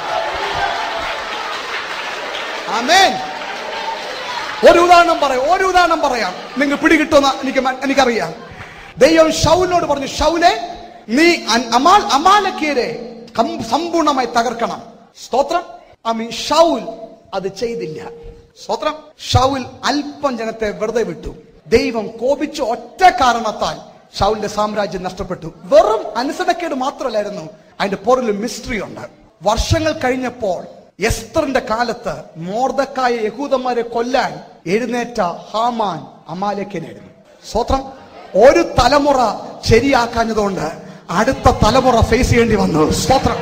ആമേൻ ഒരു ഉദാഹരണം പറയാം ഒരു ഉദാഹരണം പറയാം നിങ്ങൾ പിടികിട്ടുമെന്ന് എനിക്ക് മ- എനിക്കറിയാം ദൈവം ഷൗലിനോട് പറഞ്ഞു ഷൗലെ നീ അൻ- അമാൽ അമാലക്കീരെ കം- സമ്പൂർണ്ണമായി തകർക്കണം സ്തോത്രം ഐ മീൻ ഷൗൽ അത് ചെയ്തില്ല സ്തോത്രം ഷൗൽ അല്പം ജനത്തെ വെറുതെ വിട്ടു ദൈവം കോപിച്ച ഒറ്റ കാരണത്താൽ ഷൗലിന്റെ സാമ്രാജ്യം നഷ്ടപ്പെട്ടു വെറും അനുസരണക്കേട് മാത്രമല്ലായിരുന്നു അതിന്റെ പുറകിൽ മിസ്റ്ററി ഉണ്ട് വർഷങ്ങൾ കഴിഞ്ഞപ്പോൾ എസ്തറിന്റെ കാലത്ത് മോർദക്കായ യഹൂദന്മാരെ കൊല്ലാൻ എഴുന്നേറ്റ ഹാമാൻ അമാലക്കനായിരുന്നു സ്വത്രം ഒരു തലമുറ ശരിയാക്കാഞ്ഞതുകൊണ്ട് അടുത്ത തലമുറ ഫേസ് ചെയ്യേണ്ടി വന്നു സ്തോത്രം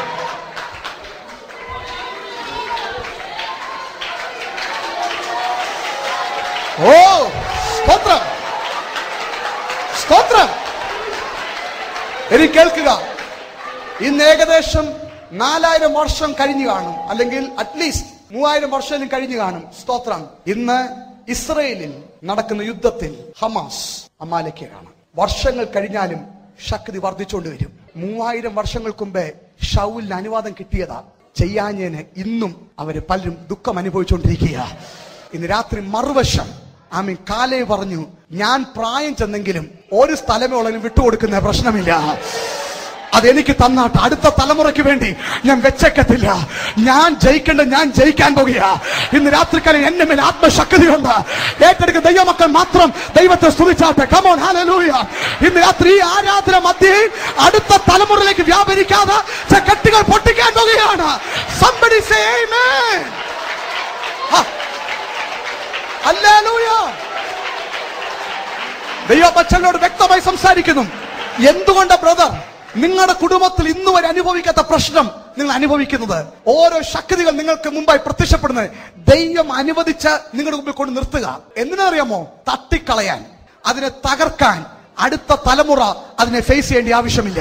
ഓ സ്തോത്രം സ്തോത്രം ഇനി കേൾക്കുക ഇന്ന് ഏകദേശം നാലായിരം വർഷം കഴിഞ്ഞു കാണും അല്ലെങ്കിൽ അറ്റ്ലീസ്റ്റ് മൂവായിരം വർഷം കഴിഞ്ഞു കാണും സ്തോത്രം ഇന്ന് ഇസ്രയേലിൽ നടക്കുന്ന യുദ്ധത്തിൽ ഹമാസ് അമാലക്കയാണ് വർഷങ്ങൾ കഴിഞ്ഞാലും ശക്തി വർദ്ധിച്ചുകൊണ്ട് വരും മൂവായിരം വർഷങ്ങൾക്ക് മുമ്പേ ഷൗലിന് അനുവാദം കിട്ടിയതാ ചെയ്യാഞ്ഞതിന് ഇന്നും അവര് പലരും ദുഃഖം അനുഭവിച്ചുകൊണ്ടിരിക്കുക ഇന്ന് രാത്രി മറുവശം ആമീൻ കാലേ പറഞ്ഞു ഞാൻ പ്രായം ചെന്നെങ്കിലും ഒരു സ്ഥലമേ ഉള്ളതിന് വിട്ടുകൊടുക്കുന്ന പ്രശ്നമില്ല അതെനിക്ക് തന്നാട്ട് അടുത്ത തലമുറയ്ക്ക് വേണ്ടി ഞാൻ വെച്ചേക്കത്തില്ല ഞാൻ ജയിക്കേണ്ട ഞാൻ ജയിക്കാൻ പോകുക ഇന്ന് രാത്രിക്കാലം എന്റെ മേൽ ആത്മശക്തിയുണ്ട് ഏറ്റെടുക്കുന്ന ദൈവമക്കൾ മാത്രം ദൈവത്തെ സ്തുതിച്ചാട്ടെ കമോൺ ഹാലലൂയ ഇന്ന് രാത്രി ഈ ആരാധന മധ്യേ അടുത്ത തലമുറയിലേക്ക് വ്യാപരിക്കാതെ ചില കെട്ടുകൾ പൊട്ടിക്കാൻ പോകുകയാണ് Somebody say amen. Ha. Hallelujah. ദൈവപക്ഷങ്ങളോട് വ്യക്തമായി സംസാരിക്കുന്നു എന്തുകൊണ്ട് ബ്രദർ നിങ്ങളുടെ കുടുംബത്തിൽ ഇന്ന് വരെ അനുഭവിക്കാത്ത പ്രശ്നം നിങ്ങൾ അനുഭവിക്കുന്നത് ഓരോ ശക്തികൾ നിങ്ങൾക്ക് മുമ്പായി പ്രത്യക്ഷപ്പെടുന്നത് ദൈവം അനുവദിച്ച് നിങ്ങളുടെ മുമ്പിൽ കൊണ്ട് നിർത്തുക എന്തിനറിയാമോ തട്ടിക്കളയാൻ അതിനെ തകർക്കാൻ അടുത്ത തലമുറ അതിനെ ഫേസ് ചെയ്യേണ്ട ആവശ്യമില്ല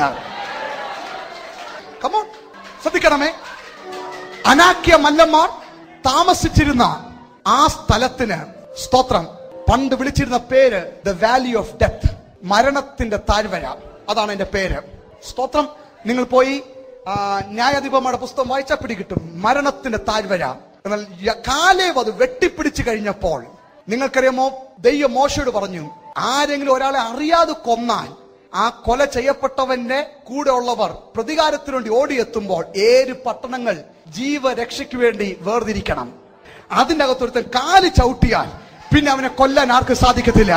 കമോൺ ശ്രദ്ധിക്കണമേ അനാക്യ മല്ലന്മാർ താമസിച്ചിരുന്ന ആ സ്ഥലത്തിന് സ്തോത്രം പണ്ട് വിളിച്ചിരുന്ന പേര് ദ വാലി ഓഫ് ഡെത്ത് മരണത്തിന്റെ താഴ്വര അതാണ് എന്റെ പേര് സ്തോത്രം നിങ്ങൾ പോയി ആ, ന്യായാധിപന്മാരുടെ പുസ്തകം വായിച്ചാൽ പിടികിട്ടും മരണത്തിന്റെ താഴ്വര എന്നാൽ യ- കാലേവ് അത് വെട്ടിപ്പിടിച്ചു കഴിഞ്ഞപ്പോൾ നിങ്ങൾക്കറിയാമോ ദൈവം മോശയോട് പറഞ്ഞു ആരെങ്കിലും ഒരാളെ അറിയാതെ കൊന്നാൽ ആ കൊല ചെയ്യപ്പെട്ടവന്റെ കൂടെ ഉള്ളവർ പ്രതികാരത്തിനു വേണ്ടി ഓടിയെത്തുമ്പോൾ ഏഴ് പട്ടണങ്ങൾ ജീവരക്ഷയ്ക്ക് വേണ്ടി വേർതിരിക്കണം അതിന്റെ അകത്തൊരുത്തൻ കാല് ചവിട്ടിയാൽ പിന്നെ അവനെ കൊല്ലാൻ ആർക്കും സാധിക്കത്തില്ല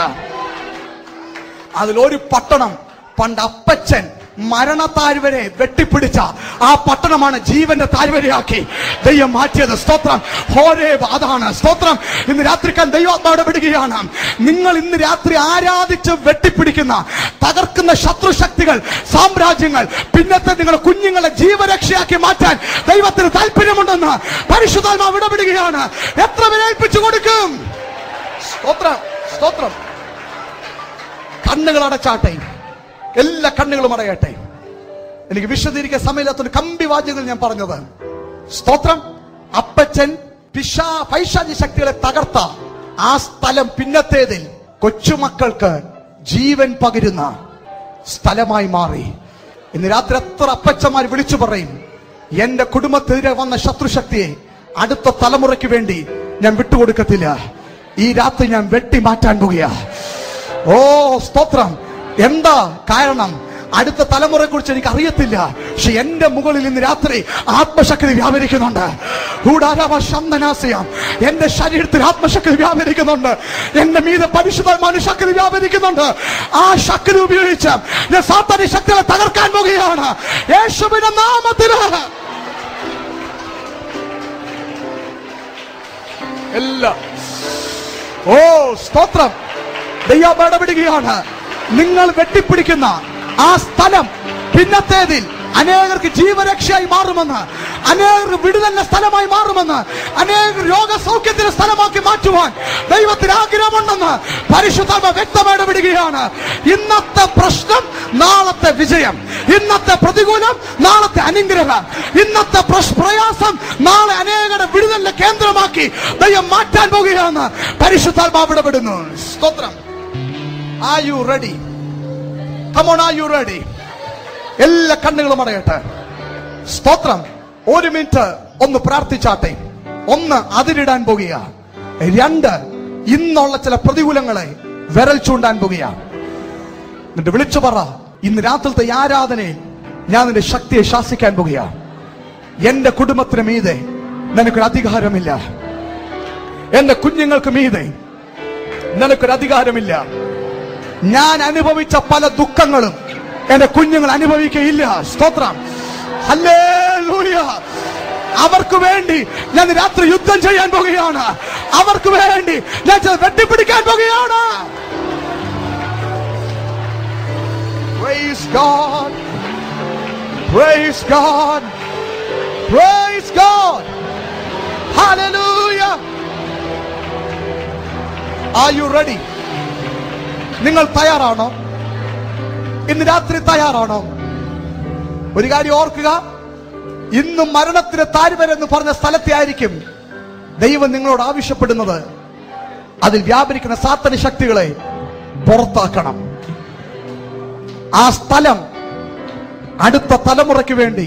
അതിലൊരു പട്ടണം പണ്ട് അപ്പച്ചൻ മരണ താഴ്വരെ വെട്ടിപ്പിടിച്ച ആ പട്ടണമാണ് ജീവന്റെ താഴ്വരയാക്കി ദൈവം മാറ്റിയത് സ്തോത്രം ഹോരേബ് അതാണ് സ്തോത്രം ഇന്ന് രാത്രിക്കാൻ ദൈവാത്മാവിടെ വിടുകയാണ് നിങ്ങൾ ഇന്ന് രാത്രി ആരാധിച്ച് വെട്ടിപ്പിടിക്കുന്ന തകർക്കുന്ന ശത്രുശക്തികൾ സാമ്രാജ്യങ്ങൾ പിന്നത്തെ നിങ്ങളുടെ കുഞ്ഞുങ്ങളെ ജീവരക്ഷയാക്കി മാറ്റാൻ ദൈവത്തിന് താല്പര്യമുണ്ടെന്ന് പരിശുദ്ധാത്മാവ് ഇടപെടുകയാണ് എത്ര പേരെ ഏൽപ്പിച്ചു കൊടുക്കും സ്തോത്രം സ്തോത്രം കണ്ണുകൾ അടച്ചാട്ടെ എല്ലാ കണ്ണുകളും അടയട്ടെ എനിക്ക് വിശദീകരിക്കാൻ സമയമില്ലാത്തൊരു കമ്പി വാദ്യങ്ങൾ ഞാൻ പറഞ്ഞത് സ്തോത്രം അപ്പച്ചൻ പിശാ പൈശാചി ശക്തികളെ തകർത്ത ആ സ്ഥലം പിന്നത്തേതിൽ കൊച്ചുമക്കൾക്ക് ജീവൻ പകരുന്ന സ്ഥലമായി മാറി ഇന്ന് രാത്രി എത്ര അപ്പച്ചന്മാർ വിളിച്ചു പറയും എന്റെ കുടുംബത്തിനെതിരെ വന്ന ശത്രുശക്തിയെ അടുത്ത തലമുറയ്ക്ക് വേണ്ടി ഞാൻ വിട്ടുകൊടുക്കത്തില്ല ഈ രാത്രി ഞാൻ വെട്ടി മാറ്റാൻ പോകുക ഓ സ്തോത്രം എന്താ കാരണം അടുത്ത തലമുറയെ കുറിച്ച് എനിക്ക് അറിയത്തില്ല പക്ഷെ എന്റെ മുകളിൽ ഇന്ന് രാത്രി ആത്മശക്തി വ്യാപരിക്കുന്നുണ്ട് ഊടാരാവ ശന്തനാശയം എന്റെ ശരീരത്തിൽ ആത്മശക്തി വ്യാപരിക്കുന്നുണ്ട് എന്റെ മീതെ പരിശുദ്ധമായ ശക്തി വ്യാപരിക്കുന്നുണ്ട് ആ ശക്തി ഉപയോഗിച്ച് ഞാൻ സാത്താനി ശക്തികളെ തകർക്കാൻ പോകുകയാണ് യേശുവിന്റെ നാമത്തില് എല്ലാ ഓ സ്തോത്രം ദൈവം ഇടപെടുകയാണ് നിങ്ങൾ വെട്ടിപ്പിടിക്കുന്ന ആ സ്ഥലം പിന്നത്തേതിൽ അനേകർക്ക് ജീവരക്ഷയായി മാറുമെന്ന് അനേകർക്ക് വിടുതലിന്റെ സ്ഥലമായി മാറുമെന്ന് അനേകർ രോഗസൗഖ്യത്തിന്റെ സ്ഥലമാക്കി മാറ്റുവാൻ ദൈവത്തിന് ആഗ്രഹമുണ്ടെന്ന് പരിശുദ്ധമ വ്യക്തമായി ഇടപെടുകയാണ് ഇന്നത്തെ പ്രശ്നം നാളത്തെ വിജയം ഇന്നത്തെ പ്രതികൂലം നാളത്തെ അനുഗ്രഹം ഇന്നത്തെ പ്രശ്- പ്രയാസം നാളെ അനേകരുടെ വിടുതലിന്റെ കേന്ദ്രമാക്കി ദൈവം മാറ്റാൻ പോകുകയാണ് പരിശുദ്ധാത്മാവ് ഇടപെടുന്നു സ്തോത്രം are you ready come on are you ready എല്ലാ കണ്ണുകളും അടയട്ടെ സ്തോത്രം ഒരു മിനിറ്റ് ഒന്ന് പ്രാർത്ഥിച്ചാട്ടെ ഒന്ന് അതിരിടാൻ പോകുക രണ്ട് ഇന്നുള്ള ചില പ്രതികൂലങ്ങളെ വിരൽ ചൂണ്ടാൻ പോകുക എന്നിട്ട് വിളിച്ചു പറ ഇന്ന് രാത്രിത്തെ ഈ ആരാധനയിൽ ഞാൻ നിന്റെ ശക്തിയെ ശാസിക്കാൻ പോകുക എന്റെ കുടുംബത്തിന് മീതെ നിനക്കൊരു അധികാരമില്ല എന്റെ കുഞ്ഞുങ്ങൾക്ക് മീതെ നിനക്കൊരു അധികാരമില്ല ഞാൻ അനുഭവിച്ച പല ദുഃഖങ്ങളും എന്റെ കുഞ്ഞുങ്ങൾ അനുഭവിക്കയില്ല സ്തോത്രം ഹല്ലേലൂയ അവർക്ക് വേണ്ടി ഞാൻ രാത്രി യുദ്ധം ചെയ്യാൻ പോകുകയാണ് അവർക്ക് വേണ്ടി ഞാൻ ചില വെട്ടിപ്പിടിക്കാൻ പോകുകയാണ് Praise God. Praise God. Praise God. Hallelujah. Are you ready? നിങ്ങൾ തയ്യാറാണോ ഇന്ന് രാത്രി തയ്യാറാണോ ഒരു കാര്യം ഓർക്കുക ഇന്നും മരണത്തിന് താഴ്വരെന്ന് പറഞ്ഞ സ്ഥലത്തെ ആയിരിക്കും ദൈവം നിങ്ങളോട് ആവശ്യപ്പെടുന്നത് അതിൽ വ്യാപരിക്കുന്ന സാത്തന ശക്തികളെ പുറത്താക്കണം ആ സ്ഥലം അടുത്ത തലമുറയ്ക്ക് വേണ്ടി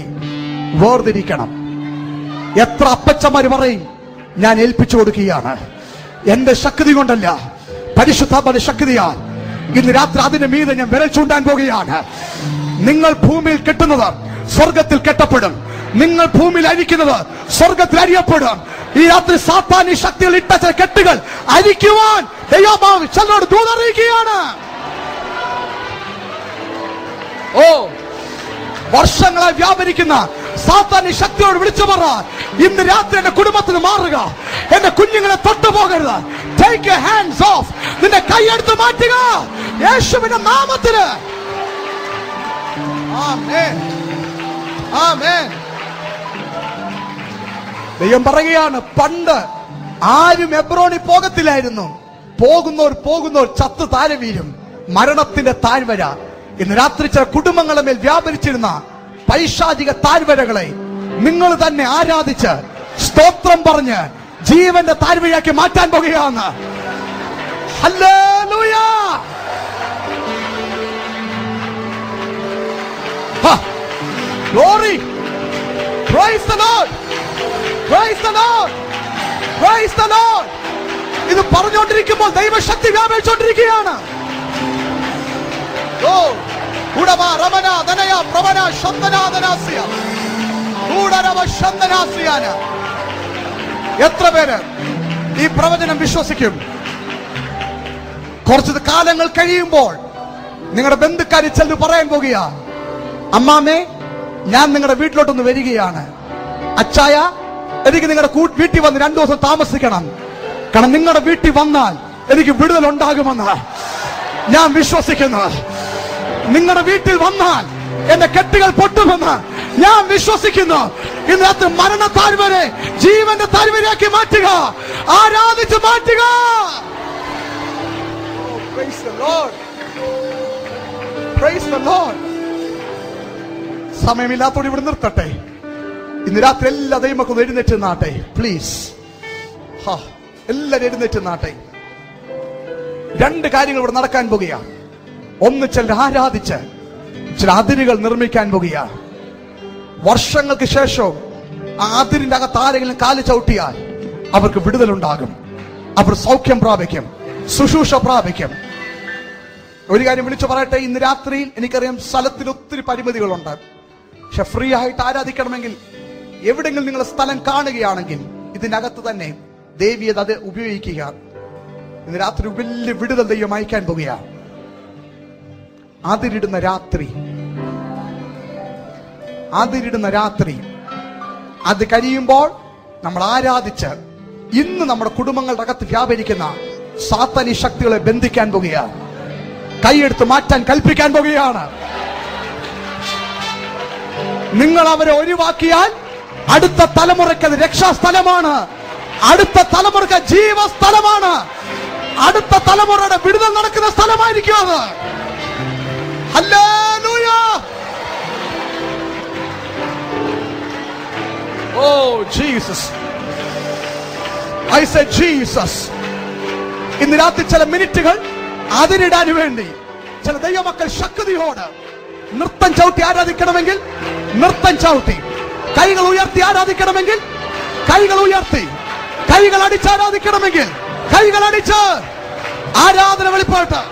വേർതിരിക്കണം എത്ര അപ്പച്ചമാര് പറയും ഞാൻ ഏൽപ്പിച്ചു കൊടുക്കുകയാണ് എന്റെ ശക്തി കൊണ്ടല്ല പരിശുദ്ധാത്മാവിന്റെ ശക്തിയാൽ ഇന്ന് രാത്രി അതിന് മീതെ ഞാൻ വിരൽ ചൂണ്ടാൻ പോകുകയാണ് നിങ്ങൾ ഭൂമിയിൽ കെട്ടുന്നത് സ്വർഗത്തിൽ കെട്ടപ്പെടും നിങ്ങൾ ഭൂമിയിൽ അരിക്കുന്നത് സ്വർഗത്തിൽ അരിയപ്പെടും ഈ രാത്രി സാത്താനി ശക്തികൾ ഇട്ട ചില കെട്ടുകൾ അരിക്കുവാൻ ദൈവമാവ് ചിലരോട് ദൂതറിയിക്കുകയാണ് ഓ വർഷങ്ങളായി വ്യാപരിക്കുന്ന സാത്താനി ശക്തിയോട് വിളിച്ചു പറ ഇന്ന് രാത്രി എന്റെ കുടുംബത്തിന് മാറുക എന്റെ കുഞ്ഞുങ്ങളെ തൊട്ടു പോകരുത് ടേക്ക് ഹാൻഡ്സ് ഓഫ് നിന്റെ കൈയെടുത്ത് മാറ്റുക യേശുവിന്റെ നാമത്തില് ആമേൻ. ആമേൻ. ദൈവം പറയുകയാണ് പണ്ട് ആരും എബ്രോണി പോകത്തില്ലായിരുന്നു പോകുന്നവർ പോകുന്നവർ ചത്ത് താഴെ വീഴും മരണത്തിന്റെ താഴ്വര ഇന്ന് രാത്രി ചില കുടുംബങ്ങളുടെ മേൽ വ്യാപരിച്ചിരുന്ന പൈശാചിക താഴ്വരകളെ നിങ്ങൾ തന്നെ ആരാധിച്ച് സ്തോത്രം പറഞ്ഞ് ജീവന്റെ താഴ്വരയാക്കി മാറ്റാൻ പോകുകയാണ് hallelujah glory praise the Lord praise the Lord praise the Lord ഇത് പറഞ്ഞുകൊണ്ടിരിക്കുമ്പോൾ ദൈവശക്തി വ്യാപിച്ചുകൊണ്ടിരിക്കുകയാണ് ഓ ഉടമ രമന ധനയ പ്രവന ശബ്ദനാഥനാസ്യ കൂടരവ ശബ്ദനാസ്യാന എത്ര പേര് ഈ പ്രവചനം വിശ്വസിക്കും കുറച്ച് കാലങ്ങൾ കഴിയുമ്പോൾ നിങ്ങളുടെ ബന്ധുക്കാരി ചെല്ലു പറയാൻ പോകുക അമ്മാമേ ഞാൻ നിങ്ങളുടെ വീട്ടിലോട്ടൊന്ന് വരികയാണ് അച്ചായ എനിക്ക് നിങ്ങളുടെ കൂ- വീട്ടിൽ വന്ന് രണ്ടു ദിവസം താമസിക്കണം കാരണം നിങ്ങളുടെ വീട്ടിൽ വന്നാൽ എനിക്ക് വിടുതൽ ഉണ്ടാകുമെന്ന് ഞാൻ വിശ്വസിക്കുന്നു നിങ്ങളുടെ വീട്ടിൽ വന്നാൽ എന്റെ കെട്ടുകൾ പൊട്ടുമെന്ന് ഞാൻ വിശ്വസിക്കുന്നു ഇന്നത്തെ മരണ താഴ്വരെ ജീവന്റെ താഴ്വരയാക്കി മാറ്റുക ആരാധിച്ച് മാറ്റുക Oh, praise the Lord. Praise the Lord. സമയമില്ലാത്തോട് ഇവിടെ നിർത്തട്ടെ ഇന്ന് രാത്രി എല്ലാ ദൈവമക്കളും എഴുന്നേറ്റ് നാട്ടെ പ്ലീസ് എല്ലാരും എഴുന്നേറ്റ് നാട്ടെ രണ്ട് കാര്യങ്ങൾ ഇവിടെ നടക്കാൻ പോകുകയാണ് ഒന്ന് ചിലർ ആരാധിച്ച് ചില അതിരുകൾ നിർമ്മിക്കാൻ പോകുകയാണ് വർഷങ്ങൾക്ക് ശേഷം ആ അതിരിന്റെ അകത്ത് ആരെങ്കിലും കാല് ചവിട്ടിയാൽ അവർക്ക് വിടുതലുണ്ടാകും അവർ സൗഖ്യം പ്രാപിക്കും ശുശ്രൂഷ പ്രാപിക്കും ഒരു കാര്യം വിളിച്ചു പറയട്ടെ ഇന്ന് രാത്രിയിൽ എനിക്കറിയാം സ്ഥലത്തിൽ ഒത്തിരി പരിമിതികളുണ്ട് പക്ഷെ ഫ്രീ ആയിട്ട് ആരാധിക്കണമെങ്കിൽ എവിടെങ്കിലും നിങ്ങൾ സ്ഥലം കാണുകയാണെങ്കിൽ ഇതിനകത്ത് തന്നെ ദേവിയത് അത് ഉപയോഗിക്കുക ഇന്ന് രാത്രി വലിയ വിടുതൽ ദൈവം അയക്കാൻ പോകുകയാണ് അതിരിടുന്ന രാത്രി അതിരിടുന്ന രാത്രി അത് കഴിയുമ്പോൾ നമ്മൾ ആരാധിച്ച് ഇന്ന് നമ്മുടെ കുടുംബങ്ങളുടെ അകത്ത് വ്യാപരിക്കുന്ന സാത്തനി ശക്തികളെ ബന്ധിക്കാൻ പോകുകയാണ് കൈയെടുത്ത് മാറ്റാൻ കൽപ്പിക്കാൻ പോകുകയാണ് നിങ്ങൾ അവരെ ഒഴിവാക്കിയാൽ അടുത്ത തലമുറയ്ക്ക് അത് രക്ഷാസ്ഥലമാണ് അടുത്ത തലമുറയ്ക്ക് ജീവസ്ഥലമാണ് അടുത്ത തലമുറയുടെ വിടുതൽ നടക്കുന്ന സ്ഥലമായിരിക്കും അത് hallelujah oh Jesus I say Jesus ഇന്ന് രാത്രി ചില മിനിറ്റുകൾ അതിരിടാൻ വേണ്ടി ചില ദൈവമക്കൾ ശക്തിയോട് നൃത്തം ചവിട്ടി ആരാധിക്കണമെങ്കിൽ നൃത്തം ചവിട്ടി കൈകൾ ഉയർത്തി ആരാധിക്കണമെങ്കിൽ കൈകൾ ഉയർത്തി കൈകൾ അടിച്ച് ആരാധിക്കണമെങ്കിൽ കൈകൾ അടിച്ച് ആരാധന വെളിപ്പാട്ട്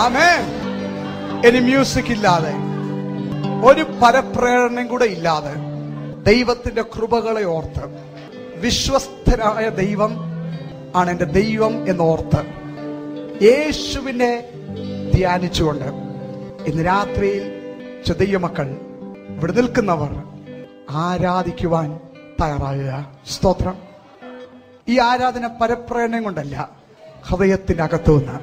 ആമേൻ ഇനി മ്യൂസിക് ഇല്ലാതെ ഒരു പരപ്രേരണയും കൂടെ ഇല്ലാതെ ദൈവത്തിന്റെ കൃപകളെ ഓർത്ത് വിശ്വസ്തനായ ദൈവം ആണ് എന്റെ ദൈവം എന്നോർത്ത് യേശുവിനെ ധ്യാനിച്ചുകൊണ്ട് ഇന്ന് രാത്രിയിൽ ചെ ദൈവമക്കൾ ഇവിടെ നിൽക്കുന്നവർ ആരാധിക്കുവാൻ തയ്യാറാകുക സ്തോത്രം ഈ ആരാധന പരപ്രേരണയും കൊണ്ടല്ല ഹൃദയത്തിനകത്തു നിന്ന്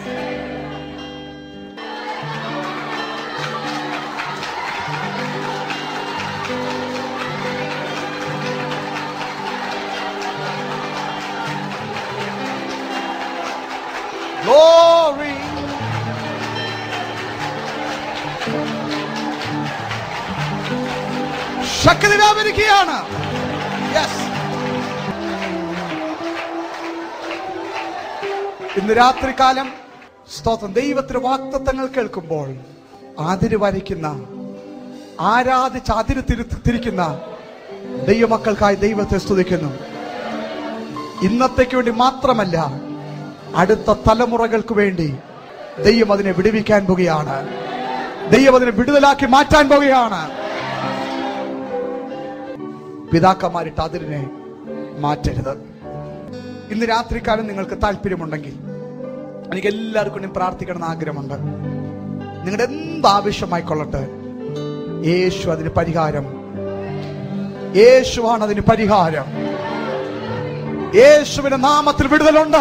Glory. ശക്തി വ്യാപരിക്കുകയാണ് യെസ് ഇന്ന് രാത്രികാലം സ്തോത്രം ദൈവത്തിന്റെ വാക്തത്വങ്ങൾ കേൾക്കുമ്പോൾ അതിര് വരയ്ക്കുന്ന ആരാധിച്ച് അതിര് തിരി- തിരിക്കുന്ന ദൈവമക്കൾക്കായി ദൈവത്തെ സ്തുതിക്കുന്നു ഇന്നത്തേക്ക് വേണ്ടി മാത്രമല്ല അടുത്ത തലമുറകൾക്ക് വേണ്ടി ദൈവം അതിനെ വിടുവിക്കാൻ പോകുകയാണ് ദൈവം അതിനെ വിടുതലാക്കി മാറ്റാൻ പോകുകയാണ് പിതാക്കന്മാരിട്ട് അതിനെ മാറ്റരുത് ഇന്ന് രാത്രികാലം നിങ്ങൾക്ക് താല്പര്യമുണ്ടെങ്കിൽ എനിക്ക് എല്ലാവർക്കും വേണ്ടി പ്രാർത്ഥിക്കണം എന്ന് ആഗ്രഹമുണ്ട് നിങ്ങളുടെ എന്ത് ആവശ്യമായിക്കൊള്ളട്ടെ യേശു അതിന് പരിഹാരം യേശുവാണ് അതിന് പരിഹാരം യേശുവിന്റെ നാമത്തിൽ വിടുതലുണ്ട്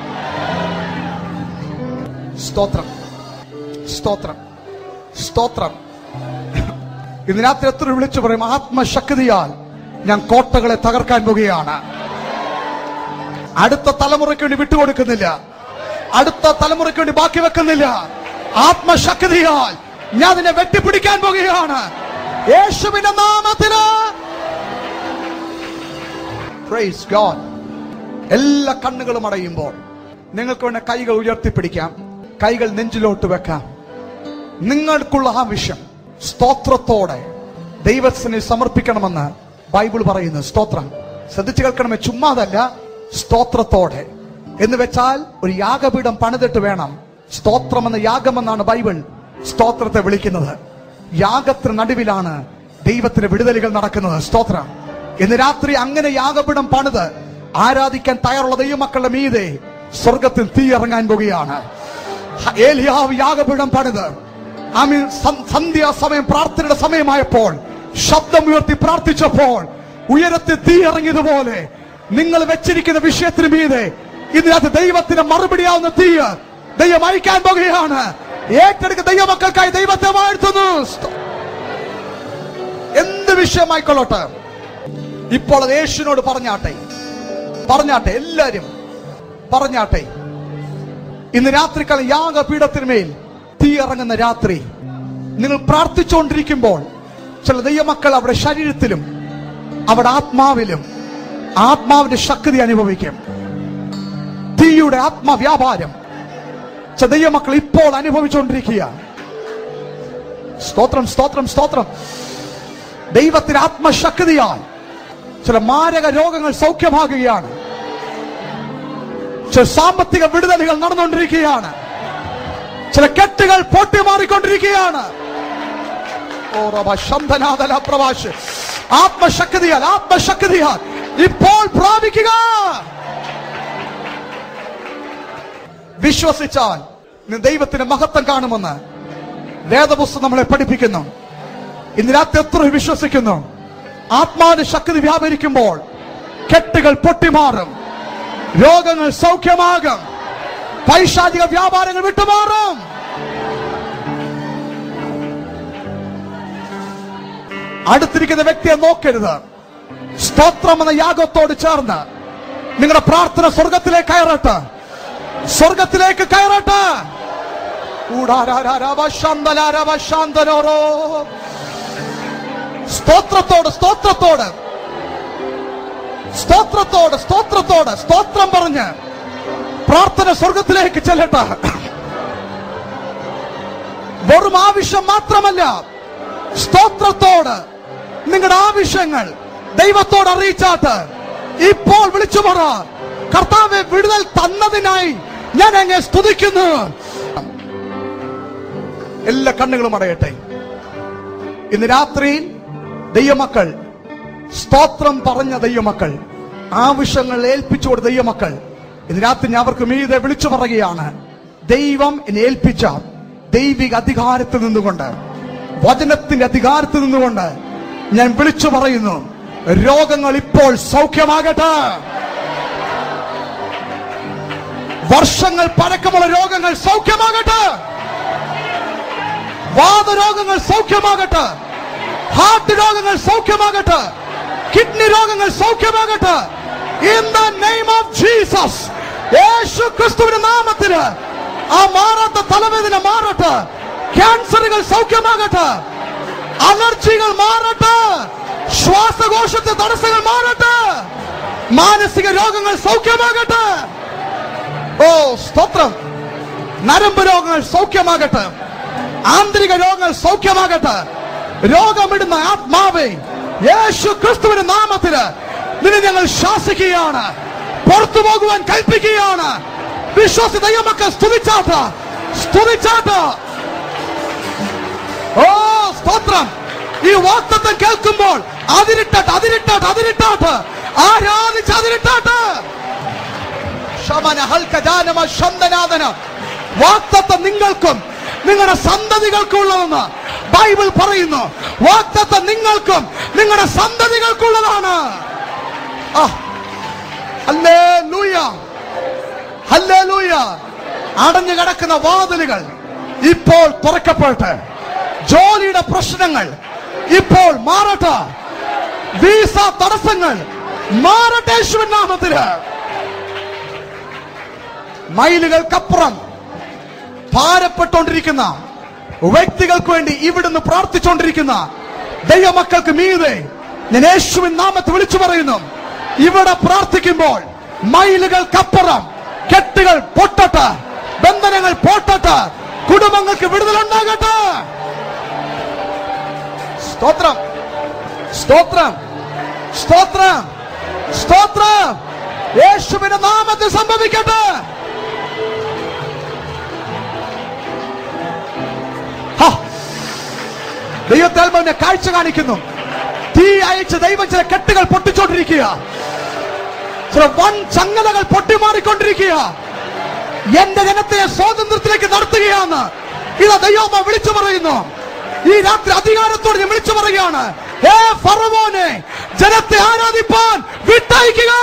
സ്തോത്രം സ്തോത്രം സ്തോത്രം ഇന്ന് രാത്രി എത്ര വിളിച്ചു പറയും ആത്മശക്തിയാൽ ഞാൻ കോട്ടകളെ തകർക്കാൻ പോകുകയാണ് അടുത്ത തലമുറയ്ക്ക് വേണ്ടി വിട്ടുകൊടുക്കുന്നില്ല അടുത്ത തലമുറയ്ക്ക് വേണ്ടി ബാക്കി വെക്കുന്നില്ല ആത്മശക്തിയാൽ ഞാൻ അതിനെ വെട്ടിപ്പിടിക്കാൻ പോകുകയാണ് യേശുവിന്റെ നാമത്തില് പ്രൈസ് ഗോഡ് എല്ലാ കണ്ണുകളും അടയുമ്പോൾ നിങ്ങൾക്ക് വേണ്ട കൈകൾ ഉയർത്തിപ്പിടിക്കാം കൈകൾ നെഞ്ചിലോട്ട് വെക്കാം നിങ്ങൾക്കുള്ള ആവശ്യം സ്തോത്രത്തോടെ ദൈവത്തിന് സമർപ്പിക്കണമെന്ന് ബൈബിൾ പറയുന്നു സ്തോത്രം ശ്രദ്ധിച്ചു കേൾക്കണമേ ചുമ്മാതല്ല സ്തോത്രത്തോടെ എന്ന് വെച്ചാൽ ഒരു യാഗപീഠം പണിതിട്ട് വേണം സ്തോത്രം എന്ന യാഗമെന്നാണ് ബൈബിൾ സ്തോത്രത്തെ വിളിക്കുന്നത് യാഗത്തിന് നടുവിലാണ് ദൈവത്തിന് വിടുതലുകൾ നടക്കുന്നത് സ്തോത്രം ഇന്ന് രാത്രി അങ്ങനെ യാഗപീഠം പണിത് ആരാധിക്കാൻ തയ്യാറുള്ള ദൈവമക്കളുടെ മീതെ സ്വർഗത്തിൽ തീ ഇറങ്ങാൻ പോകുകയാണ് ഹ- ഏലിയാവ് യാഗപീഠം പണിത് ആമീൻ സം- സന്ധ്യാസമയം പ്രാർത്ഥനയുടെ സമയമായപ്പോൾ ശബ്ദമുയർത്തി പ്രാർത്ഥിച്ചപ്പോൾ ഉയരത്തിൽ തീ ഇറങ്ങിയതുപോലെ നിങ്ങൾ വെച്ചിരിക്കുന്ന വിഷയത്തിന് മീതെ ഇതിനകത്ത് ദൈവത്തിന് മറുപടിയാവുന്ന തീ ദൈവം അയക്കാൻ പോകുകയാണ് ഏറ്റെടുക്ക ദൈവമക്കൾക്കായി ദൈവത്തെ വാഴ്ത്തുന്നു സ്ത- എന്ത് വിഷയമായിക്കൊള്ളട്ടെ ഇപ്പോൾ അത് യേശുവിനോട് പറഞ്ഞാട്ടെ പറഞ്ഞാട്ടെ എല്ലാരും പറഞ്ഞാട്ടെ ഇന്ന് രാത്രിക്കാലം യാഗപീഠത്തിന്മേൽ തീ ഇറങ്ങുന്ന രാത്രി നിങ്ങൾ പ്രാർത്ഥിച്ചുകൊണ്ടിരിക്കുമ്പോൾ ചില ദൈവമക്കൾ അവിടെ ശരീരത്തിലും അവിടെ ആത്മാവിലും ആത്മാവിന്റെ ശക്തി അനുഭവിക്കും തീയുടെ ആത്മവ്യാപാരം ചില ദൈവമക്കൾ ഇപ്പോൾ അനുഭവിച്ചുകൊണ്ടിരിക്കുക സ്തോത്രം സ്തോത്രം സ്തോത്രം ദൈവത്തിന്റെ ആത്മശക്തിയാൽ ചില മാരക രോഗങ്ങൾ സൗഖ്യമാകുകയാണ് ചില സാമ്പത്തിക വിടുതലുകൾ നടന്നുകൊണ്ടിരിക്കുകയാണ് ചില കെട്ടുകൾ പൊട്ടിമാറിക്കൊണ്ടിരിക്കുകയാണ് ഓ റബ ശബ്ദനാഥല പ്രവാശ് ആത്മശക്തിയാൽ ആത്മശക്തിയാൽ ഇപ്പോൾ പ്രാപിക്കുക വിശ്വസിച്ചാൽ നീ ദൈവത്തിന്റെ മഹത്വം കാണുമെന്ന് വേദപുസ്തകം നമ്മളെ പഠിപ്പിക്കുന്നു ഇന്ന് രാത്രി എത്ര വിശ്വസിക്കുന്നു ആത്മാവിന്റെ ശക്തി വ്യാപരിക്കുമ്പോൾ കെട്ടുകൾ പൊട്ടിമാറും രോഗങ്ങൾ സൗഖ്യമാകും പൈശാചിക വ്യാപാരങ്ങൾ വിട്ടുമാറും അടുത്തിരിക്കുന്ന വ്യക്തിയെ നോക്കരുത് സ്തോത്രം എന്ന യാഗത്തോട് ചേർന്ന് നിങ്ങളുടെ പ്രാർത്ഥന സ്വർഗത്തിലേക്ക് കയറട്ടെ സ്വർഗത്തിലേക്ക് കയറട്ടെ ഊടാരാരാരാവശാന്തലാരാവശാന്തനോരോ. സ്തോത്രത്തോട് സ്തോത്രത്തോട് സ്തോത്രത്തോട് സ്തോത്രത്തോട് സ്തോത്രം പറഞ്ഞ് പ്രാർത്ഥന സ്വർഗത്തിലേക്ക് ചെല്ലട്ടെ വെറും ആവശ്യം മാത്രമല്ല സ്തോത്രത്തോട് നിങ്ങളുടെ ആവശ്യങ്ങൾ ദൈവത്തോട് അറിയിച്ചാട്ട് ഇപ്പോൾ വിളിച്ചു പറ കർത്താവെ വിടുതൽ തന്നതിനായി ഞാൻ അങ്ങ് സ്തുതിക്കുന്നു എല്ലാ കണ്ണുകളും അടയട്ടെ ഇന്ന് രാത്രിയിൽ ദൈവമക്കൾ സ്തോത്രം പറഞ്ഞ ദൈവമക്കൾ ആവശ്യങ്ങൾ ഏൽപ്പിച്ചു കൊടുത്ത ദൈവമക്കൾ ഇന്ന് രാത്രി ഞാൻ അവർക്ക് മീതെ വിളിച്ചു പറയുകയാണ് ദൈവം എന്നെ ഏൽപ്പിച്ച ദൈവിക അധികാരത്തിൽ നിന്നുകൊണ്ട് വചനത്തിന്റെ അധികാരത്തിൽ നിന്നുകൊണ്ട് ഞാൻ വിളിച്ചു പറയുന്നു രോഗങ്ങൾ ഇപ്പോൾ സൗഖ്യമാകട്ടെ വർഷങ്ങൾ പഴക്കമുള്ള രോഗങ്ങൾ സൗഖ്യമാകട്ടെ വാദരോഗങ്ങൾ സൗഖ്യമാകട്ടെ ഹാർട്ട് രോഗങ്ങൾ സൗഖ്യമാകട്ടെ കിഡ്നി രോഗങ്ങൾ സൗഖ്യമാകട്ടെ in the name of Jesus യേശു ക്രിസ്തുവിന്റെ നാമത്തിന് ആ മാറാത്ത തലവേദന മാറട്ടെ ക്യാൻസറുകൾ സൗഖ്യമാകട്ടെ അലർജികൾ മാറട്ടെ ശ്വാസകോശത്തെ തടസ്സങ്ങൾ മാറട്ടെ മാനസിക രോഗങ്ങൾ സൗഖ്യമാകട്ടെ ഓ സ്തോത്രം നരമ്പ് രോഗങ്ങൾ സൗഖ്യമാകട്ടെ ആന്തരിക രോഗങ്ങൾ സൗഖ്യമാകട്ടെ രോഗമിടുന്ന ആത്മാവേ യേശു ക്രിസ്തുവിന്റെ നാമത്തില് നിന്നെ ഞങ്ങൾ ശാസിക്കുകയാണ് പുറത്തു പോകുവാൻ കൽപ്പിക്കുകയാണ് വിശ്വാസ ദൈവമക്കൾ സ്തുതിച്ചാട്ട സ്തുതിച്ചാട്ട ഓ സ്തോത്രം ഈ വാക്തത്വം കേൾക്കുമ്പോൾ അതിരിട്ടാട്ട് അതിരിട്ടാട്ട് അതിരിട്ടാട്ട് ആരാധിച്ച് അതിരിട്ടാട്ട് ശമന ഹൽക്കജാനമ ശന്തനാഥന വാക്തത്വം നിങ്ങൾക്കും നിങ്ങളുടെ സന്തതികൾക്കും ഉള്ളതെന്ന് ബൈബിൾ പറയുന്നു വാക്തത്വം നിങ്ങൾക്കും നിങ്ങളുടെ സന്തതികൾക്കുള്ളതാണ് ആ ഹല്ലേലൂയ ഹല്ലേലൂയ അടഞ്ഞു കിടക്കുന്ന വാതിലുകൾ ഇപ്പോൾ തുറക്കപ്പെടട്ടെ ജോലിയുടെ പ്രശ്നങ്ങൾ ഇപ്പോൾ മാറട്ടെ വീസ തടസ്സങ്ങൾ മാറട്ടെ യേശുവിൻ നാമത്തില് മൈലുകൾക്കപ്പുറം ഭാരപ്പെട്ടുകൊണ്ടിരിക്കുന്ന വ്യക്തികൾക്ക് വേണ്ടി ഇവിടുന്ന് പ്രാർത്ഥിച്ചുകൊണ്ടിരിക്കുന്ന ദൈവമക്കൾക്ക് മീതെ ഞാൻ യേശുവിൻ നാമത്തെ വിളിച്ചു പറയുന്നു ഇവിടെ പ്രാർത്ഥിക്കുമ്പോൾ മൈലുകൾക്കപ്പുറം കെട്ടുകൾ പൊട്ടട്ടെ ബന്ധനങ്ങൾ പൊട്ടട്ടെ കുടുംബങ്ങൾക്ക് വിടുതലുണ്ടാകട്ടെ സ്തോത്രം സ്തോത്രം സ്തോത്രം സ്തോത്രം യേശുവിന്റെ നാമത്തിൽ സംഭവിക്കട്ടെ ഹ! ദൈവത്താൽമാവിനെ കാഴ്ച കാണിക്കുന്നു തീ അയച്ച് ദൈവം ചില കെട്ടുകൾ പൊട്ടിച്ചോണ്ടിരിക്കുക ചില വൻ ചങ്ങലകൾ പൊട്ടിമാറിക്കൊണ്ടിരിക്കുക എന്റെ ജനത്തെ സ്വാതന്ത്ര്യത്തിലേക്ക് നടത്തുകയാണ് ഇത് ദൈവമ വിളിച്ചു പറയുന്നു ഈ രാത്രി അധികാരത്തോട് ഞാൻ വിളിച്ചു പറയുകയാണ് ഹേ ഫറവോനെ ജനത്തെ ആരാധിപ്പാൻ വിട്ടയക്കുക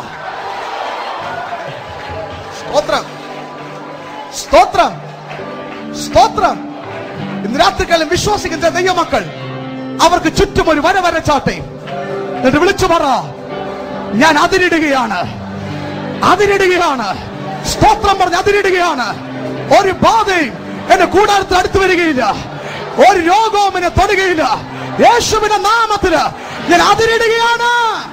സ്തോത്രം സ്തോത്രം സ്തോത്രം ഇന്ന് രാത്രികാലം വിശ്വസിക്കുന്ന ദൈവമക്കൾ അവർക്ക് ചുറ്റും ഒരു വര വരച്ചാട്ടെ എന്നിട്ട് വിളിച്ചു പറ ഞാൻ അതിരിടുകയാണ് അതിരിടുകയാണ് സ്തോത്രം പറഞ്ഞ് അതിരിടുകയാണ് ഒരു ബാധയും എന്റെ കൂടാരത്തിൽ അടുത്ത് വരികയില്ല ഒരു രോഗവും എന്നെ തൊടുകയില്ല യേശുവിന്റെ നാമത്തില് ഞാൻ അതിരിടുകയാണ്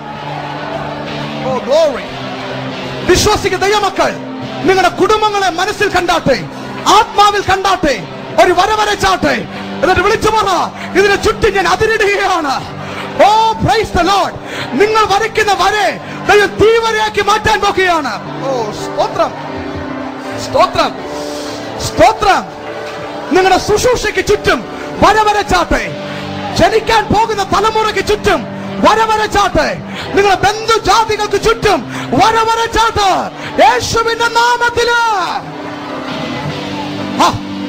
ഓ ഗ്ലോറി വിശ്വസിക്കുന്ന ദൈവമക്കൾ നിങ്ങളുടെ കുടുംബങ്ങളെ മനസ്സിൽ കണ്ടാട്ടെ ആത്മാവിൽ കണ്ടാട്ടെ ഒരു വര വരച്ചാട്ടെ എന്നിട്ട് വിളിച്ചു പറ ഇതിനെ ചുറ്റി ഞാൻ അതിരിടുകയാണ് ഓ പ്രൈസ് ദ ലോർഡ് നിങ്ങൾ വരയ്ക്കുന്ന വരെ ദൈവം തീവരയാക്കി മാറ്റാൻ നോക്കുകയാണ് ഓ സ്തോത്രം സ്തോത്രം സ്തോത്രം നിങ്ങളുടെ ശുശ്രൂഷയ്ക്ക് ചുറ്റും വര വരച്ചാട്ടെ ജനിക്കാൻ പോകുന്ന തലമുറയ്ക്ക് ചുറ്റും വര വരച്ചാട്ടെ നിങ്ങളുടെ ബന്ധുജാതികൾക്ക് ചുറ്റും വര വരച്ചാട്ടെ യേശുവിന്റെ നാമത്തില് ആ,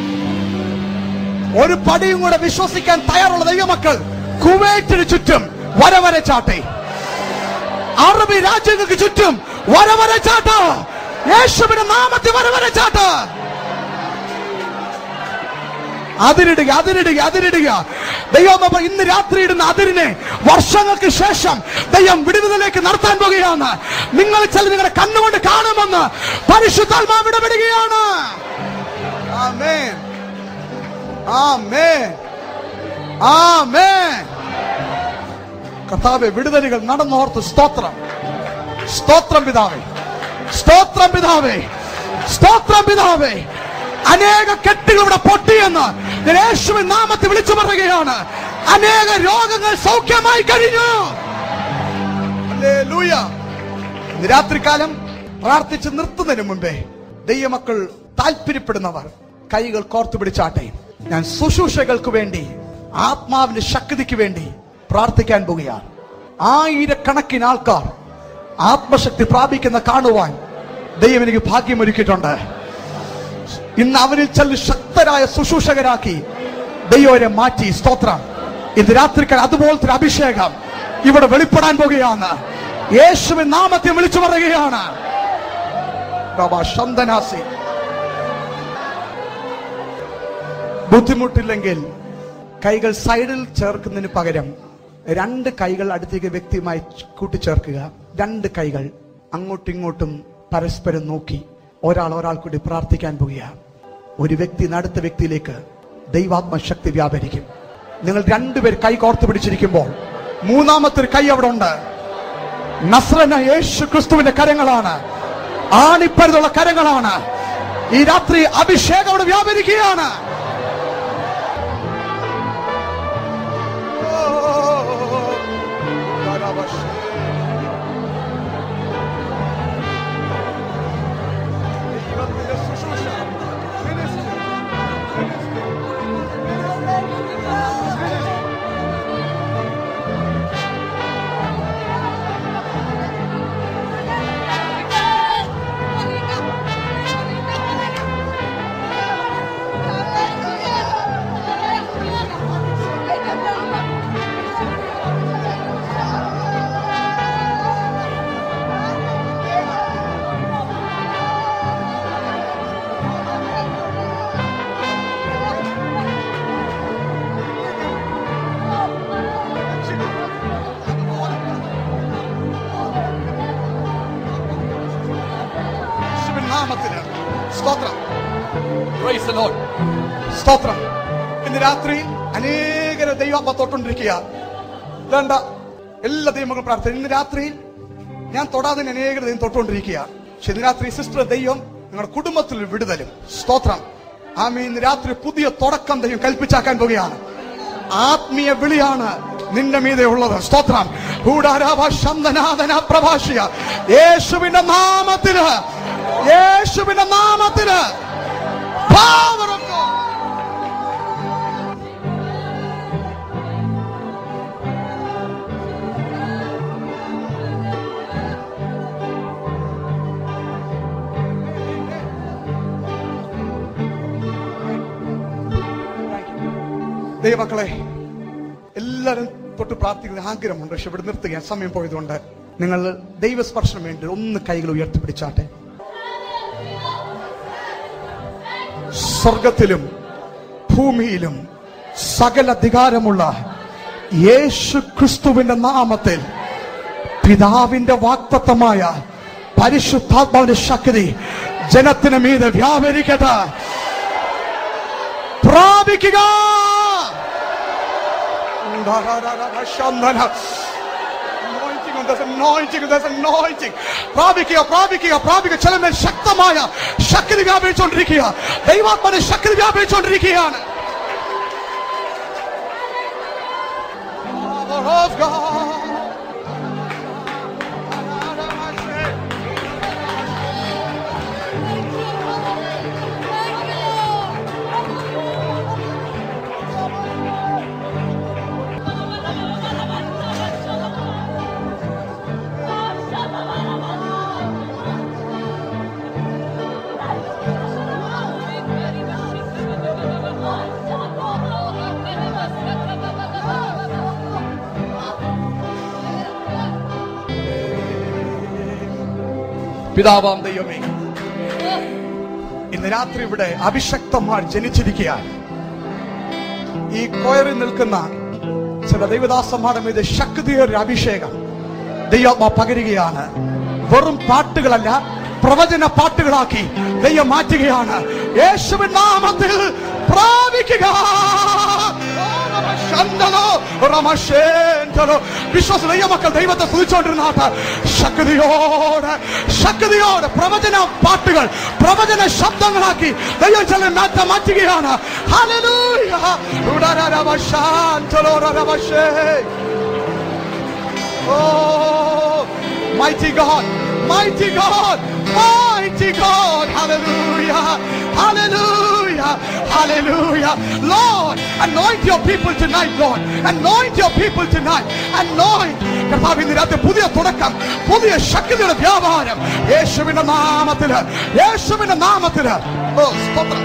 ഒരു പടിയും കൂടെ വിശ്വസിക്കാൻ തയ്യാറുള്ള ദൈവമക്കൾ കുവൈറ്റിന് ചുറ്റും വര വരച്ചാട്ടെ അറബി രാജ്യങ്ങൾക്ക് ചുറ്റും വര വരച്ചാട്ടെ യേശുവിന്റെ നാമത്തിൽ വര വരച്ചാട്ടെ അതിരിടുക അതിരിടുക അതിരിടുക ദൈവം അപ്പോൾ ഇന്ന് രാത്രി ഇടുന്ന അതിരിനെ വർഷങ്ങൾക്ക് ശേഷം ദൈവം വിടുതലേക്ക് നടത്താൻ പോകുകയാണ് നിങ്ങൾ ചില നിങ്ങളുടെ കണ്ണുകൊണ്ട് കാണുമെന്ന് പരിശുദ്ധാത്മാവ് ഇടപെടുകയാണ് ആമേൻ ആമേൻ ആമേൻ കർത്താവെ വിടുതലുകൾ നടന്നോർത്ത് സ്തോത്രം സ്തോത്രം പിതാവേ സ്തോത്രം പിതാവേ സ്തോത്രം പിതാവേ അനേക കെട്ടുകൾ ഇവിടെ പൊട്ടിയെന്ന് ഞാൻ യേശുവിൻ നാമത്തിൽ വിളിച്ചു പറയുകയാണ് അനേക രോഗങ്ങൾ സൗഖ്യമായി കഴിഞ്ഞു ഹല്ലേലൂയ. ഇന്ന് രാത്രികാലം പ്രാർത്ഥിച്ച് നിർത്തുന്നതിന് മുമ്പേ ദൈവമക്കൾ താല്പര്യപ്പെടുന്നവർ കൈകൾ കോർത്തു പിടിച്ചാട്ടെ ഞാൻ ശുശ്രൂഷകൾക്ക് വേണ്ടി ആത്മാവിന്റെ ശക്തിക്ക് വേണ്ടി പ്രാർത്ഥിക്കാൻ പോവുകയാണ് ആയിരക്കണക്കിന് ആൾക്കാർ ആത്മശക്തി പ്രാപിക്കുന്ന കാണുവാൻ ദൈവം എനിക്ക് ഭാഗ്യമൊരുക്കിയിട്ടുണ്ട് ഇന്ന് അവരിൽ ചില ശക്തരായ ശുശ്രൂഷകരാക്കി ദൈവരെ മാറ്റി സ്തോത്രം ഇന്ന് രാത്രിക്കാൽ അതുപോലത്തെ ഒരു അഭിഷേകം ഇവിടെ വെളിപ്പെടാൻ പോകുകയാണ് യേശുവിൻ നാമത്തെ വിളിച്ചു പറയുകയാണ് ബാബാ ശന്തനാസി ബുദ്ധിമുട്ടില്ലെങ്കിൽ കൈകൾ സൈഡിൽ ചേർക്കുന്നതിന് പകരം രണ്ട് കൈകൾ അടുത്തേക്ക് വ്യക്തിയുമായി കൂട്ടിച്ചേർക്കുക രണ്ട് കൈകൾ അങ്ങോട്ടും ഇങ്ങോട്ടും പരസ്പരം നോക്കി ഒരാൾ ഒരാൾ കൂടി പ്രാർത്ഥിക്കാൻ പോകുക ഒരു വ്യക്തി അടുത്ത വ്യക്തിയിലേക്ക് ദൈവാത്മ ശക്തി വ്യാപരിക്കും നിങ്ങൾ രണ്ടുപേർ കൈ കോർത്ത് പിടിച്ചിരിക്കുമ്പോൾ മൂന്നാമത്തെ ഒരു കൈ അവിടെ ഉണ്ട് നസ്രന യേശു ക്രിസ്തുവിന്റെ കരങ്ങളാണ് ആണിപ്പരുതുള്ള കരങ്ങളാണ് ഈ രാത്രി അഭിഷേകം അവിടെ വ്യാപരിക്കുകയാണ് യേശുവിൻ നാമത്തിന് സ്തോത്രം Praise the Lord. സ്തോത്രം ഇന്ന് രാത്രി അനേകര ദൈവം തൊട്ടുകൊണ്ടിരിക്കുക വേണ്ട എല്ലാ ദൈവങ്ങളും പ്രാർത്ഥന ഇന്ന് രാത്രി ഞാൻ തൊടാതെ അനേകർ ദൈവം തൊട്ടുകൊണ്ടിരിക്കുക പക്ഷെ ഇന്ന് രാത്രി സിസ്റ്റർ ദൈവം നിങ്ങളുടെ കുടുംബത്തിൽ ഒരു വിടുതലും സ്തോത്രം ആമേ ഇന്ന് രാത്രി പുതിയ തുടക്കം ദൈവം കൽപ്പിച്ചാക്കാൻ പോവുകയാണ് ആത്മീയ വിളിയാണ് നിന്റെ മീതെ ഉള്ളത് സ്തോത്രം കൂടാരാവ ശന്തനാഥന പ്രഭാഷിയ യേശുവിന്റെ നാമത്തിന് യേശുവിന്റെ നാമത്തിന് Power of God. ദൈവമക്കളെ എല്ലാവരും തൊട്ട് പ്രാർത്ഥിക്കുന്ന ആഗ്രഹമുണ്ട് പക്ഷെ ഇവിടെ നിർത്തുക സമയം പോയതുകൊണ്ട് നിങ്ങൾ ദൈവസ്പർശനം വേണ്ടി ഒന്ന് കൈകൾ ഉയർത്തിപ്പിടിച്ചാട്ടെ സ്വർഗത്തിലും ഭൂമിയിലും സകല അധികാരമുള്ള യേശു ക്രിസ്തുവിന്റെ നാമത്തിൽ പിതാവിന്റെ വാക്തത്വമായ പരിശുദ്ധാത്മാവിന്റെ ശക്തി ജനത്തിന് മീതെ വ്യാപരിക്കട്ടെ പ്രാപിക്കുക Anointing, there's anointing, there's anointing. പ്രാപിക്കുക പ്രാപിക്കുക പ്രാപിക്കുക ചില മേൽ ശക്തമായ ശക്തി വ്യാപിച്ചുകൊണ്ടിരിക്കുക ദൈവാത്മാവിന്റെ ശക്തി വ്യാപിച്ചുകൊണ്ടിരിക്കുകയാണ് Power of God. പിതാവാം ദൈവമേ ഇന്ന് രാത്രി ഇവിടെ അഭിഷക്തന്മാർ ജനിച്ചിരിക്കുകയാണ് ഈ കോയറിൽ നിൽക്കുന്ന ചില ദൈവദാസന്മാരുടെ മീത് ശക്തിയൊരു അഭിഷേകം ദൈവം പകരുകയാണ് വെറും പാട്ടുകളല്ല പ്രവചന പാട്ടുകളാക്കി ദൈവം മാറ്റുകയാണ് യേശുവിൻ നാമത്തിൽ പ്രാപിക്കുക ശന്തലോ റമശേന്തലോ വിശ്വാസ ദൈവമക്കൾ ദൈവത്തെ സ്തുതിച്ചുകൊണ്ടിരുന്നാട്ട് ശക്തിയോടെ ശക്തിയോടെ പ്രവചന പാട്ടുകൾ പ്രവചന ശബ്ദങ്ങളാക്കി ദൈവം ചില മാറ്റം മാറ്റുകയാണ് ഹല്ലേലൂയ ഉടരരവശാന്തലോ രവശേ Oh, mighty God, mighty God, mighty God, hallelujah, hallelujah, Hallelujah. Lord, anoint your people tonight, Lord. Anoint your people tonight. Anoint. കർത്താവ് ഇന്ന് രാത്രി പുതിയ തുടക്കം പുതിയ ശക്തിയുടെ വ്യാപാരം യേശുവിന്റെ നാമത്തില് യേശുവിന്റെ നാമത്തില് ഓ സ്തോത്രം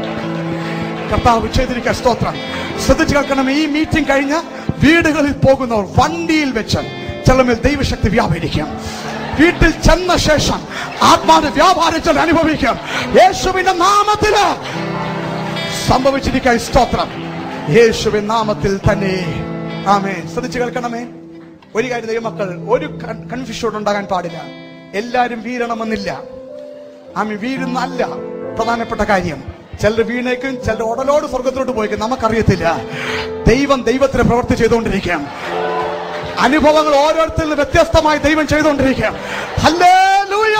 കർത്താവ് ചെയ്തിരിക്കുക സ്തോത്രം ശ്രദ്ധിച്ചു കേൾക്കണം ഈ മീറ്റിംഗ് കഴിഞ്ഞ് വീടുകളിൽ പോകുന്നവർ വണ്ടിയിൽ വെച്ച് ചിലമേൽ ദൈവശക്തി വ്യാപരിക്കും വീട്ടിൽ ചെന്ന ശേഷം ആത്മാവിന്റെ വ്യാപാരം ചില അനുഭവിക്കും യേശുവിന്റെ നാമത്തില് സംഭവിച്ചിരിക്കുക സ്തോത്രം യേശുവിൻ നാമത്തിൽ തന്നെ ആമേ ശ്രദ്ധിച്ചു കേൾക്കണമേ ഒരു കാര്യം ദൈവമക്കൾ ഒരു കൺഫ്യൂഷൻ ഉണ്ടാകാൻ പാടില്ല എല്ലാരും വീഴണമെന്നില്ല ആമി വീഴുന്നല്ല പ്രധാനപ്പെട്ട കാര്യം ചിലർ വീണേക്കും ചിലർ ഉടലോട് സ്വർഗത്തിലോട്ട് പോയിക്കും നമുക്കറിയത്തില്ല ദൈവം ദൈവത്തിന് പ്രവർത്തി ചെയ്തുകൊണ്ടിരിക്കാം അനുഭവങ്ങൾ ഓരോരുത്തരിൽ നിന്ന് വ്യത്യസ്തമായി ദൈവം ചെയ്തുകൊണ്ടിരിക്കാം ഹല്ലേലൂയ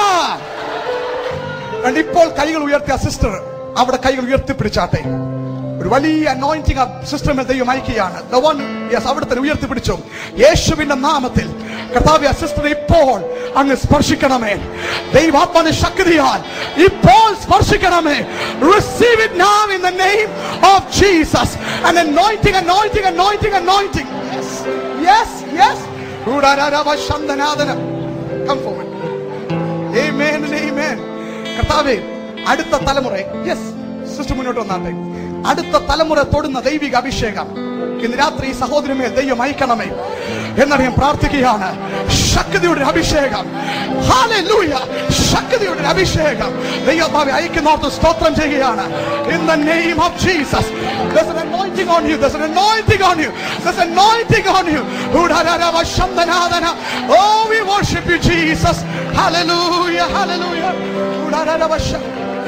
And ഇപ്പോൾ കൈകൾ ഉയർത്തിയ സിസ്റ്റർ അവിടെ കൈകൾ ഉയർത്തിപ്പിടിച്ചാട്ടെ ഒരു വലിയ അനോയിന്റിങ് സിസ്റ്ററിനെ ദൈവം അയക്കുകയാണ് The one, yes, അവിടെ തന്നെ ഉയർത്തിപ്പിടിച്ചു യേശുവിന്റെ നാമത്തിൽ കർത്താവ് സിസ്റ്റർ ഇപ്പോൾ അങ്ങ് സ്പർശിക്കണമേ ദൈവാത്മാവിന്റെ ശക്തിയാൽ ഇപ്പോൾ സ്പർശിക്കണമേ receive it now in the name of Jesus an anointing anointing anointing anointing yes yes yes ഉടാരാരാവ ശന്തനാദന come forward Amen and amen. കർത്താവേ അടുത്ത തലമുറ യെസ് സിസ്റ്റർ മുന്നോട്ട് വന്നാട്ടെ അടുത്ത തലമുറ തൊടുന്ന ദൈവിക അഭിഷേകം ഇന്ന് രാത്രി ഈ സഹോദരമേ ദൈവം അയക്കണമേ എന്നറിയാൻ പ്രാർത്ഥിക്കുകയാണ് ശക്തിയുടെ ഒരു അഭിഷേകം ഹല്ലേലൂയ ശക്തിയുടെ ഒരു അഭിഷേകം ദൈവഭാവി അയക്കുന്നോർത്ത് സ്തോത്രം ചെയ്യുകയാണ് in the name of Jesus there's an anointing on you there's an anointing on you there's an anointing on you ഉടരരവ ശബ്ദനാദന oh we worship you Jesus hallelujah hallelujah ഉടരരവ ശ-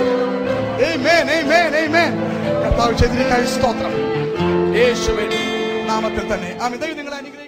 Amen, amen, amen. കർത്താവ് ചെയ്തിരിക്കാൻ സ്തോത്രം യേശുവിൻ നാമത്തിൽ തന്നെ ആമേൻ ദൈവം നിങ്ങളെ അനുഗ്രഹിക്കട്ടെ